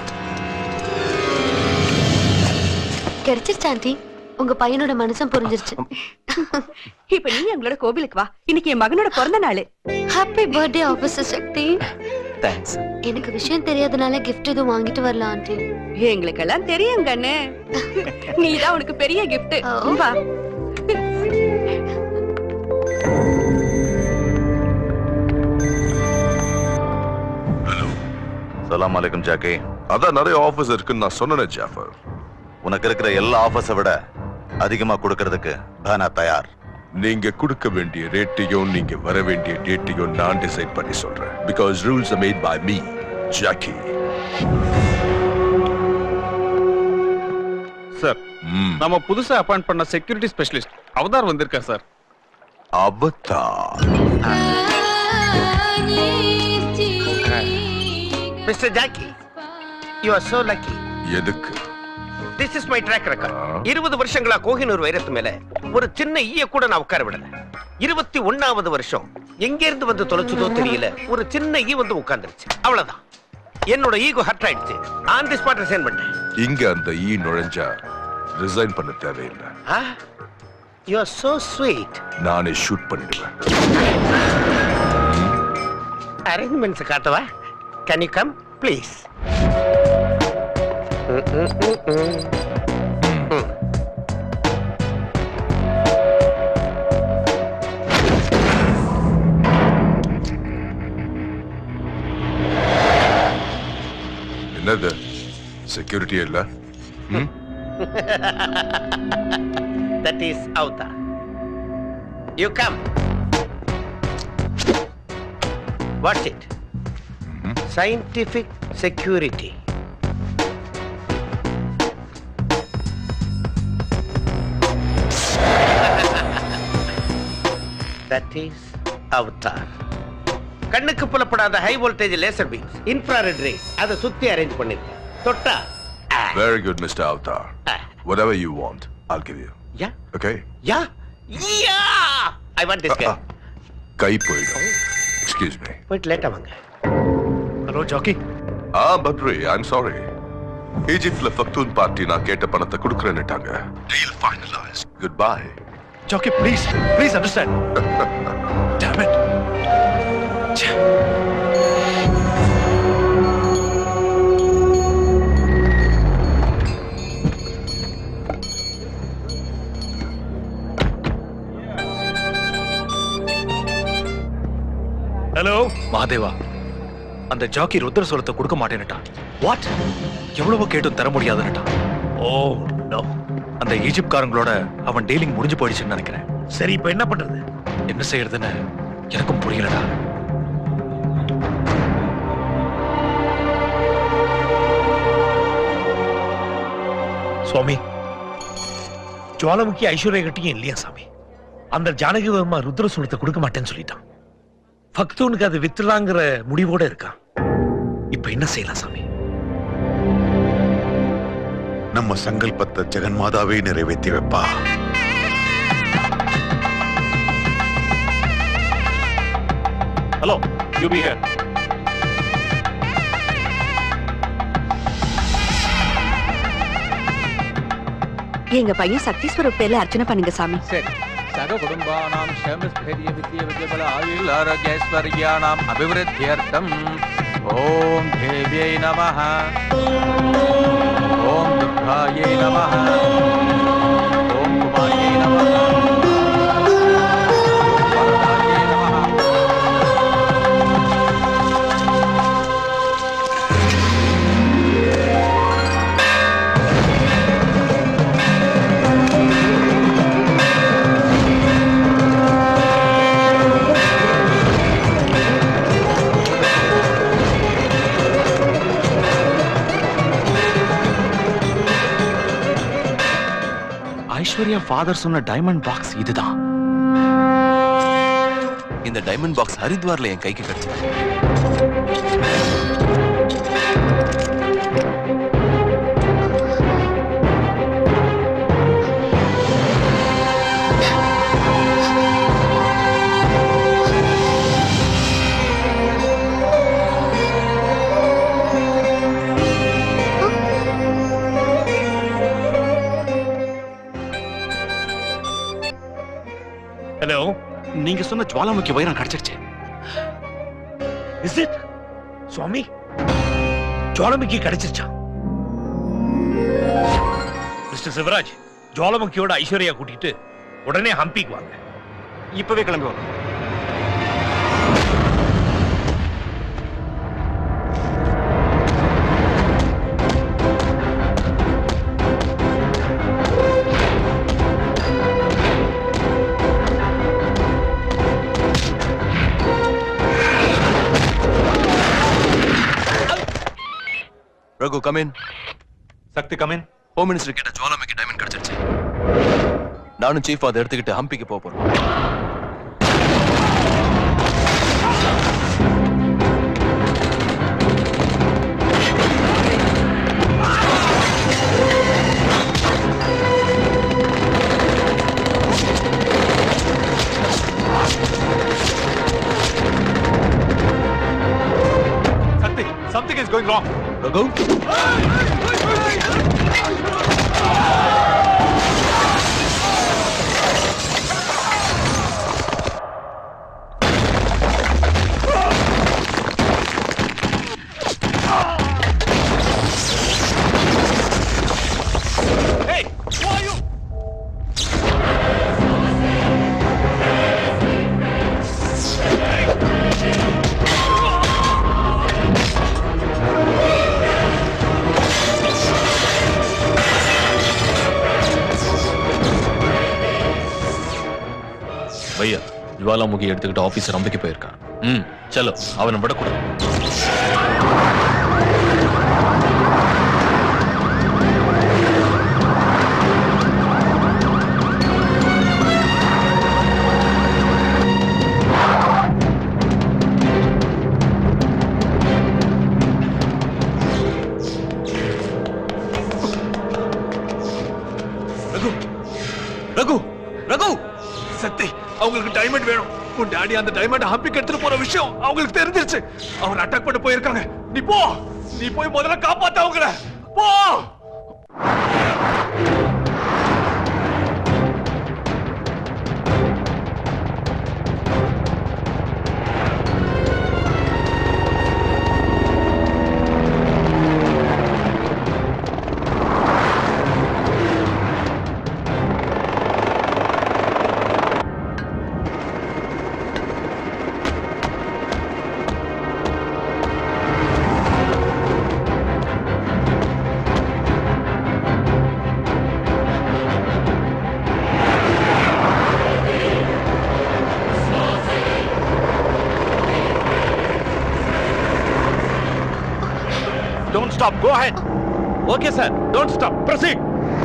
கிடைச்சிருச்சு ஆண்டி உங்க பையனோட மனசம் புரிஞ்சிருச்சு இப்ப நீ எங்களோட கோவிலுக்கு வா இன்னைக்கு என் மகனோட பிறந்த நாள் happy birthday officer Shakti thanks எனக்கு விஷயம் தெரியாதனால gift எதுவும் வாங்கிட்டு வரல ஆண்டி எங்களுக்கெல்லாம் தெரியும் கண்ணு நீதான் உனக்கு பெரிய கிஃப்ட் வா சலாம் அலைக்கும் ஜாக்கி அதான் நிறைய ஆஃபீஸ் இருக்குன்னு நான் சொன்னேனே ஜாஃபர் உனக்கு இருக்கிற எல்லா ஆஃபர்ஸை விட அதிகமா கொடுக்கறதுக்கு பானா தயார் நீங்க கொடுக்க வேண்டிய ரேட்டையும் நீங்க வர வேண்டிய டேட்டையும் நான் டிசைட் பண்ணி சொல்றேன் because rules are made by me Jackie sir நம்ம புதுசா அப்பாயிண்ட் பண்ண செக்யூரிட்டி ஸ்பெஷலிஸ்ட் அவதார் வந்திருக்கார் sir Avatar mister Jackie you are so lucky எதுக்கு this is my track record இருபது வருஷங்களா கோஹினூர் வைரத்து மேல ஒரு சின்ன ஈய கூட நான் உட்கார விடல இருபத்தி ஒண்ணாவது வருஷம் எங்க இருந்து வந்து தொலைச்சதோ தெரியல ஒரு சின்ன ஈ வந்து உட்கார்ந்துருச்சு அவ்வளவுதான் என்னோட ஈகோ ஹர்ட் ஆயிடுச்சு ஆன் தி ஸ்பாட் ரிசைன் பண்ணேன் இங்க அந்த ஈ நுழைஞ்சா ரிசைன் பண்ண தேவையில்லை யூ ஆர் சோ ஸ்வீட் நானே ஷூட் பண்ணிடுவேன் அரேஞ்ச்மெண்ட்ஸ் காட்டவா கேன் யூ கம் ப்ளீஸ் என்னது செக்யூரிட்டி இல்ல ம்? that is Avta. You come. What's it? Scientific security. that is Avatar. கண்ணுக்கு புலப்படாத high voltage laser beams infrared rays அதை சுத்தி அரேஞ்ச் பண்ணிருக்கேன் தொட்டா Very good, Mr. Avatar. Whatever you want, I'll give you. Yeah. Okay? Yeah yeah I want this கை கை போயிடும் excuse me போயிட்டு லேட்டா வாங்க ஹலோ ஜாக்கி ஆ பத்ரி ஐம் சாரி ஈஜிப்ட்ல ஃபக்தூன் பார்ட்டி நான் கேட்ட பணத்தை கொடுக்குறேன்னுட்டாங்க deal finalise goodbye Jackie please please understand Damn it. ச்சே. ஹலோ மாதேவா அந்த ஜாக்கி ருத்ர சுரத்தை கொடுக்க மாட்டேன்னுட்டான் வாட் எவ்வளவோ கேட்டும் தர முடியாதுன்னுட்டான் ஓ நோ அந்த ஈஜிப்ட்காரங்களோட அவன் டீலிங் முடிஞ்சு போயிடுச்சுன்னு நினைக்கிறேன் சரி இப்ப என்ன பண்றது என்ன செய்யறதுன்னு எனக்கும் புரியலடா சுவாமி ஜுவாலமுக்கி ஐஸ்வர்யா கட்டியும் இல்லையா சாமி அந்த ஜானகி வர்மா ருத்ர சூலத்தை கொடுக்க மாட்டேன்னு சொல்லிட்டான் பக்தவனுக்கு அது வித்துலாங்கிற முடிவோட இருக்கான் இப்ப என்ன செய்யலாம் சாமி நம்ம சங்கல்பத்தை ஜெகன்மாதாவே நிறைவேற்றி வைப்பா ஹலோ யூ பி ஹியர் எங்க பையன் சக்தி ஸ்வரூப் பேர்ல அர்ச்சனை பண்ணுங்க சாமி சரி சக குடும்பானாம் க்ஷேமஸ்தைரிய வித்ய வித்யபல ஆயுள் ஆரோக்கியஸ்வர்யானாம் அபிவிருத்தியர்த்தம் ஓம் தேவியை நமः ஓம் துர்காயை நமः ஓம் குமாரியை நமः வரதாயை நமः ஐஸ்வர்யா ஃபாதர் சொன்ன டைமண்ட் பாக்ஸ் இதுதான் இந்த டைமண்ட் பாக்ஸ் ஹரித்வார்ல என் கைக்கு கிடைச்சது ஹலோ நீங்க சொன்ன ஜுவாலாமுக்கி வைரம் கிடைச்சிருச்சு இஸ் இட் சுவாமி ஜுவாலமுக்கி கிடைச்சிருச்சா மிஸ்டர் சிவராஜ் ஜுவாலமுக்கியோட ஐஸ்வர்யா கூட்டிட்டு உடனே ஹம்பிக்கு வாங்க இப்பவே கிளம்பி வரோம் Raghu come in Shakti come in home minister கிட்ட ஜுவாலாமுக்கி டைமண்ட் கிடைச்சிருச்சு நானும் சீஃப் அதை எடுத்துக்கிட்டு ஹம்பிக்கு போக போறோம் சக்தி something is going wrong Raghu Hey, who are you? பையா ஜுவாலாமுகி எடுத்துக்கிட்டு ஆபீசர் அம்பிக்கு போயிருக்கான் ம் சலோ அவனை விடக்கூடாது ரகு ரகு ரகு சக்தி அவங்களுக்கு டைமண்ட் வேணும் உன் டாடி அந்த டைமண்ட் ஹம்பிக்கு எடுத்துட்டு போற விஷயம் அவங்களுக்கு தெரிஞ்சிருச்சு அவங்க அட்டாக் பண்ண போயிருக்காங்க நீ போ நீ போய் முதல்ல காப்பாத்த அவங்கள போ Raghu stop. Go ahead. Okay, sir. Don't stop. Proceed.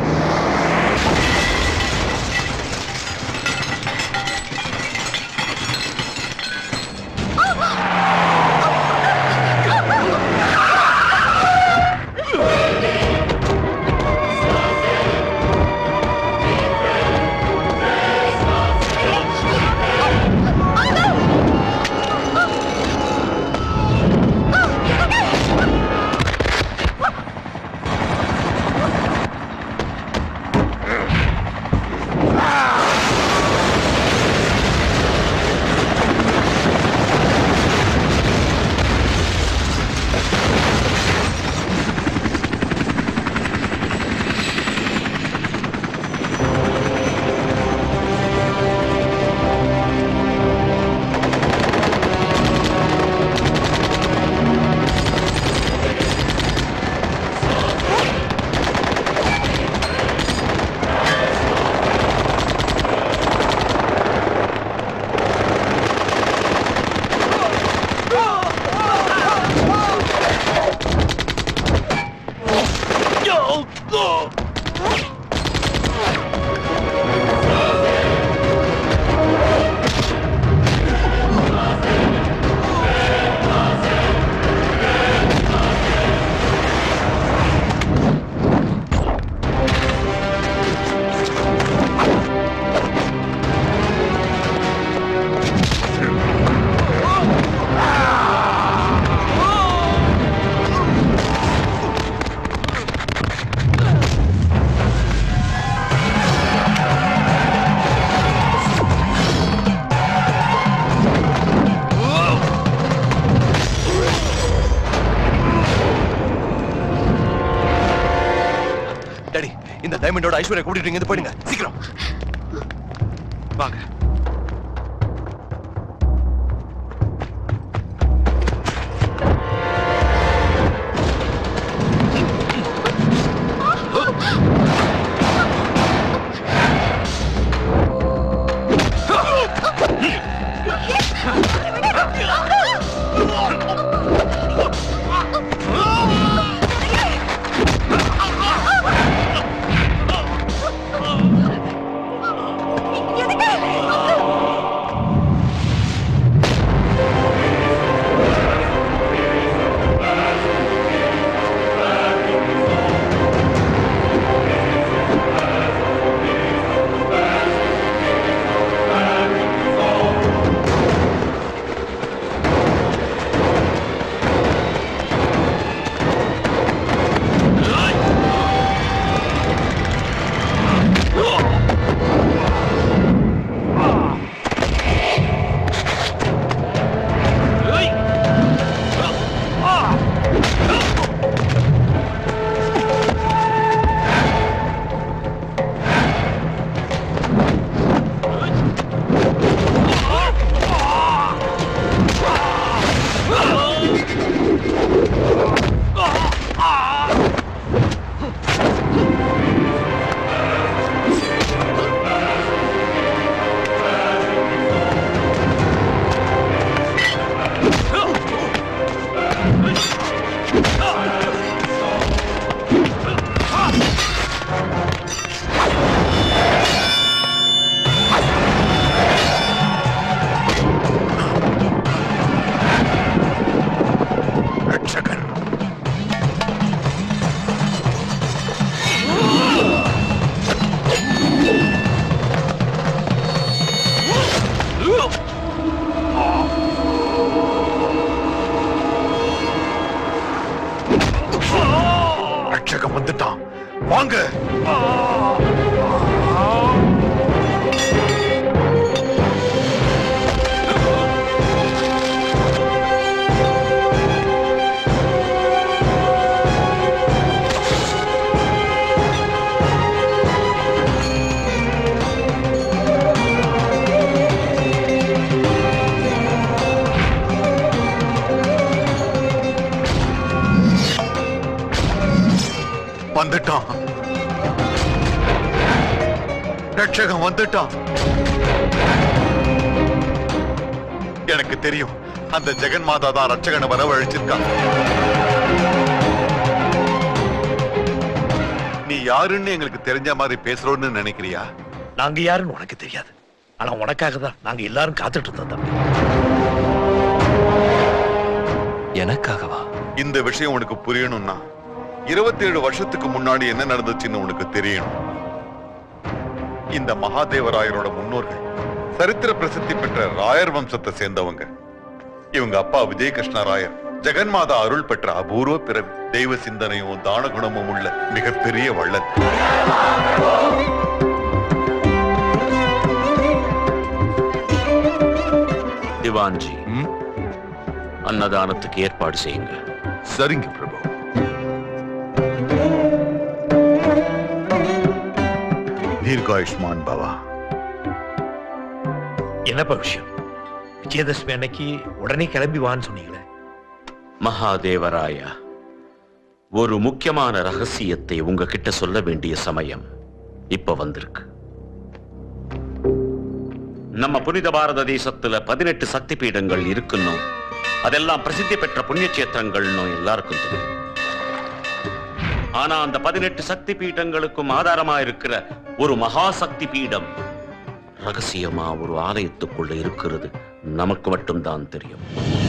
Daddy இந்த டைமண்டோட ஐஸ்வர்யா கூட்டிட்டு இங்க போயிடுங்க சீக்கிரம் வாங்க ரட்சகம் வந்துட்டான் வாங்க வந்துட்டான் ரட்சகம் வந்துட்டான் எனக்கு தெரியும் அந்த ஜெகன் மாதா தான் ரட்சகனை வரவழைச்சிருக்கான் யாருன்னு எங்களுக்கு தெரிஞ்ச மாதிரி பேசுறோம்னு நினைக்கிறியா நாங்க யாருன்னு உனக்கு தெரியாது ஆனா உனக்காக தான் நாங்க எல்லாரும் காத்துட்டு இருந்தோம் தம்பி எனக்காகவா இந்த விஷயம் உனக்கு புரியணும்னா இருபத்தி ஏழு வருஷத்துக்கு முன்னாடி என்ன நடந்துச்சுன்னு உனக்கு தெரியணும் இந்த மகாதேவராயரோட முன்னோர்கள் சரித்திர பிரசித்தி பெற்ற ராயர் வம்சத்தை சேர்ந்தவங்க இவங்க அப்பா விஜய கிருஷ்ண ராயர் ஜெகன்மாதா அருள் பெற்ற அபூர்வ பிறவி தெய்வ சிந்தனையும் தான குணமும் உள்ள மிகப்பெரிய வள்ளல் திவான்ஜி அன்னதானத்துக்கு ஏற்பாடு செய்யுங்க சரிங்க பிரபு தீர்காயுஷ்மான் பவா என்னப்பா விஷயம் விஜயதசமி அன்னைக்கு உடனே கிளம்பி வான்னு சொன்னீங்களே மகாதேவராயா ஒரு முக்கியமான ரகசியத்தை உங்ககிட்ட சொல்ல வேண்டிய சமயம் இப்ப வந்திருக்கு நம்ம புனித பாரத தேசத்துல பதினெட்டு சக்தி பீடங்கள் இருக்குன்னு அதெல்லாம் பிரசித்தி பெற்ற புண்ணிய கஷேத்திரங்கள்னு எல்லாருக்கும் தெரியும் ஆனா அந்த பதினெட்டு சக்தி பீடங்களுக்கும் ஆதாரமா இருக்கிற ஒரு மகா சக்தி பீடம் ரகசியமா ஒரு ஆலயத்துக்குள்ள இருக்கிறது நமக்கு மட்டும்தான் தெரியும்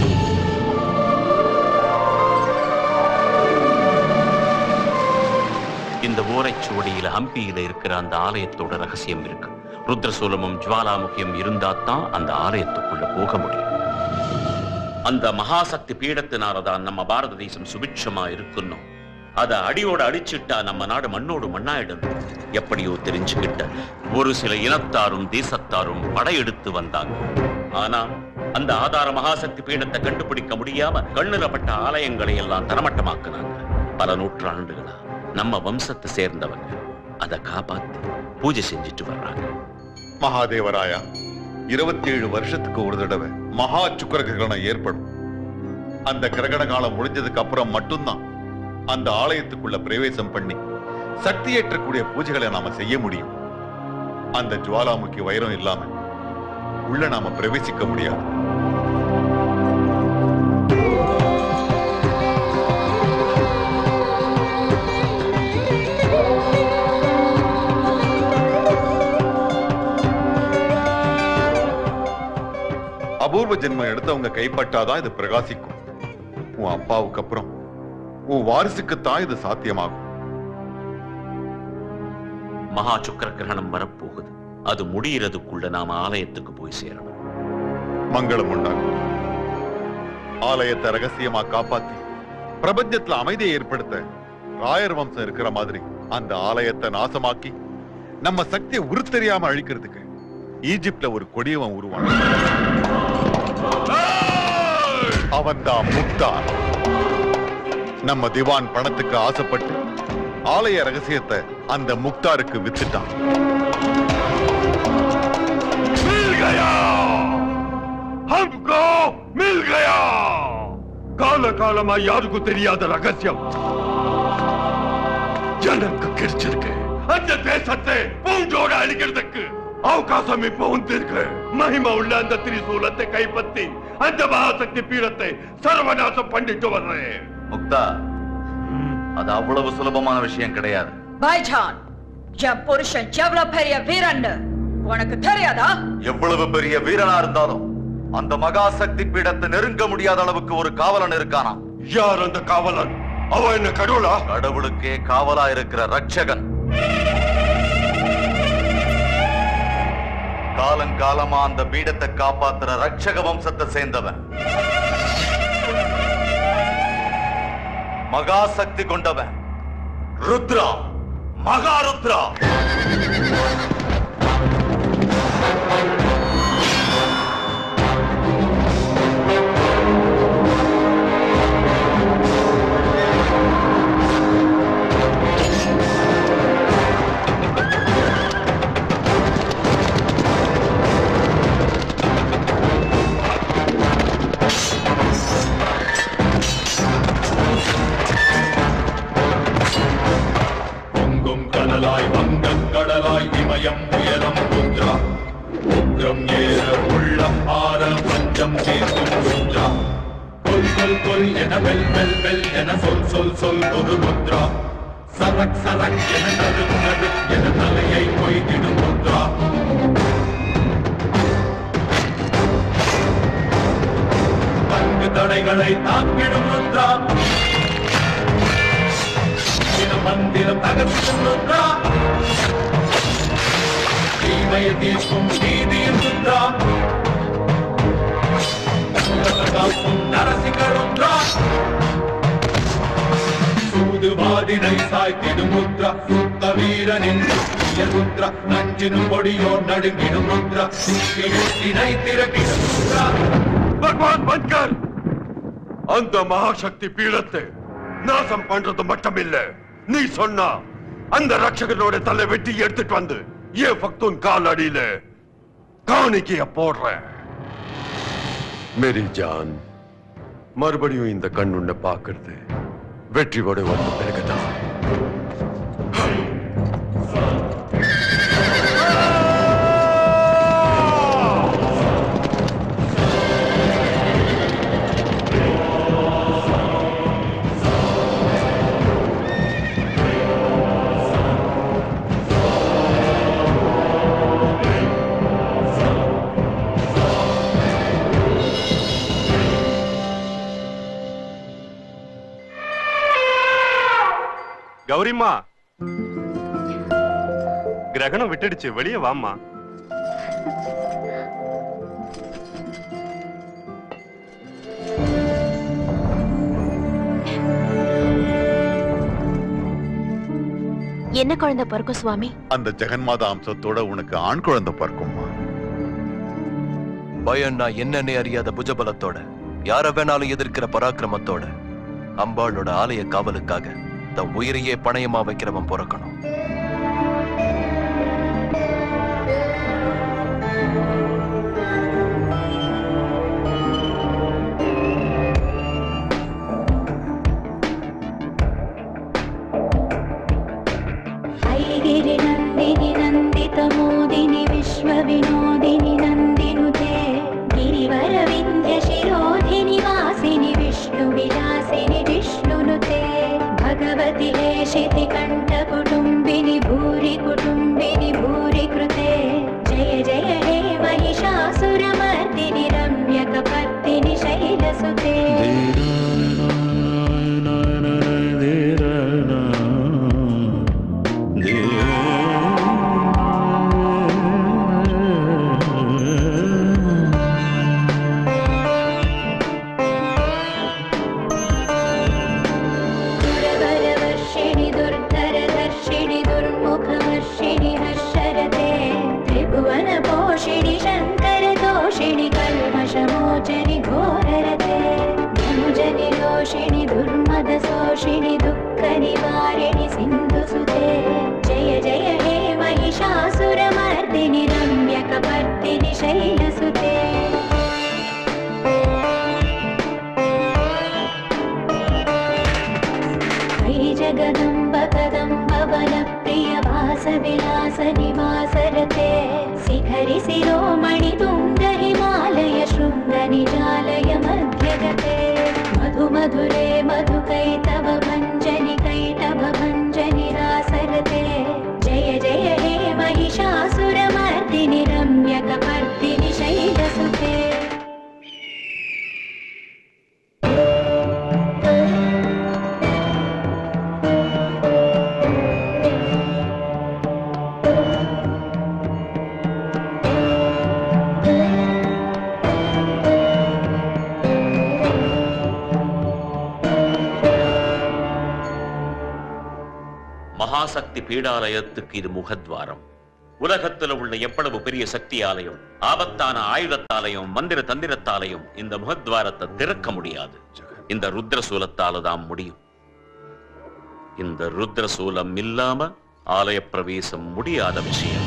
இந்த ஓரைச்சுவடியில ஹம்பியில இருக்கிற அந்த ஆலயத்தோட ரகசியம் இருக்கு ருத்ரசூலமும் ஜுவாலாமுகியும் இருந்தா தான் அந்த ஆலயத்துக்குள்ள போக முடியும் அந்த மகாசக்தி பீடத்தினாலதான் நம்ம பாரத தேசம் சுபிட்சமா இருக்கணும் அத அடியோட அடிச்சிட்டா நம்ம நாடு மண்ணோடு மண்ணாயிடும் எப்படியோ தெரிஞ்சுக்கிட்ட ஒரு சில இனத்தாரும் தேசத்தாரும் படையெடுத்து வந்தாங்க ஆனா அந்த ஆதார மகாசக்தி பீடத்தை கண்டுபிடிக்க முடியாம கண்ணுலப்பட்ட ஆலயங்களை எல்லாம் தரமட்டமாக்குனாங்க பல நூற்றாண்டுகளா நம்ம வம்சத்தை சேர்ந்தவங்க அதை காப்பாத்தி பூஜை செஞ்சுட்டு வர்றாங்க மகாதேவராயா இருபத்தி ஏழு வருஷத்துக்கு ஒரு தடவை மகா சுக்கர கிரகணம் ஏற்படும் அந்த கிரகண காலம் முடிஞ்சதுக்கு அப்புறம் மட்டும்தான் அந்த ஆலயத்துக்குள்ள பிரவேசம் பண்ணி சக்தி ஏற்றக்கூடிய பூஜைகளை நாம செய்ய முடியும் அந்த ஜுவாலாமுகி வைரம் இல்லாம உள்ள நாம பிரவேசிக்க முடியாது அபூர்வ ஜென்மம் எடுத்தவங்க கைப்பட்டாதான் இது பிரகாசிக்கும் உன் அப்பாவுக்கு அப்புறம் உன் வாரிசுக்குத்தான் இது சாத்தியமாகும் மகா சுக்கர கிரகணம் வரப்போகுது அது முடியறதுக்குள்ள நாம ஆலயத்துக்கு போய் சேரணும் மங்களம் உண்டாகும் ஆலயத்தை ரகசியமா காப்பாத்தி பிரபஞ்சத்துல அமைதியை ஏற்படுத்த ராயர் வம்சம் இருக்கிற மாதிரி அந்த ஆலயத்தை நாசமாக்கி நம்ம சக்தியை உருத்தெரியாம அழிக்கிறதுக்கு ஈஜிப்ட்ல ஒரு கொடியவன் உருவான் அவன்தான் முக்தார் நம்ம திவான் பணத்துக்கு ஆசைப்பட்டு ஆலய ரகசியத்தை அந்த முக்தாருக்கு வித்துட்டான் मिल गया हमको मिल गया கால காலமா யாருக்கும் தெரியாத ரகசியம் எனக்கு கிடைச்சிருக்கு அந்த தேசத்தை பூஞ்சோட அழிக்கிறதுக்கு அவகாசம் இப்ப வந்திருக்கு மகிமை உள்ள அந்த திரிசூலத்தை கைப்பற்றி அந்த மகாசக்தி பீடத்தை சர்வநாசம் பண்ணிட்டு வர்றேன் முக்தா அது அவ்வளவு சுலபமான விஷயம் கிடையாது பாய்ஜான் என் புருஷன் எவ்வளவு பெரிய வீரன்னு உனக்கு தெரியாதா எவ்வளவு பெரிய வீரனா இருந்தாலும் அந்த மகாசக்தி பீடத்தை நெருங்க முடியாத அளவுக்கு ஒரு காவலன் இருக்கானா யார் அந்த காவலன் அவன் என்ன கடவுளா கடவுளுக்கே காவலா இருக்கிற ரட்சகன் காலங்காலமா அந்த பீடத்தை காப்பாத்துற ரட்சக வம்சத்தை சேர்ந்தவன் மகாசக்தி கொண்டவன் ருத்ரா மகாருத்ரா பொங்கும் கடலாய் வங்கக் கடலாய் இமயம் உயரம் ருத்ரா உக்ரம் ஏற உள்ளம் ஆற பஞ்சம் தீர்க்கும் ருத்ரா கொல் கொல் கொல் என வெல் வெல் வெல் என சொல் சொல் சொல் ஒரு ருத்ரா சலக் சலக் என நடு நடு என தலையை கொய்திடும் முத்ரா பங்கு தடைகளை தாக்கிடும் முத்ரா சில மந்திரம் தகர்க்கும் முத்ரா தீமையை தீர்க்கும் நீதியின் முத்ரா காக்கும் நரசிங்கருத்ரா சூதுவாதினை சாய்த்திடும் முத்ரா சுத்த வீரனின் சுத்திய முத்ரா நஞ்சினும் பொடியோ நடுங்கிடும் முத்ரா சித்தினை திறக்கிடும் முத்ரா பகவான் பன்கர் அந்த மகாசக்தி பீடத்தை நாசம் பண்றது மட்டுமில்ல நீ சொன்னா அந்த ரட்சகனோட தலை வெட்டி எடுத்துட்டு வந்து ஏன் பக்தூன் கால் அடியில காணிக்கைய போடுறேன் மேரி ஜான் மறுபடியும் இந்த கண் உன்னை பார்க்கறது வெற்றியோட வந்த பிறகுதான் கௌரிம்மா கிரகணம் விட்டுடுச்சு வெளியே வாம்மா என்ன குழந்தை பிறக்கும் சுவாமி அந்த ஜெகன்மாதா அம்சத்தோட உனக்கு ஆண் குழந்தை பிறக்கும்மா பயம்னா என்னன்னே அறியாத புஜபலத்தோட யார வேணாலும் எதிர்க்கிற பராக்கிரமத்தோட அம்பாளோட ஆலய காவலுக்காக தன் உயிரையே பணயமா வைக்கிறவன் பிறக்கணும் ऐगिरि नन्दिनि नन्दितमोदिनि विश्वविनोदिनि नन्दिनुते गिरिवरविन्ध्यशिरोधिनि वासिनि विष्णुविलासिनि विष्णुनुते भगवति हेशिति कण्ठकुटुम्बिनि भूरि कुटुम्बिनि भूरि कृते जय जय हे महिषासुरमर्दिनि रम्यकपर्दिनि शैलसुते दुरवरवर्षिणि दुर्धरदर्शिणि दुर्मुखवर्षिणि हर्षरते त्रिभुवनपोषिणि शङ्करदोषिणि कल्मषमोचनि घोररते धनुजनि रोषिणि दुर्मदशोषिणि दुःखनिवारिणि सिन्धुसुते जय जय हे महिषासुरमर्दिनि रम्यकपर्दिनि शैलसुते श्री जगदम्ब कदम्ब वनप्रिय भासविलास निवासरते शिखरि शिरोमणि तुङ्ग हिमालय शृङ्ग निजालय मध्यगते मधु मधुरे मधुकैतव भञ्जनि कैटभ भञ्जनि रासरते जय जय हे महिषासुरमर्दिनि रम्यकपर्दिनि शैलसुते மகாசக்தி பீடாலயத்துக்கு இது முகத்வாரம் உலகத்துல உள்ள எவ்வளவு பெரிய சக்தி ஆலயம் ஆபத்தான ஆயுதத்தாலையும் மந்திர தந்திரத்தாலையும் இந்த முகத்வாரத்தை திறக்க முடியாது இந்த ருத்ர சூலத்தால தான் முடியும் இந்த ருத்ர சூலம் இல்லாம ஆலய பிரவேசம் முடியாத விஷயம்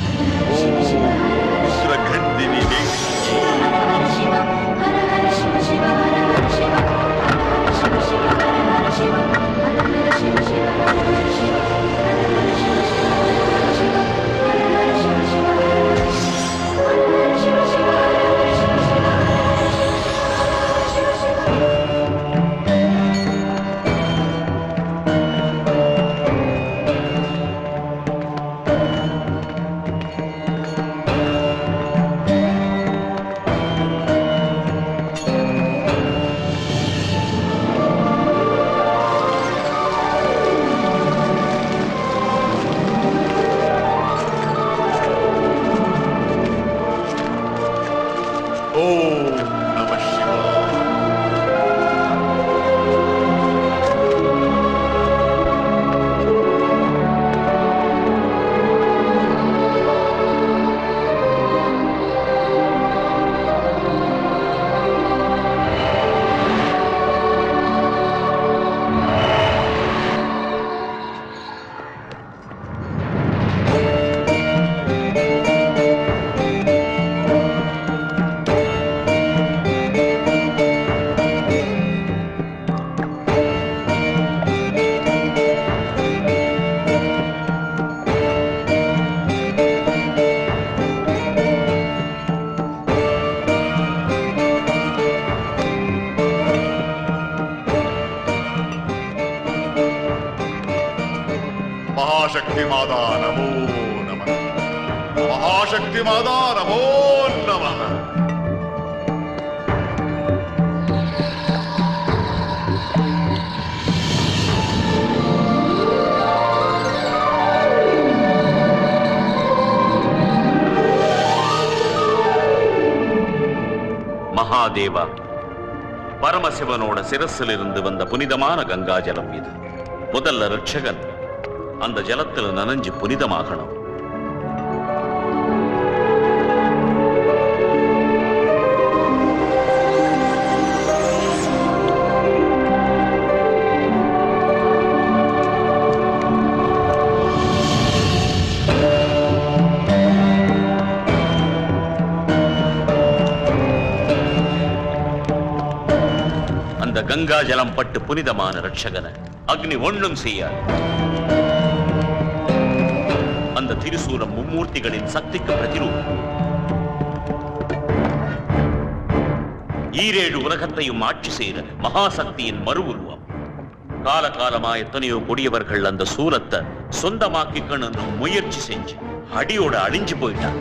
மகாசக்தி மாதா நமோ நமः மகாதேவா பரமசிவனோட சிரசிலிருந்து வந்த புனிதமான கங்கா ஜலம் இது முதல்ல ரட்சகன் அந்த ஜலத்தில் நனைஞ்சு புனிதமாகணும் அந்த கங்கா ஜலம் பட்டு புனிதமான ரட்சகனை அக்னி ஒண்ணும் செய்யாது அந்த திருசூலம் மும்மூர்த்திகளின் சக்திக்கு பிரதிரூபம் ஈரேழு உலகத்தையும் ஆட்சி செய்த மகாசக்தியின் மறு உருவம் காலகாலமா எத்தனையோ கொடியவர்கள் அந்த சூலத்தை சொந்தமாக்கிக்கணும்னு முயற்சி செஞ்சு அடியோட அழிஞ்சு போயிட்டாங்க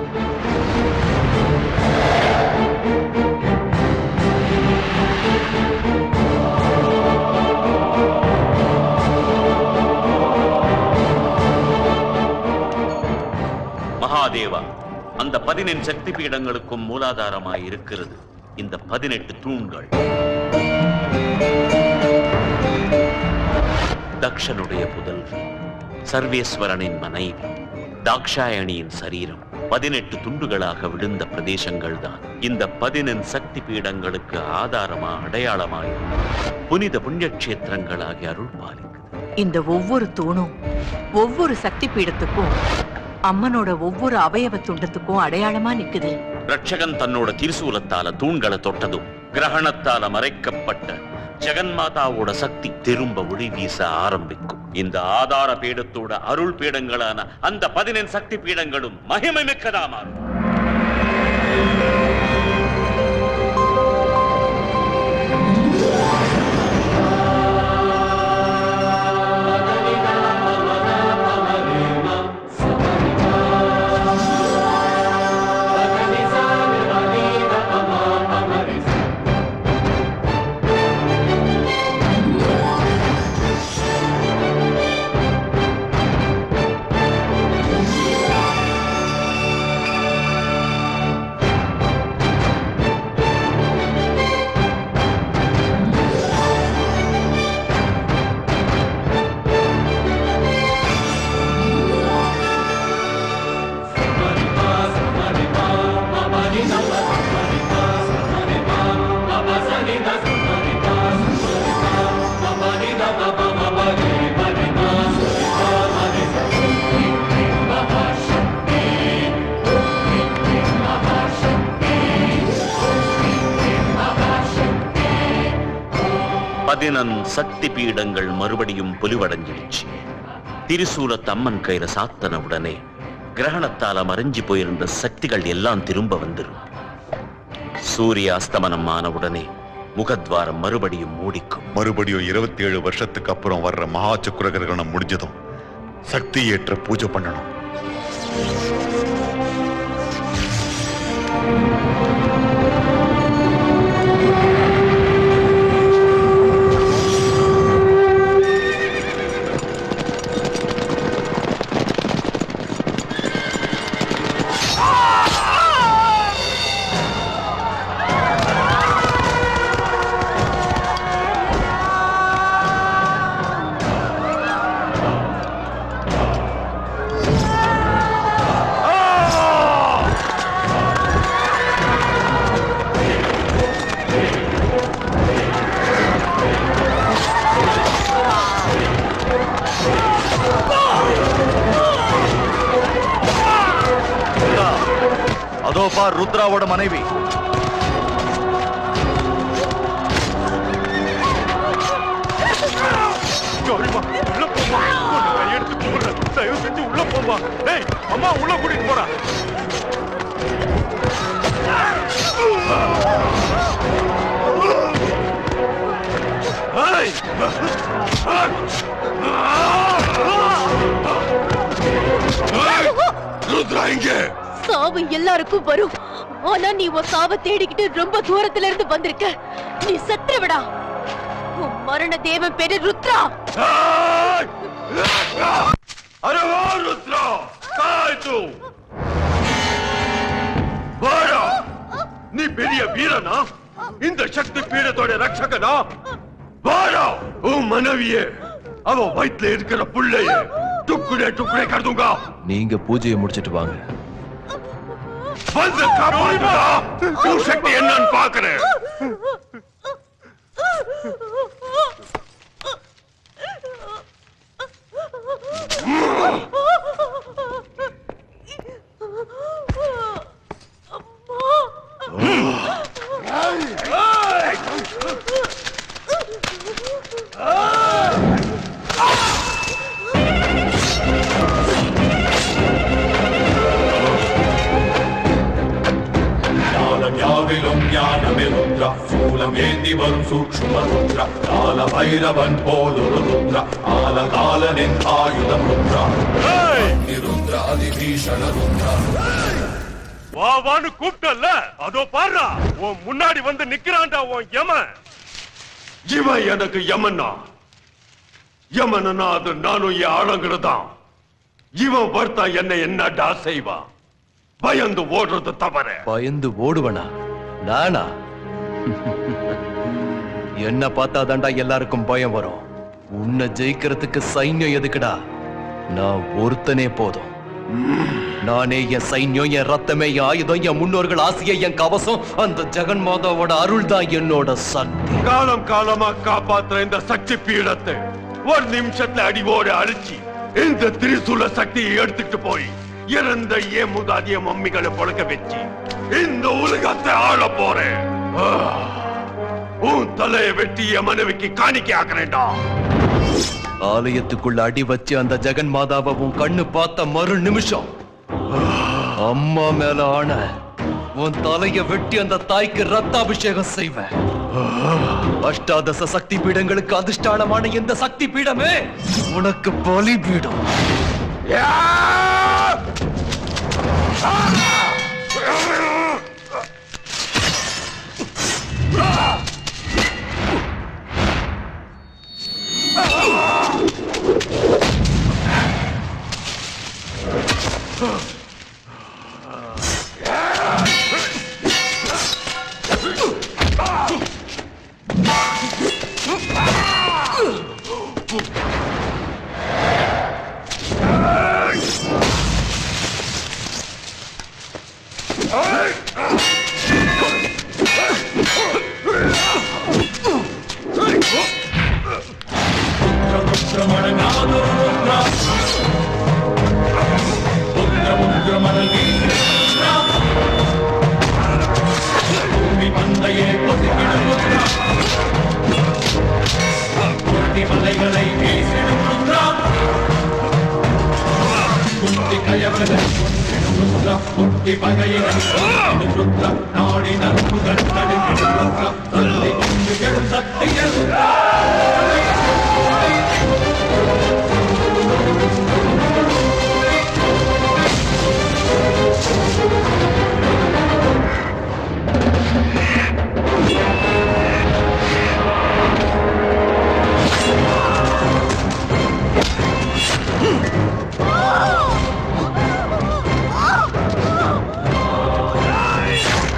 மகாதேவா அந்த பதினெண் சக்தி பீடங்களுக்கும் மூலாதாரமாய் இருக்கிறது இந்த பதினெட்டு தூண்கள் தக்ஷனுடைய புதல்வி சர்வேஸ்வரனின் மனைவி தாக்ஷாயணியின் சரீரம் பதினெட்டு துண்டுகளாக விழுந்த பிரதேசங்கள் தான் இந்த பதினெண் சக்தி பீடங்களுக்கு ஆதாரமா அடையாளமாய் புனித புண்ணிய கஷேத்திரங்களாகி அருள் பாலிக்குது இந்த ஒவ்வொரு தூணும் ஒவ்வொரு சக்தி பீடத்துக்கும் அம்மனோட ஒவ்வொரு அவயவ துண்டத்துக்கும் அடையாளமா நிக்குது ரட்சகன் தன்னோட திருசூலத்தால தூண்களை தொட்டதும் கிரகணத்தால மறைக்கப்பட்ட ஜெகன்மாதாவோட சக்தி திரும்ப ஒளி வீச ஆரம்பிக்கும் இந்த ஆதார பீடத்தோட அருள் பீடங்களான அந்த பதினெண் சக்தி பீடங்களும் மகிமை மிக்கதா மாறும் பதினன் சக்தி பீடங்கள் மறுபடியும் பொலிவடைஞ்சிடுச்சு திரிசூலத்து அம்மன் கயிற சாத்தன உடனே கிரகணத்தால மறைஞ்சு போயிருந்த சக்திகள் எல்லாம் திரும்ப வந்துரும் சூரிய அஸ்தமனம் ஆன உடனே முகத்வாரம் மறுபடியும் மூடிக்கும் மறுபடியும் இருபத்தி ஏழு வருஷத்துக்கு அப்புறம் வர்ற மகா சக்கர கிரகணம் முடிஞ்சதும் சக்தி ஏற்ற பூஜை பண்ணணும் அதோ பார் ருத்ராவோட மனைவி உள்ள போமா கையெடுத்து கும்பிடுறேன் தயவு செஞ்சு உள்ள போமா டேய் அம்மா உள்ள கூட்டிட்டு போறா ருத்ரா இங்க சாவு எல்லாருக்கும் வரும் ஆனா நீ உன் சாவை தேடிக்கிட்டு ரொம்ப தூரத்துல இருந்து வந்திருக்க நீ செத்து விடா உன் மரண தேவன் பேரு ருத்ரா अरे वो रुद्रा कहाँ है तू வாடா நீ பெரிய வீரனா இந்த சக்தி பீடத்தோட ரட்சகனா வாடா உன் மனைவியே அவ வயித்துல இருக்கிற புள்ளைய டுக்குடே டுக்குடே கருதுங்க நீங்க பூஜையை முடிச்சிட்டு வாங்க வந்து காப்பாத்துடா உன் சக்தி என்னன்னு பாக்குறேன் ஞானம் யாவிலும் ஞானமே ருத்ரா சூலம் ஏந்தி வரும் சூக்ஷ்ம ருத்ரா கால பைரவன் போலொரு ருத்ரா ஆல காலனின் ஆயுதம் ருத்ரா ருத்ரா அதிபீஷண ருத்ரா வா வான்னு கூப்பிட்டல்ல அதோ பாருடா உன் முன்னாடி வந்து நிக்கிறான்டா உன் யமன் இவன் எனக்கு யமன்னா யமனா அது நானும் என் ஆளுங்கிறதான் இவன் வர்த்தா என்ன என்னடா செய்வான் பயந்து ஓடுறது தவறு பயந்து ஓடுவனா நானா என்ன பார்த்தாதான்டா எல்லாருக்கும் பயம் வரும் உன்னை ஜெயிக்கிறதுக்கு சைன்யம் எதுக்குடா நான் ஒருத்தனே போதும் நானே என் சைன்யம் என் ரத்தமே என் ஆயுதம் என் முன்னோர்கள் ஆசையை என் கவசம் அந்த ஜெகன் மாதாவோட அருள் தான் என்னோட சக்தி காலம் காலமா காப்பாத்துற இந்த சக்தி பீடத்தை ஒரு நிமிஷத்துல அடிவோட அழிச்சு இந்த திரிசூல சக்தியை எடுத்துட்டு போய் இறந்த ஏன் முதாதிய மம்மிகளை பொழக்க வச்சு இந்த உலகத்தை ஆள போறேன் ஆ, உன் தலையை வெட்டி என் மனைவிக்கு காணிக்கை ஆக்குறேன்டா ஆலயத்துக்குள்ள அடி வச்சு அந்த ஜெகன் மாதாவை உன் கண்ணு பார்த்த மறு நிமிஷம் அம்மா மேல ஆன உன் தலைய வெட்டி அந்த தாய்க்கு ரத்தாபிஷேகம் செய்வேன் அஷ்டாதச சக்தி பீடங்களுக்கு அதிஷ்டானமான இந்த சக்தி பீடமே உனக்கு பலி பீடம் பூமி பந்தையே பொசுக்கிடும் ருத்ரா குட்டி மலைகளை வீசிடும் ருத்ரா குட்டி கயவர்கள் கொன்றிடும் ருத்ரா குட்டி பகையினை கொன்றிடும் ருத்ரா நாடி நற்புகள் தடுக்கிடும் ருத்ரா சொல்லி கொண்டு எழும் சக்திய ருத்ரா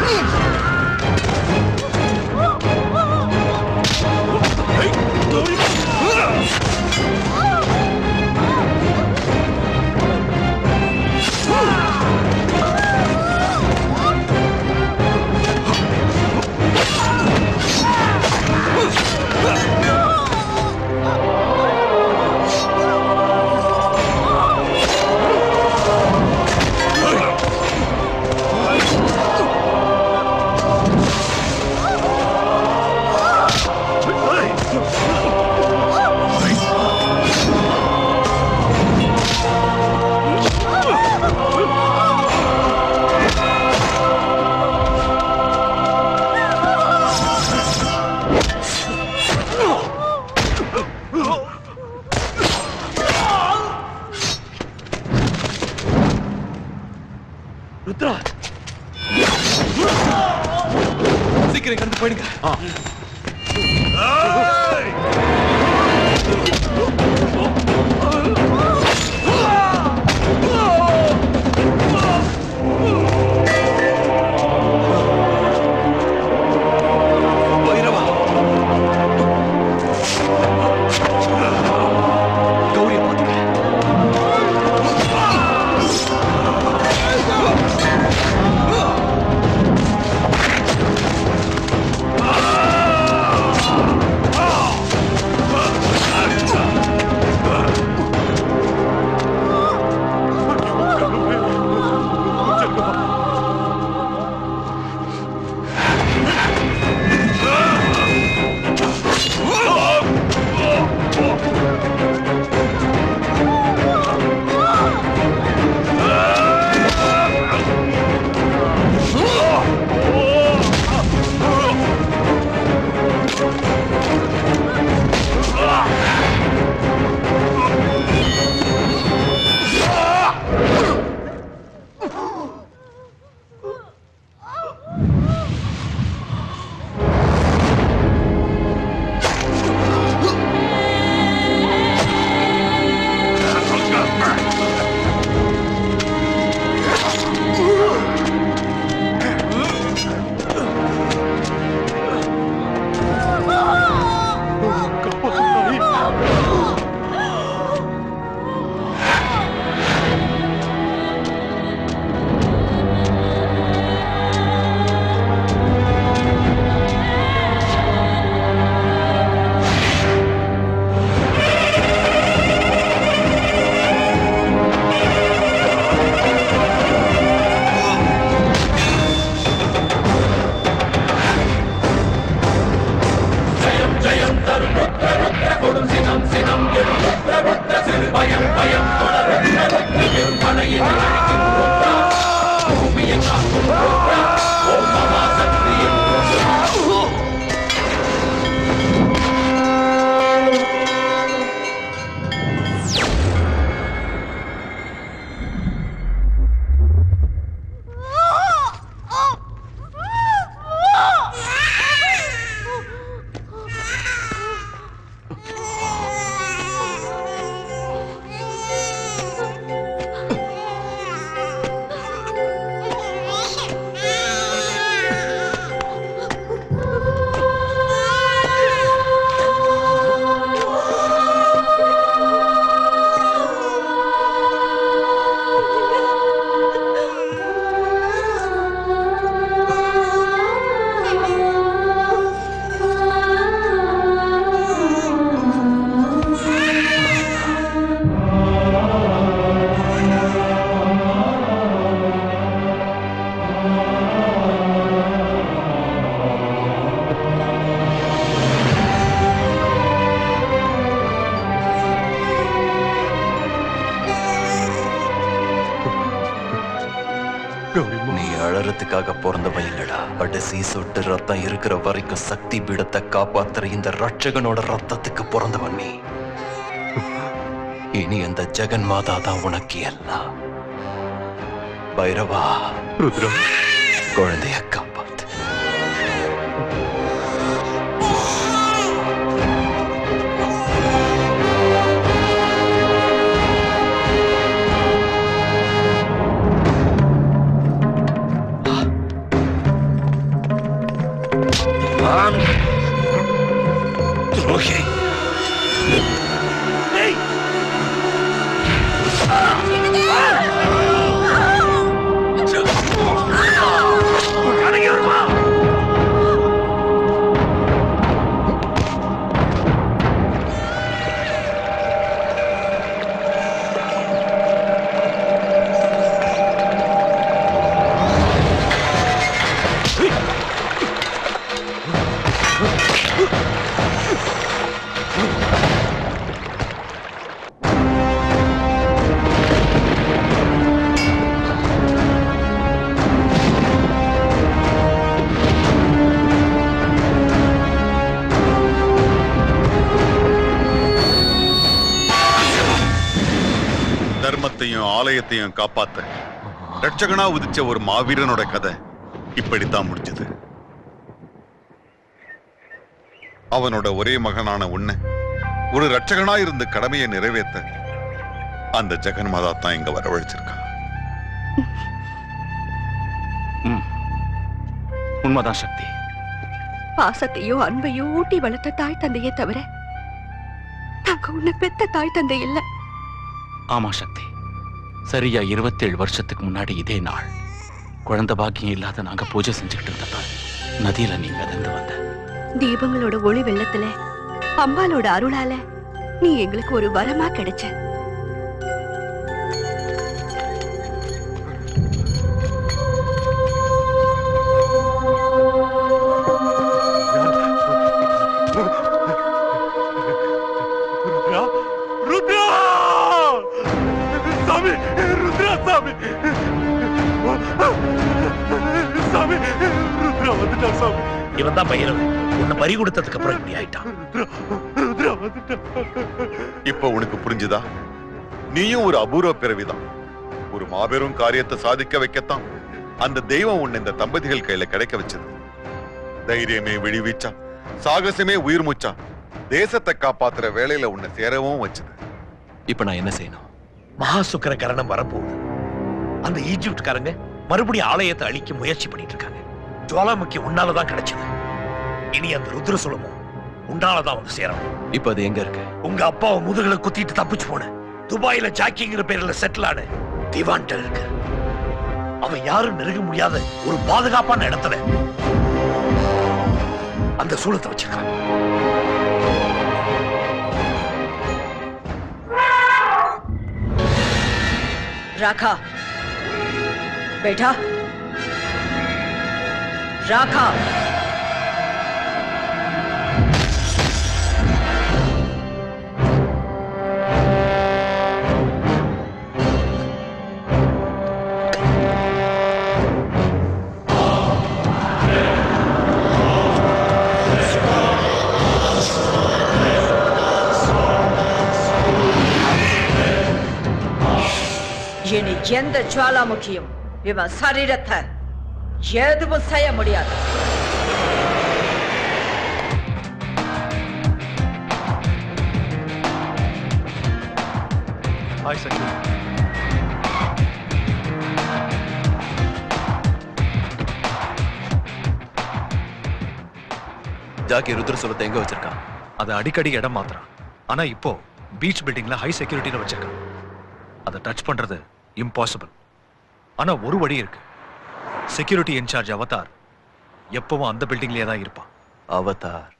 Hey! ருத்ரா சீக்கிரம் இங்க இருந்து போயிடுங்க பைரவா கௌரிய பாத்துக்க நீ அழறதுக்காக பிறந்தவன் இல்லடா கடைசி சொட்டு ரத்தம் இருக்கிற வரைக்கும் சக்தி பீடத்தை காப்பாத்துற இந்த ரட்சகனோட ரத்தத்துக்கு பிறந்தவன் நீ இனி அந்த ஜெகன் மாதா தான் உனக்கு எல்லாம் பைரவா ருத்ரம் குழந்தைய காப்பாத்து துரோகி தர்மத்தையும் ஆலயத்தையும் காப்பாத்த ரட்சகனா உதிச்ச ஒரு மாவீரனோட கதை இப்படித்தான் முடிஞ்சது அவனோட ஒரே மகனான உன்னை ஒரு ரட்சகனா இருந்து கடமையை நிறைவேற்ற அந்த ஜெகன்மாதா தான் இங்க வரவழைச்சிருக்கா உண்மைதான் சக்தி பாசத்தையோ அன்பையோ ஊட்டி வளர்த்த தாய் தந்தையே தவிர நாங்க உன்னை பெத்த தாய் தந்தை இல்ல ஆமா சக்தி சரியா இருபத்தேழு வருஷத்துக்கு முன்னாடி இதே நாள் குழந்தை பாக்கியம் இல்லாத நாங்க பூஜை செஞ்சுக்கிட்டு இருந்தப்ப நதியில நீ மிதந்து வந்த தீபங்களோட ஒளி வெள்ளத்துல அம்பாலோட அருளால நீ எங்களுக்கு ஒரு வரமா கிடைச்ச ருத்ரா ருத்ரா சாமி ருத்ரா சாமி சாமி ருத்ரா வந்துட்டா சாமி இவன் தான் பைரவன் உன்னை பறி கொடுத்ததுக்கு அப்புறம் இப்படி ஆயிட்டான் ருத்ரா வந்துட்டா இப்ப உனக்கு புரிஞ்சுதா நீயும் ஒரு அபூர்வ பிறவிதான் ஒரு மாபெரும் காரியத்தை சாதிக்க வைக்கத்தான் அந்த தெய்வம் உன்னை இந்த தம்பதிகள் கையில கிடைக்க வச்சது தைரியமே விழிவீச்சா சாகசமே உயிர் மூச்சா தேசத்தை காப்பாத்துற வேலையில உன்னை சேரவும் வச்சது இப்ப நான் என்ன செய்யணும் மகா சுக்கர கரணம் வரப்போகுது அந்த ஈஜிப்ட்காரங்க மறுபடியும் ஆலயத்தை அழிக்க முயற்சி பண்ணிட்டு இருக்காங்க ஜுவாலாமுக்கி உன்னாலதான் கிடைச்சது இனி அந்த ருத்ர சுலமும் உன்னாலதான் வந்து சேரணும் இப்ப அது எங்க இருக்கு உங்க அப்பாவை முதுகுல குத்திட்டு தப்பிச்சு போன துபாயில ஜாக்கிங்கிற பேர்ல செட்டில் ஆன திவான்ட்ட இருக்கு அவன் யாரும் நெருங்க முடியாத ஒரு பாதுகாப்பான இடத்துல அந்த சூளத்தை வச்சிருக்கான் राखा बेटा राखा இனி எந்த ஜுவாலாமுகியும் இவன் சரீரத்தை எதுவும் செய்ய முடியாது ஹாய் சக்தி ஜாக்கி ருத்ர சொல்லத்தை எங்க வச்சிருக்கான் அதை அடிக்கடி இடம் மாத்துறான் ஆனா இப்போ பீச் பில்டிங்ல ஹை செக்யூரிட்டில வச்சிருக்கான் அதை டச் பண்றது இம்பாசிபிள் ஆனா ஒரு வழி இருக்கு செக்யூரிட்டி இன்சார்ஜ் அவதார் எப்பவும் அந்த பில்டிங்லயே தான் இருப்பான் அவதார்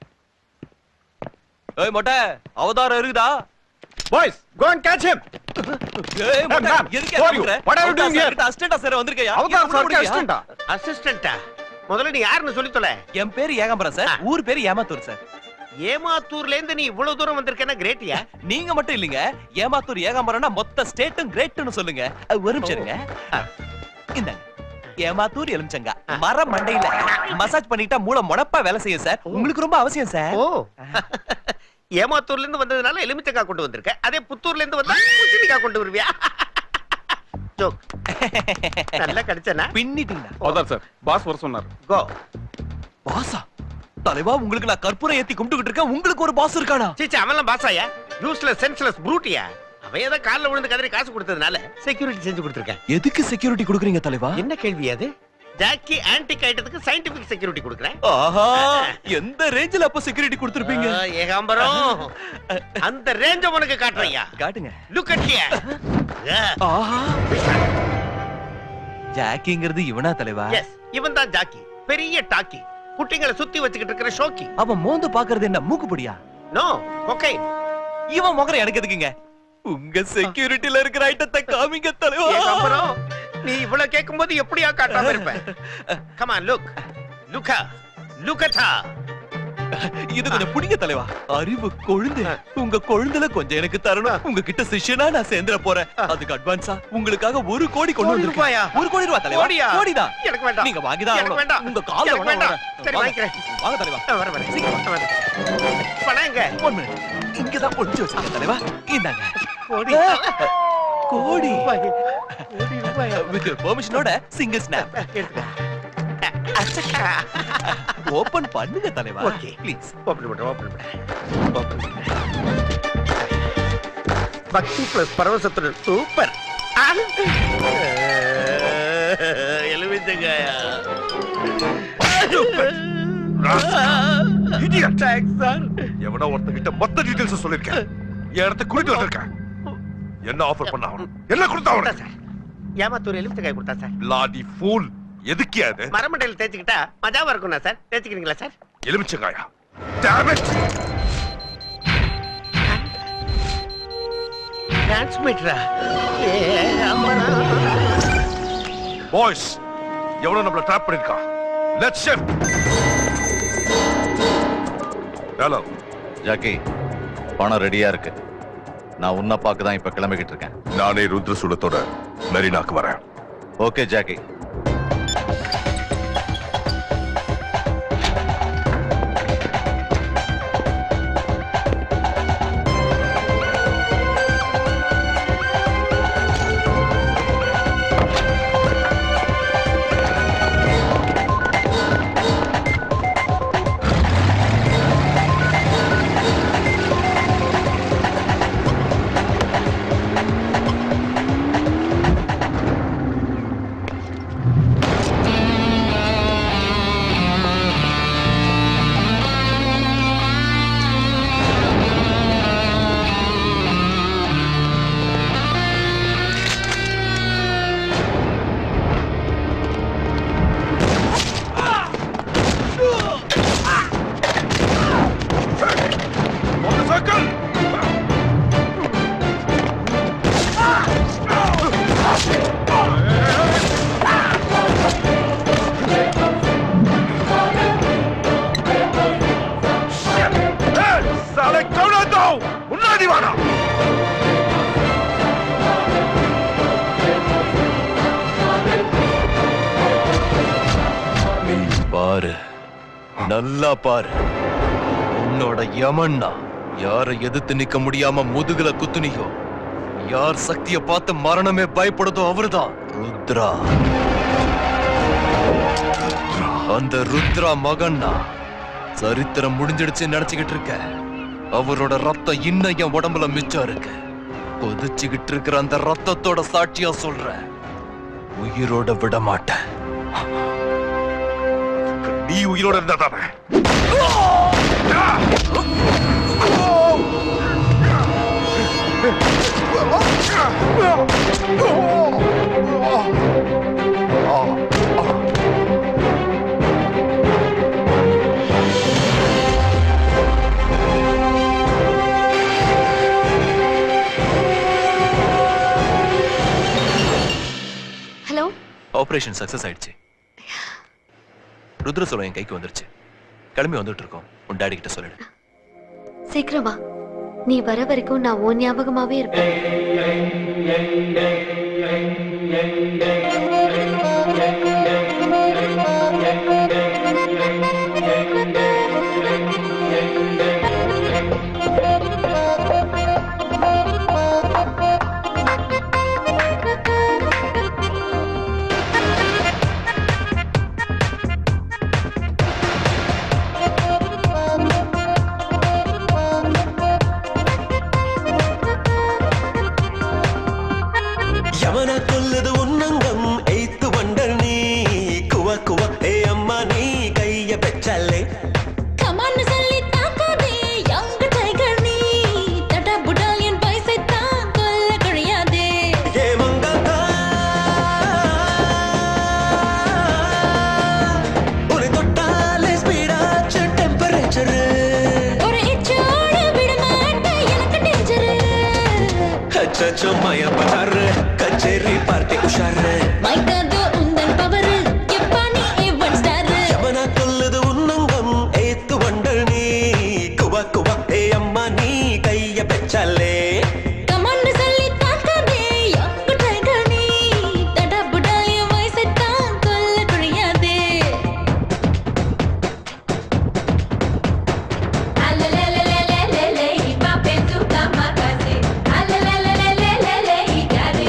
ஏய் மொட்டை அவதாரம் இருக்குதா boys go and catch him ஏய் மொட்டை ma'am, எதுக்கு who are you? ஏமாத்துற? What are you Avatar doing here? Sir கிட்ட அசிஸ்டண்டா சார் வந்திருக்கையா அவதார் சாருக்கு assistant ஆ? அசிஸ்டண்டா முதல்ல நீ யாருன்னு சொல்லி தொலை என் பேரு ஏகாம்பரம் சார் ஊர் பேரு ஏமாத்தூர் சார் ஏமாத்தூர்ல இருந்து நீ இவ்வளவு தூரம் வந்திருக்கேன்னா கிரேட்டியா நீங்க மட்டும் இல்லைங்க ஏமாத்தூர் ஏகாம்பரம்னா மொத்த ஸ்டேட்டும் கிரேட்னு சொல்லுங்க அஹ், ஒரு நிமிஷம் இருங்க இந்தாங்க ஏமாத்தூர் எலுமிச்சங்கா மர மண்டையில மசாஜ் பண்ணிட்டா மூளை முடப்பா வேலை செய்யும் சார் உங்களுக்கு ரொம்ப அவசியம் சார் ஓ ஏமாத்தூர்ல இருந்து வந்ததுனால எலுமிச்சக்காய் கொண்டு வந்திருக்க அதே புத்தூர்ல இருந்து வந்தா பூசணிக்காய் கொண்டு வருவியா ஜோக் நல்லா கிடைச்சனா பின்னிட்டீங்க அவதார் சார் பாஸ் வர சொன்னார் கோ பாசா தலைவா உங்களுக்கு நான் கற்பூரம் ஏத்தி கும்பிட்டுக்கிட்டு இருக்கேன் உங்களுக்கு ஒரு பாஸ் இருக்கானா சீச்சா அவன்லாம் பாசாயா யூஸ்லெஸ் சென்ஸ்லெஸ் ப்ரூட்டியா அவன் ஏதோ கால்ல விழுந்து கதறி காசு கொடுத்ததுனால செக்யூரிட்டி செஞ்சு கொடுத்துருக்கேன் எதுக்கு செக்யூரிட்டி கொடுக்குறீங்க தலைவா என்ன கேள்வி அது ஜாக்கி ஆன்டிக் ஐட்டத்துக்கு சயின்டிபிக் செக்யூரிட்டி கொடுக்குறேன் ஆஹா எந்த ரேஞ்சில அப்ப செக்யூரிட்டி கொடுத்துருப்பீங்க ஆ, ஏகாம்பரம் அந்த ரேஞ்ச உனக்கு காட்டுறையா காட்டுங்க லுக் அட் ஹியர் ஆஹா ஜாக்கிங்கிறது இவனா தலைவா எஸ் இவன் தான் ஜாக்கி பெரிய டாக்கி குட்டிங்களை சுத்தி வச்சுக்கிட்டு இருக்கிற ஷோக்கி அவன் மோந்து பாக்குறது என்ன மூக்குப்படியா நோ கொக்கைன் இவன் முகர எனக்கு எதுக்குங்க உங்க செக்யூரிட்டில இருக்கிற ஐட்டத்தை காமிங்க தலைவா ஏகாம்பரம் நீ இவ்வளவு கேட்கும்போது எப்படியா காட்டாம இருப்ப கமான் லுக் லுக்கா லுக்கட்டா இது கொஞ்சம் புடிங்க தலைவா அறிவு கொழுந்து உங்க கொழுந்துல கொஞ்சம் எனக்கு தரணும் உங்க கிட்ட சிஷ்யனா நான் சேர்ந்துட போறேன் அதுக்கு அட்வான்ஸா உங்களுக்காக ஒரு கோடி கொண்டு கோடி ரூபாயா? வந்திருக்கேன் ஒரு கோடி ரூபா தலைவா கோடியா? கோடிதான் எனக்கு வேண்டாம். நீங்க வாங்கிதான் எனக்கு ஆகணும். வேண்டாம். உங்க கால்ல எனக்கு வேணா வேண்டாம். வரேன். சரி, வாங்க. வாங்கிக்கிறேன். வாங்க தலைவா வர வரேன் சீக்கிரம் வர வரேன் பணம் எங்க ஒன் மினிட் இங்கதான் ஒளிச்சு வச்சிருக்கேன் தலைவா இந்தாங்க கோடி. கோடி வித் பெர்மிஷனோட சிங்கிள் ஸ்னாப் ஓபன் பண்ணுங்க தலைவா ஓகே ப்ளீஸ் ஓபன் பண்றேன் ஓபன் பண்றேன் ஓபன் பண்றேன் பக்தி பிளஸ் பரவசத்துடன் சூப்பர் எலுமிச்சங்காயா எவனோ ஒருத்தங்கிட்ட மொத்த டீடைல்ஸ் சொல்லிருக்கேன் என் இடத்த குடிட்டு வந்திருக்கேன் என்ன ஆஃபர் பண்ண அவன் என்ன கொடுத்தா அவனுக்கு ஏமாத்தூர் எலுமிச்சங்காய் கொடுத்தா சார் லாடி ஃபூல் எதுக்கு அது மரமண்டையில் தேய்ச்சிக்கிட்டா மஜாவா இருக்கும்ண்ணா சார் தேய்ச்சிக்கிறீங்களா சார் எலுமிச்சங்காயா Damn it! டிரான்ஸ்மிட்டரா பாய்ஸ் எவனோ நம்மள ட்ராப் பண்ணிருக்கான் லெட்ஸ் ஷிஃப்ட் ஹலோ ஜாக்கி பணம் ரெடியா இருக்கு நான் உன்னை பார்க்க தான் இப்ப கிளம்பிக்கிட்டு இருக்கேன் நானே ருத்ரசூலத்தோட மெரினாக்கு வரேன் ஓகே ஜாக்கி சாலை கவுனாத்தோ முன்னாடி வாடா நீ பாரு நல்லா பாரு உன்னோட யமன்னா யாரை எதிர்த்து நிக்க முடியாம முதுகுல குத்துனியோ யார் சக்திய பார்த்து மரணமே பயப்படுதோ அவர்தான் ருத்ரா அந்த ருத்ரா மகன்னா சரித்திரம் முடிஞ்சிடுச்சு நினைச்சுக்கிட்டு இருக்க அவரோட ரத்தம் இன்னும் என் உடம்புல மிச்சம் இருக்கு கொதிச்சுக்கிட்டு இருக்கிற அந்த ரத்தத்தோட சாட்சியா சொல்றேன் உயிரோட விட மாட்டேன் நீ உயிரோட இருந்தா தானே ஹலோ ஆபரேஷன் சக்சஸ் ஆயிடுச்சு ருத்ரசோலம் என் கைக்கு வந்துருச்சு கிளம்பி வந்துட்டு இருக்கோம் உன் டாடி கிட்ட சொல்லிடு சீக்கிரம் வா நீ வர வரைக்கும் நான் ஓ ஞாபகமாவே இருப்பேன் யமன கொல்லுது உன்னங்கம் எய்த்து வண்டர் நீ குவ குவ ஏ அம்மா நீ கைய பெச்சாலே கமான்னு சொல்லி தாக்காதே young tiger நீ தடா புடால் என் வயசைத்தான் கொல்ல குழையாதே ஏ மங்காத்தா உன்னை தொட்டாலே ஸ்பீடாச்சு டெம்பரேச்சர் ஒரு இச்சோட விட மாட்டேன் எனக்கு டேஞ்சரு அச்சச்சோ மய பதாரு கச்சேரி பார்ட்டி உஷாரு மைக்காதோ உந்தன் பவரு எப்பா நீ எவன் ஸ்டாரு யமன கொல்லுது உன்னங்கம் எய்த்து வண்டர் நீ குவ குவ ஏ அம்மா நீ கைய பெச்சாலே கமான்னு சொல்லி தாக்காதே young tiger நீ தடா புடால் என் வயசைத்தான் கொல்ல குழையாதே Alelelelelelele, iba pentu kamakaze. Alelelelelelele, igare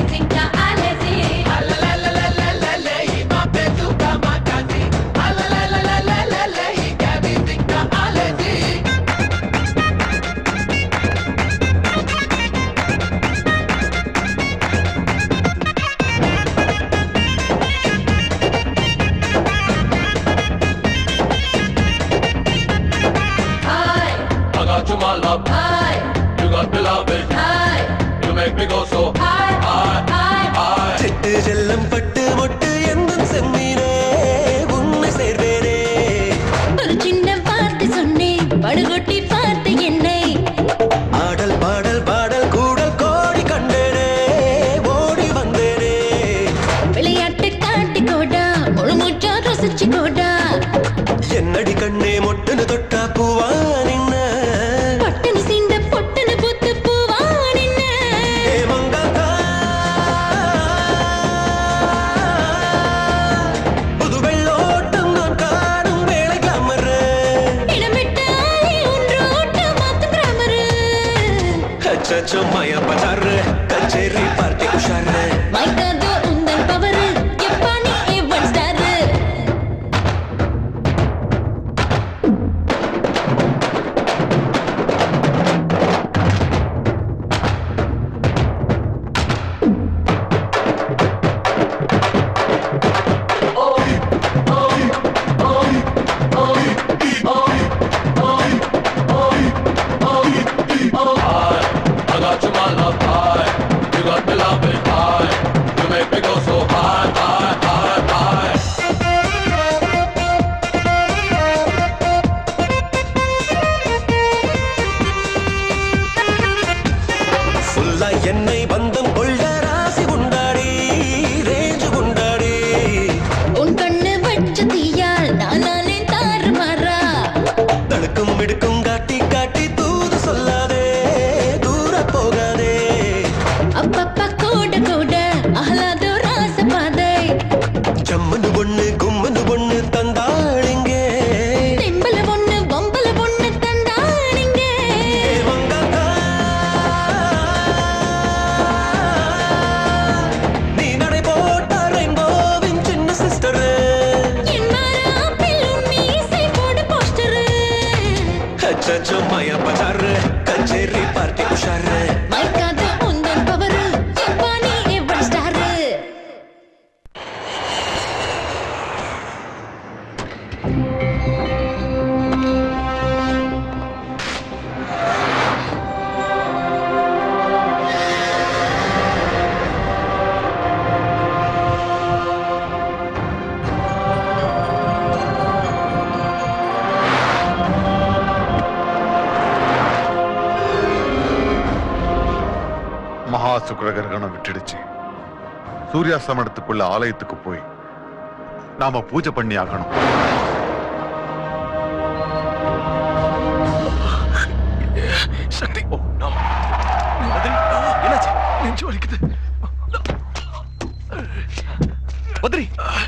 முழுமுற்றா ரசிச்சு கோடா என்னடி கண்ணே மொட்டுன்னு தொட்டா பூவா நின்ன பட்டுன்னு சீண்ட பொட்டுன்னு புத்து பூவா நின்ன புது வெள்ளோட்டம் நான் காணும் வேலை கிளாமர் இடமிட்ட ஆளி ஒன்றோட்ட மாத்து கிராமரு அச்சச்சோ மய பஜார் கச்சேரி பார்ட்டி உஷாரு மைக்காதோ உந்தன் பவரு எப்பா நீ ஏவன் star I got you, my love high. You got me loving high. You make me go so high, high, high, high. ஃபுல்லா என்னை பந்தம் கொள்ள ராசி உண்டாடி ரேஞ்சு உண்டாடி உன் கண்ணு வச்ச தீயால் நான் நானே தாறு மாறா தடுக்கும் மிடுக்கும் காட்டி காட்டி தூது சொல்லாதே தூர போகாதே அப்பப்பா கூட கூட ஆஹ்லாதோ ராச பாதை ஜம்முன்னு பொண்ணு கும்முன்னு பொண்ணு தந்தாளிங்க தெம்பல பொண்ணு பொம்பல பொண்ணு தந்தானிங்க நீ நடை போட்ட ரெயின்போவின் சின்ன சிஸ்டர் என் மாற ஆப்பிள் உன் மீசை போடு போஸ்டரு அச்சச்சோ மய பஜார் கச்சேரி பார்ட்டி உஷாரு மைக்காதோ உந்தன் பவரு எப்பா நீ ஏவன் ஸ்டாரு மகா சுக்கிர கிரகணம் விட்டுடுச்சு சூரியாஸ்தமனத்துக்குள்ள ஆலயத்துக்கு போய் நாம பூஜை பண்ணி ஆகணும் சக்தி ஓ நோ பத்ரி என்னாச்சு நெஞ்சு வலிக்குது பத்ரி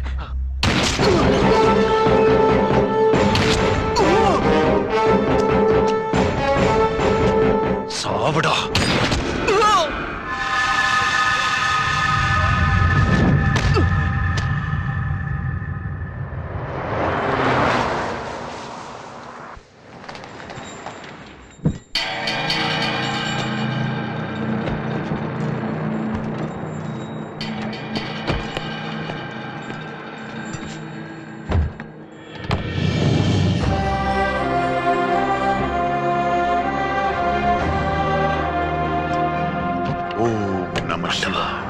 சாவுடா ஓம் நம சிவாய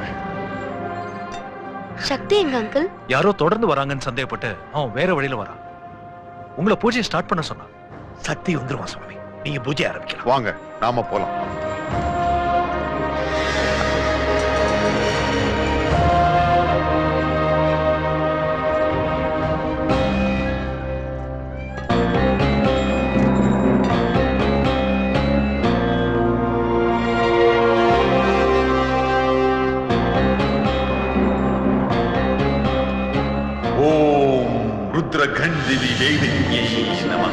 சக்தி எங்க அங்கிள் யாரோ தொடர்ந்து வராங்கன்னு சந்தேகப்பட்டு அவன் வேற வழியில வரான் உங்களை பூஜையை ஸ்டார்ட் பண்ண சொன்னான் சக்தி வந்துருவான் சுவாமி நீங்க பூஜை ஆரம்பிக்கலாம் வாங்க நாம போலாம் ஓம் ருத்ரகண்டிதி வேதியை நம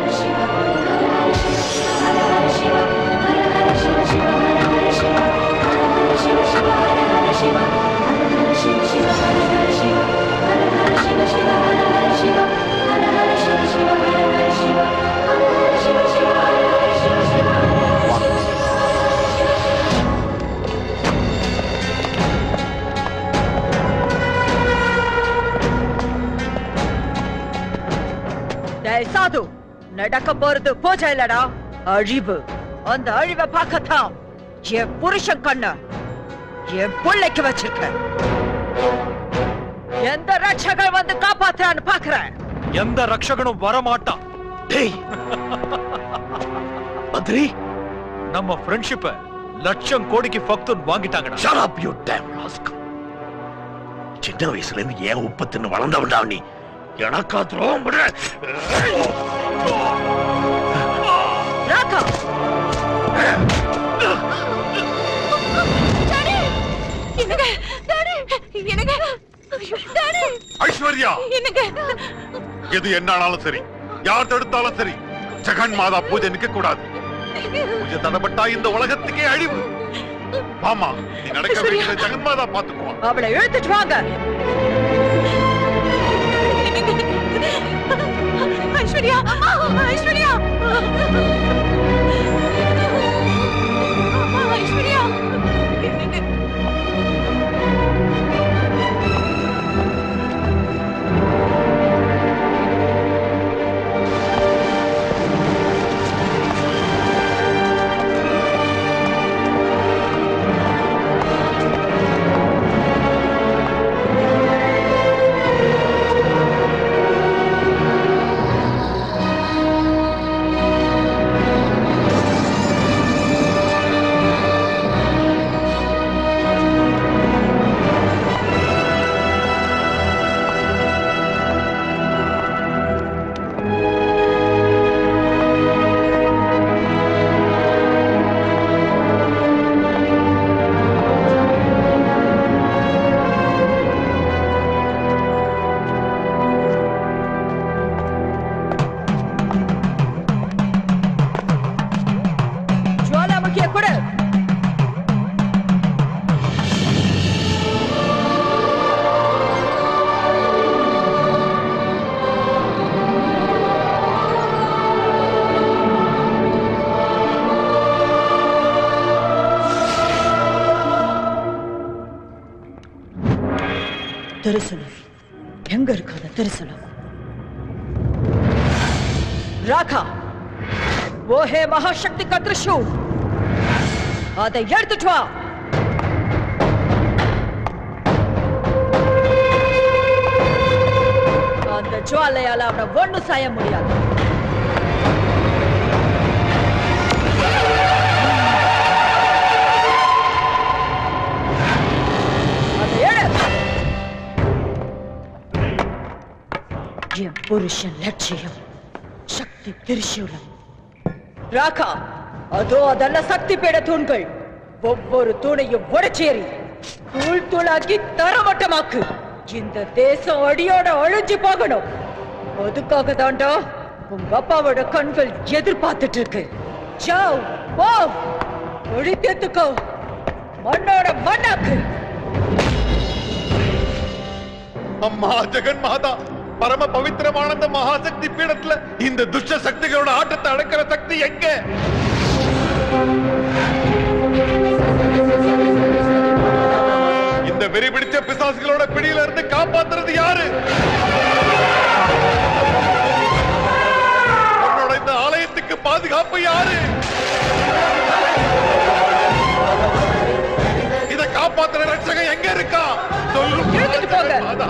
டேய் சாது நடக்க போறது பூஜை இல்லடா அழிவு அந்த அழிவை பார்க்கத்தான் என் புருஷன் கண்ண என் பிள்ளைக்கு வச்சிருக்க எந்த ரட்சகர் வந்து காப்பாத்துறான்னு பாக்குறேன் எந்த ரக்ஷகனும் வரமாட்டான் டேய் பத்ரி நம்ம ஃப்ரெண்ட்ஷிப்ப லட்சம் கோடிக்கு ஃபக்துன் வாங்கிட்டாங்கடா shut up you damn rascal சின்ன வயசுல இருந்து ஏன் உப்ப தின்னு வளர்ந்தவன்டா நீ எனக்கா துரோகம் பண்ற ராகா என்னங்க டாடி என்னங்க ஐயோ, டாடி ஐஸ்வர்யா என்னங்க எது என்னாலும் சரி யார் தடுத்தாலும் சரி ஜெகன் மாதா பூஜை நிக்க கூடாது பூஜை தடப்பட்டா இந்த உலகத்துக்கே அழிவு ஆமா நீ நடக்க வேண்டிய ஜெகன் மாதா பாத்துக்குவா அவளை இழுத்துட்டு வாங்க ஐஸ்வர்யா ஐஸ்வர்யா ஐஸ்வர்யா ஜுவாலாமுகிய கொடு திருசனம் எங்க இருக்கு அந்த திருசனம் ராகா वो है महाशक्ति का त्रिशूल அதை எடுத்துட்டு வா அந்த ஜுவாலையால அவனை ஒண்ணு செய்ய முடியாது அதை எடு. என் புருஷன் லட்சியம் சக்தி திரிசூலம் ராகா அதோ அதெல்லாம் சக்தி பீட தூண்கள் ஒவ்வொரு தூணையும் உடச்சேரி தூள் தூளாக்கி தரமட்டமாக்கு இந்த தேசம் அடியோட அழிஞ்சு போகணும் அதுக்காக தாண்டா உங்க அப்பாவோட கண்கள் எதிர்பார்த்துட்டு இருக்கு ஜாவ் போ ஒழித்தேத்துக்கோ மண்ணோட மண்ணாக்கு அம்மா ஜெகன் மாதா பரம பவித்திரமான இந்த மகாசக்தி பீடத்துல இந்த துஷ்ட சக்திகளோட ஆட்டத்தை அடக்கிற சக்தி எங்க இந்த வெறி பிடிச்ச பிசாசுகளோட பிடியில இருந்து காப்பாத்துறது யாரு உன்னோட இந்த ஆலயத்துக்கு பாதுகாப்பு யாரு இத காப்பாத்துற ரட்சகன் எங்க இருக்கா சொல்லு மாதா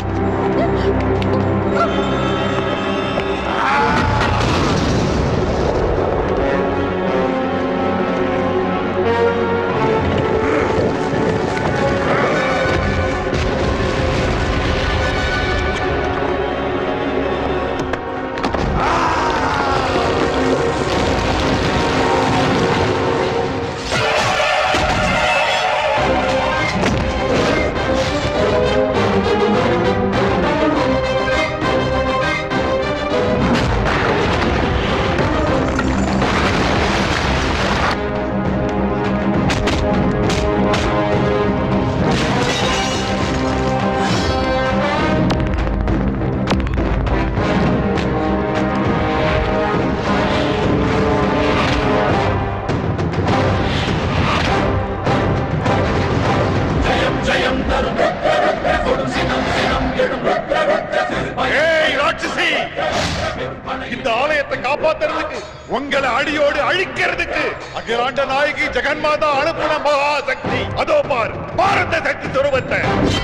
ஏய் ராட்சசி இந்த ஆலயத்தை காப்பாத்துறதுக்கு உங்களை அடியோடு அழிக்கிறதுக்கு அகிலாண்ட நாயகி ஜெகன்மாதா அனுப்புன மகா சக்தி அதோ பார் பாரத சக்தி துருவத்தை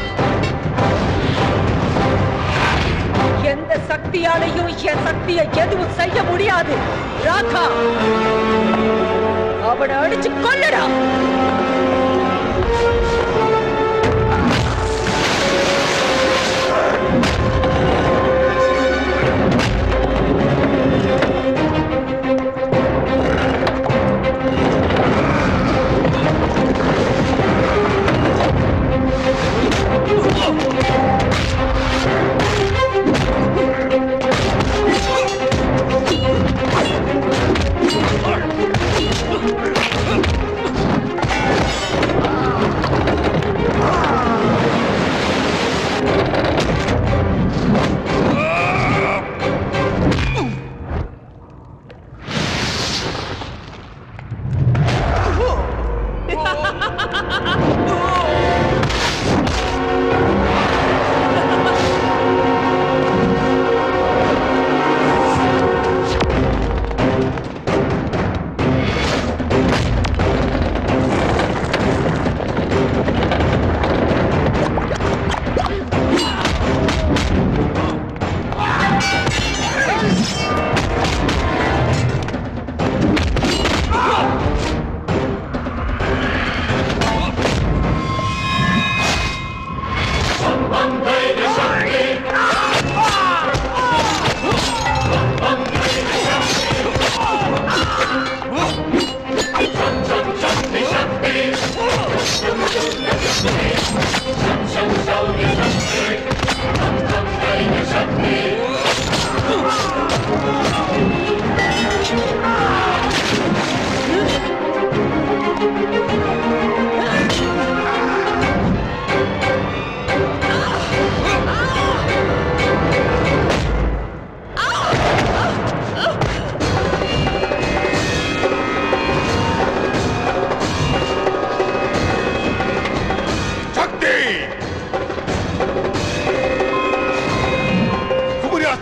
எந்த சக்தியாலையும் என் சக்தியை எதுவும் செய்ய முடியாது ராகா அவனை அடிச்சு கொல்லடா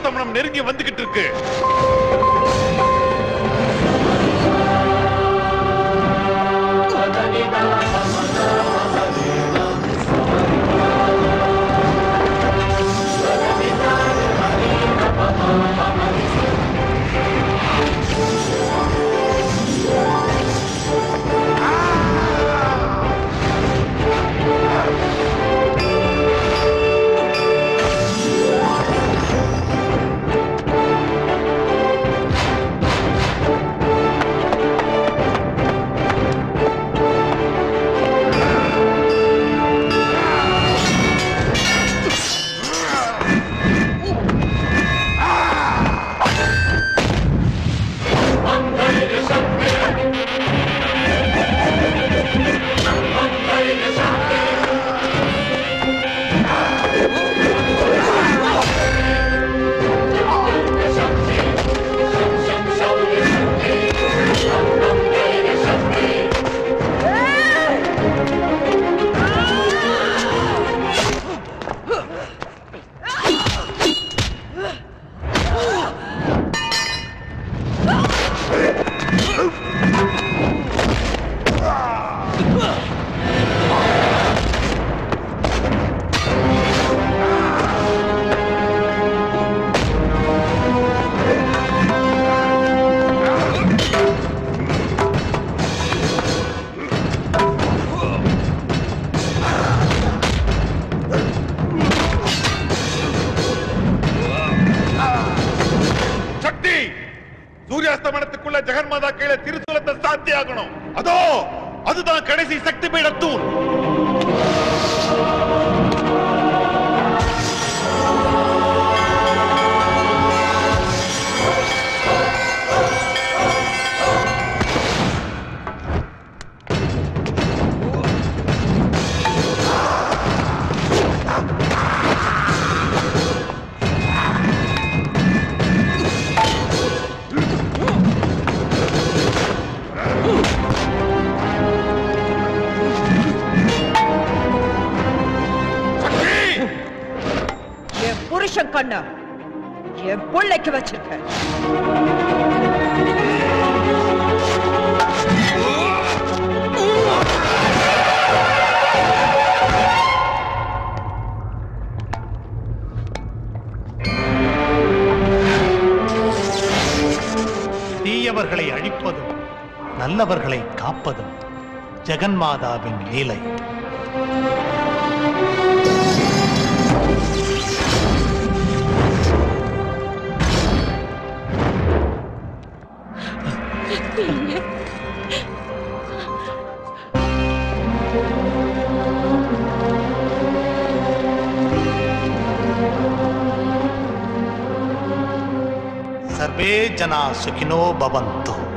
சூரியாஸ்தமனம் நெருங்கி வந்துகிட்டு இருக்கு சக்தி சூரியாஸ்தமனத்துக்குள்ள ஜெகன்மாதா கீழே திருசூலத்தை சாத்தி ஆகணும் அதோ அதுதான் கடைசி சக்தி பீடத்தூண் என் புருஷன் கண்ண என் பிள்ளைக்கு வச்சிருக்க தீயவர்களை அழிப்பதும் நல்லவர்களை காப்பதும் ஜெகன்மாதாவின் லீலை सर्वे जना सुखिनो भवन्तु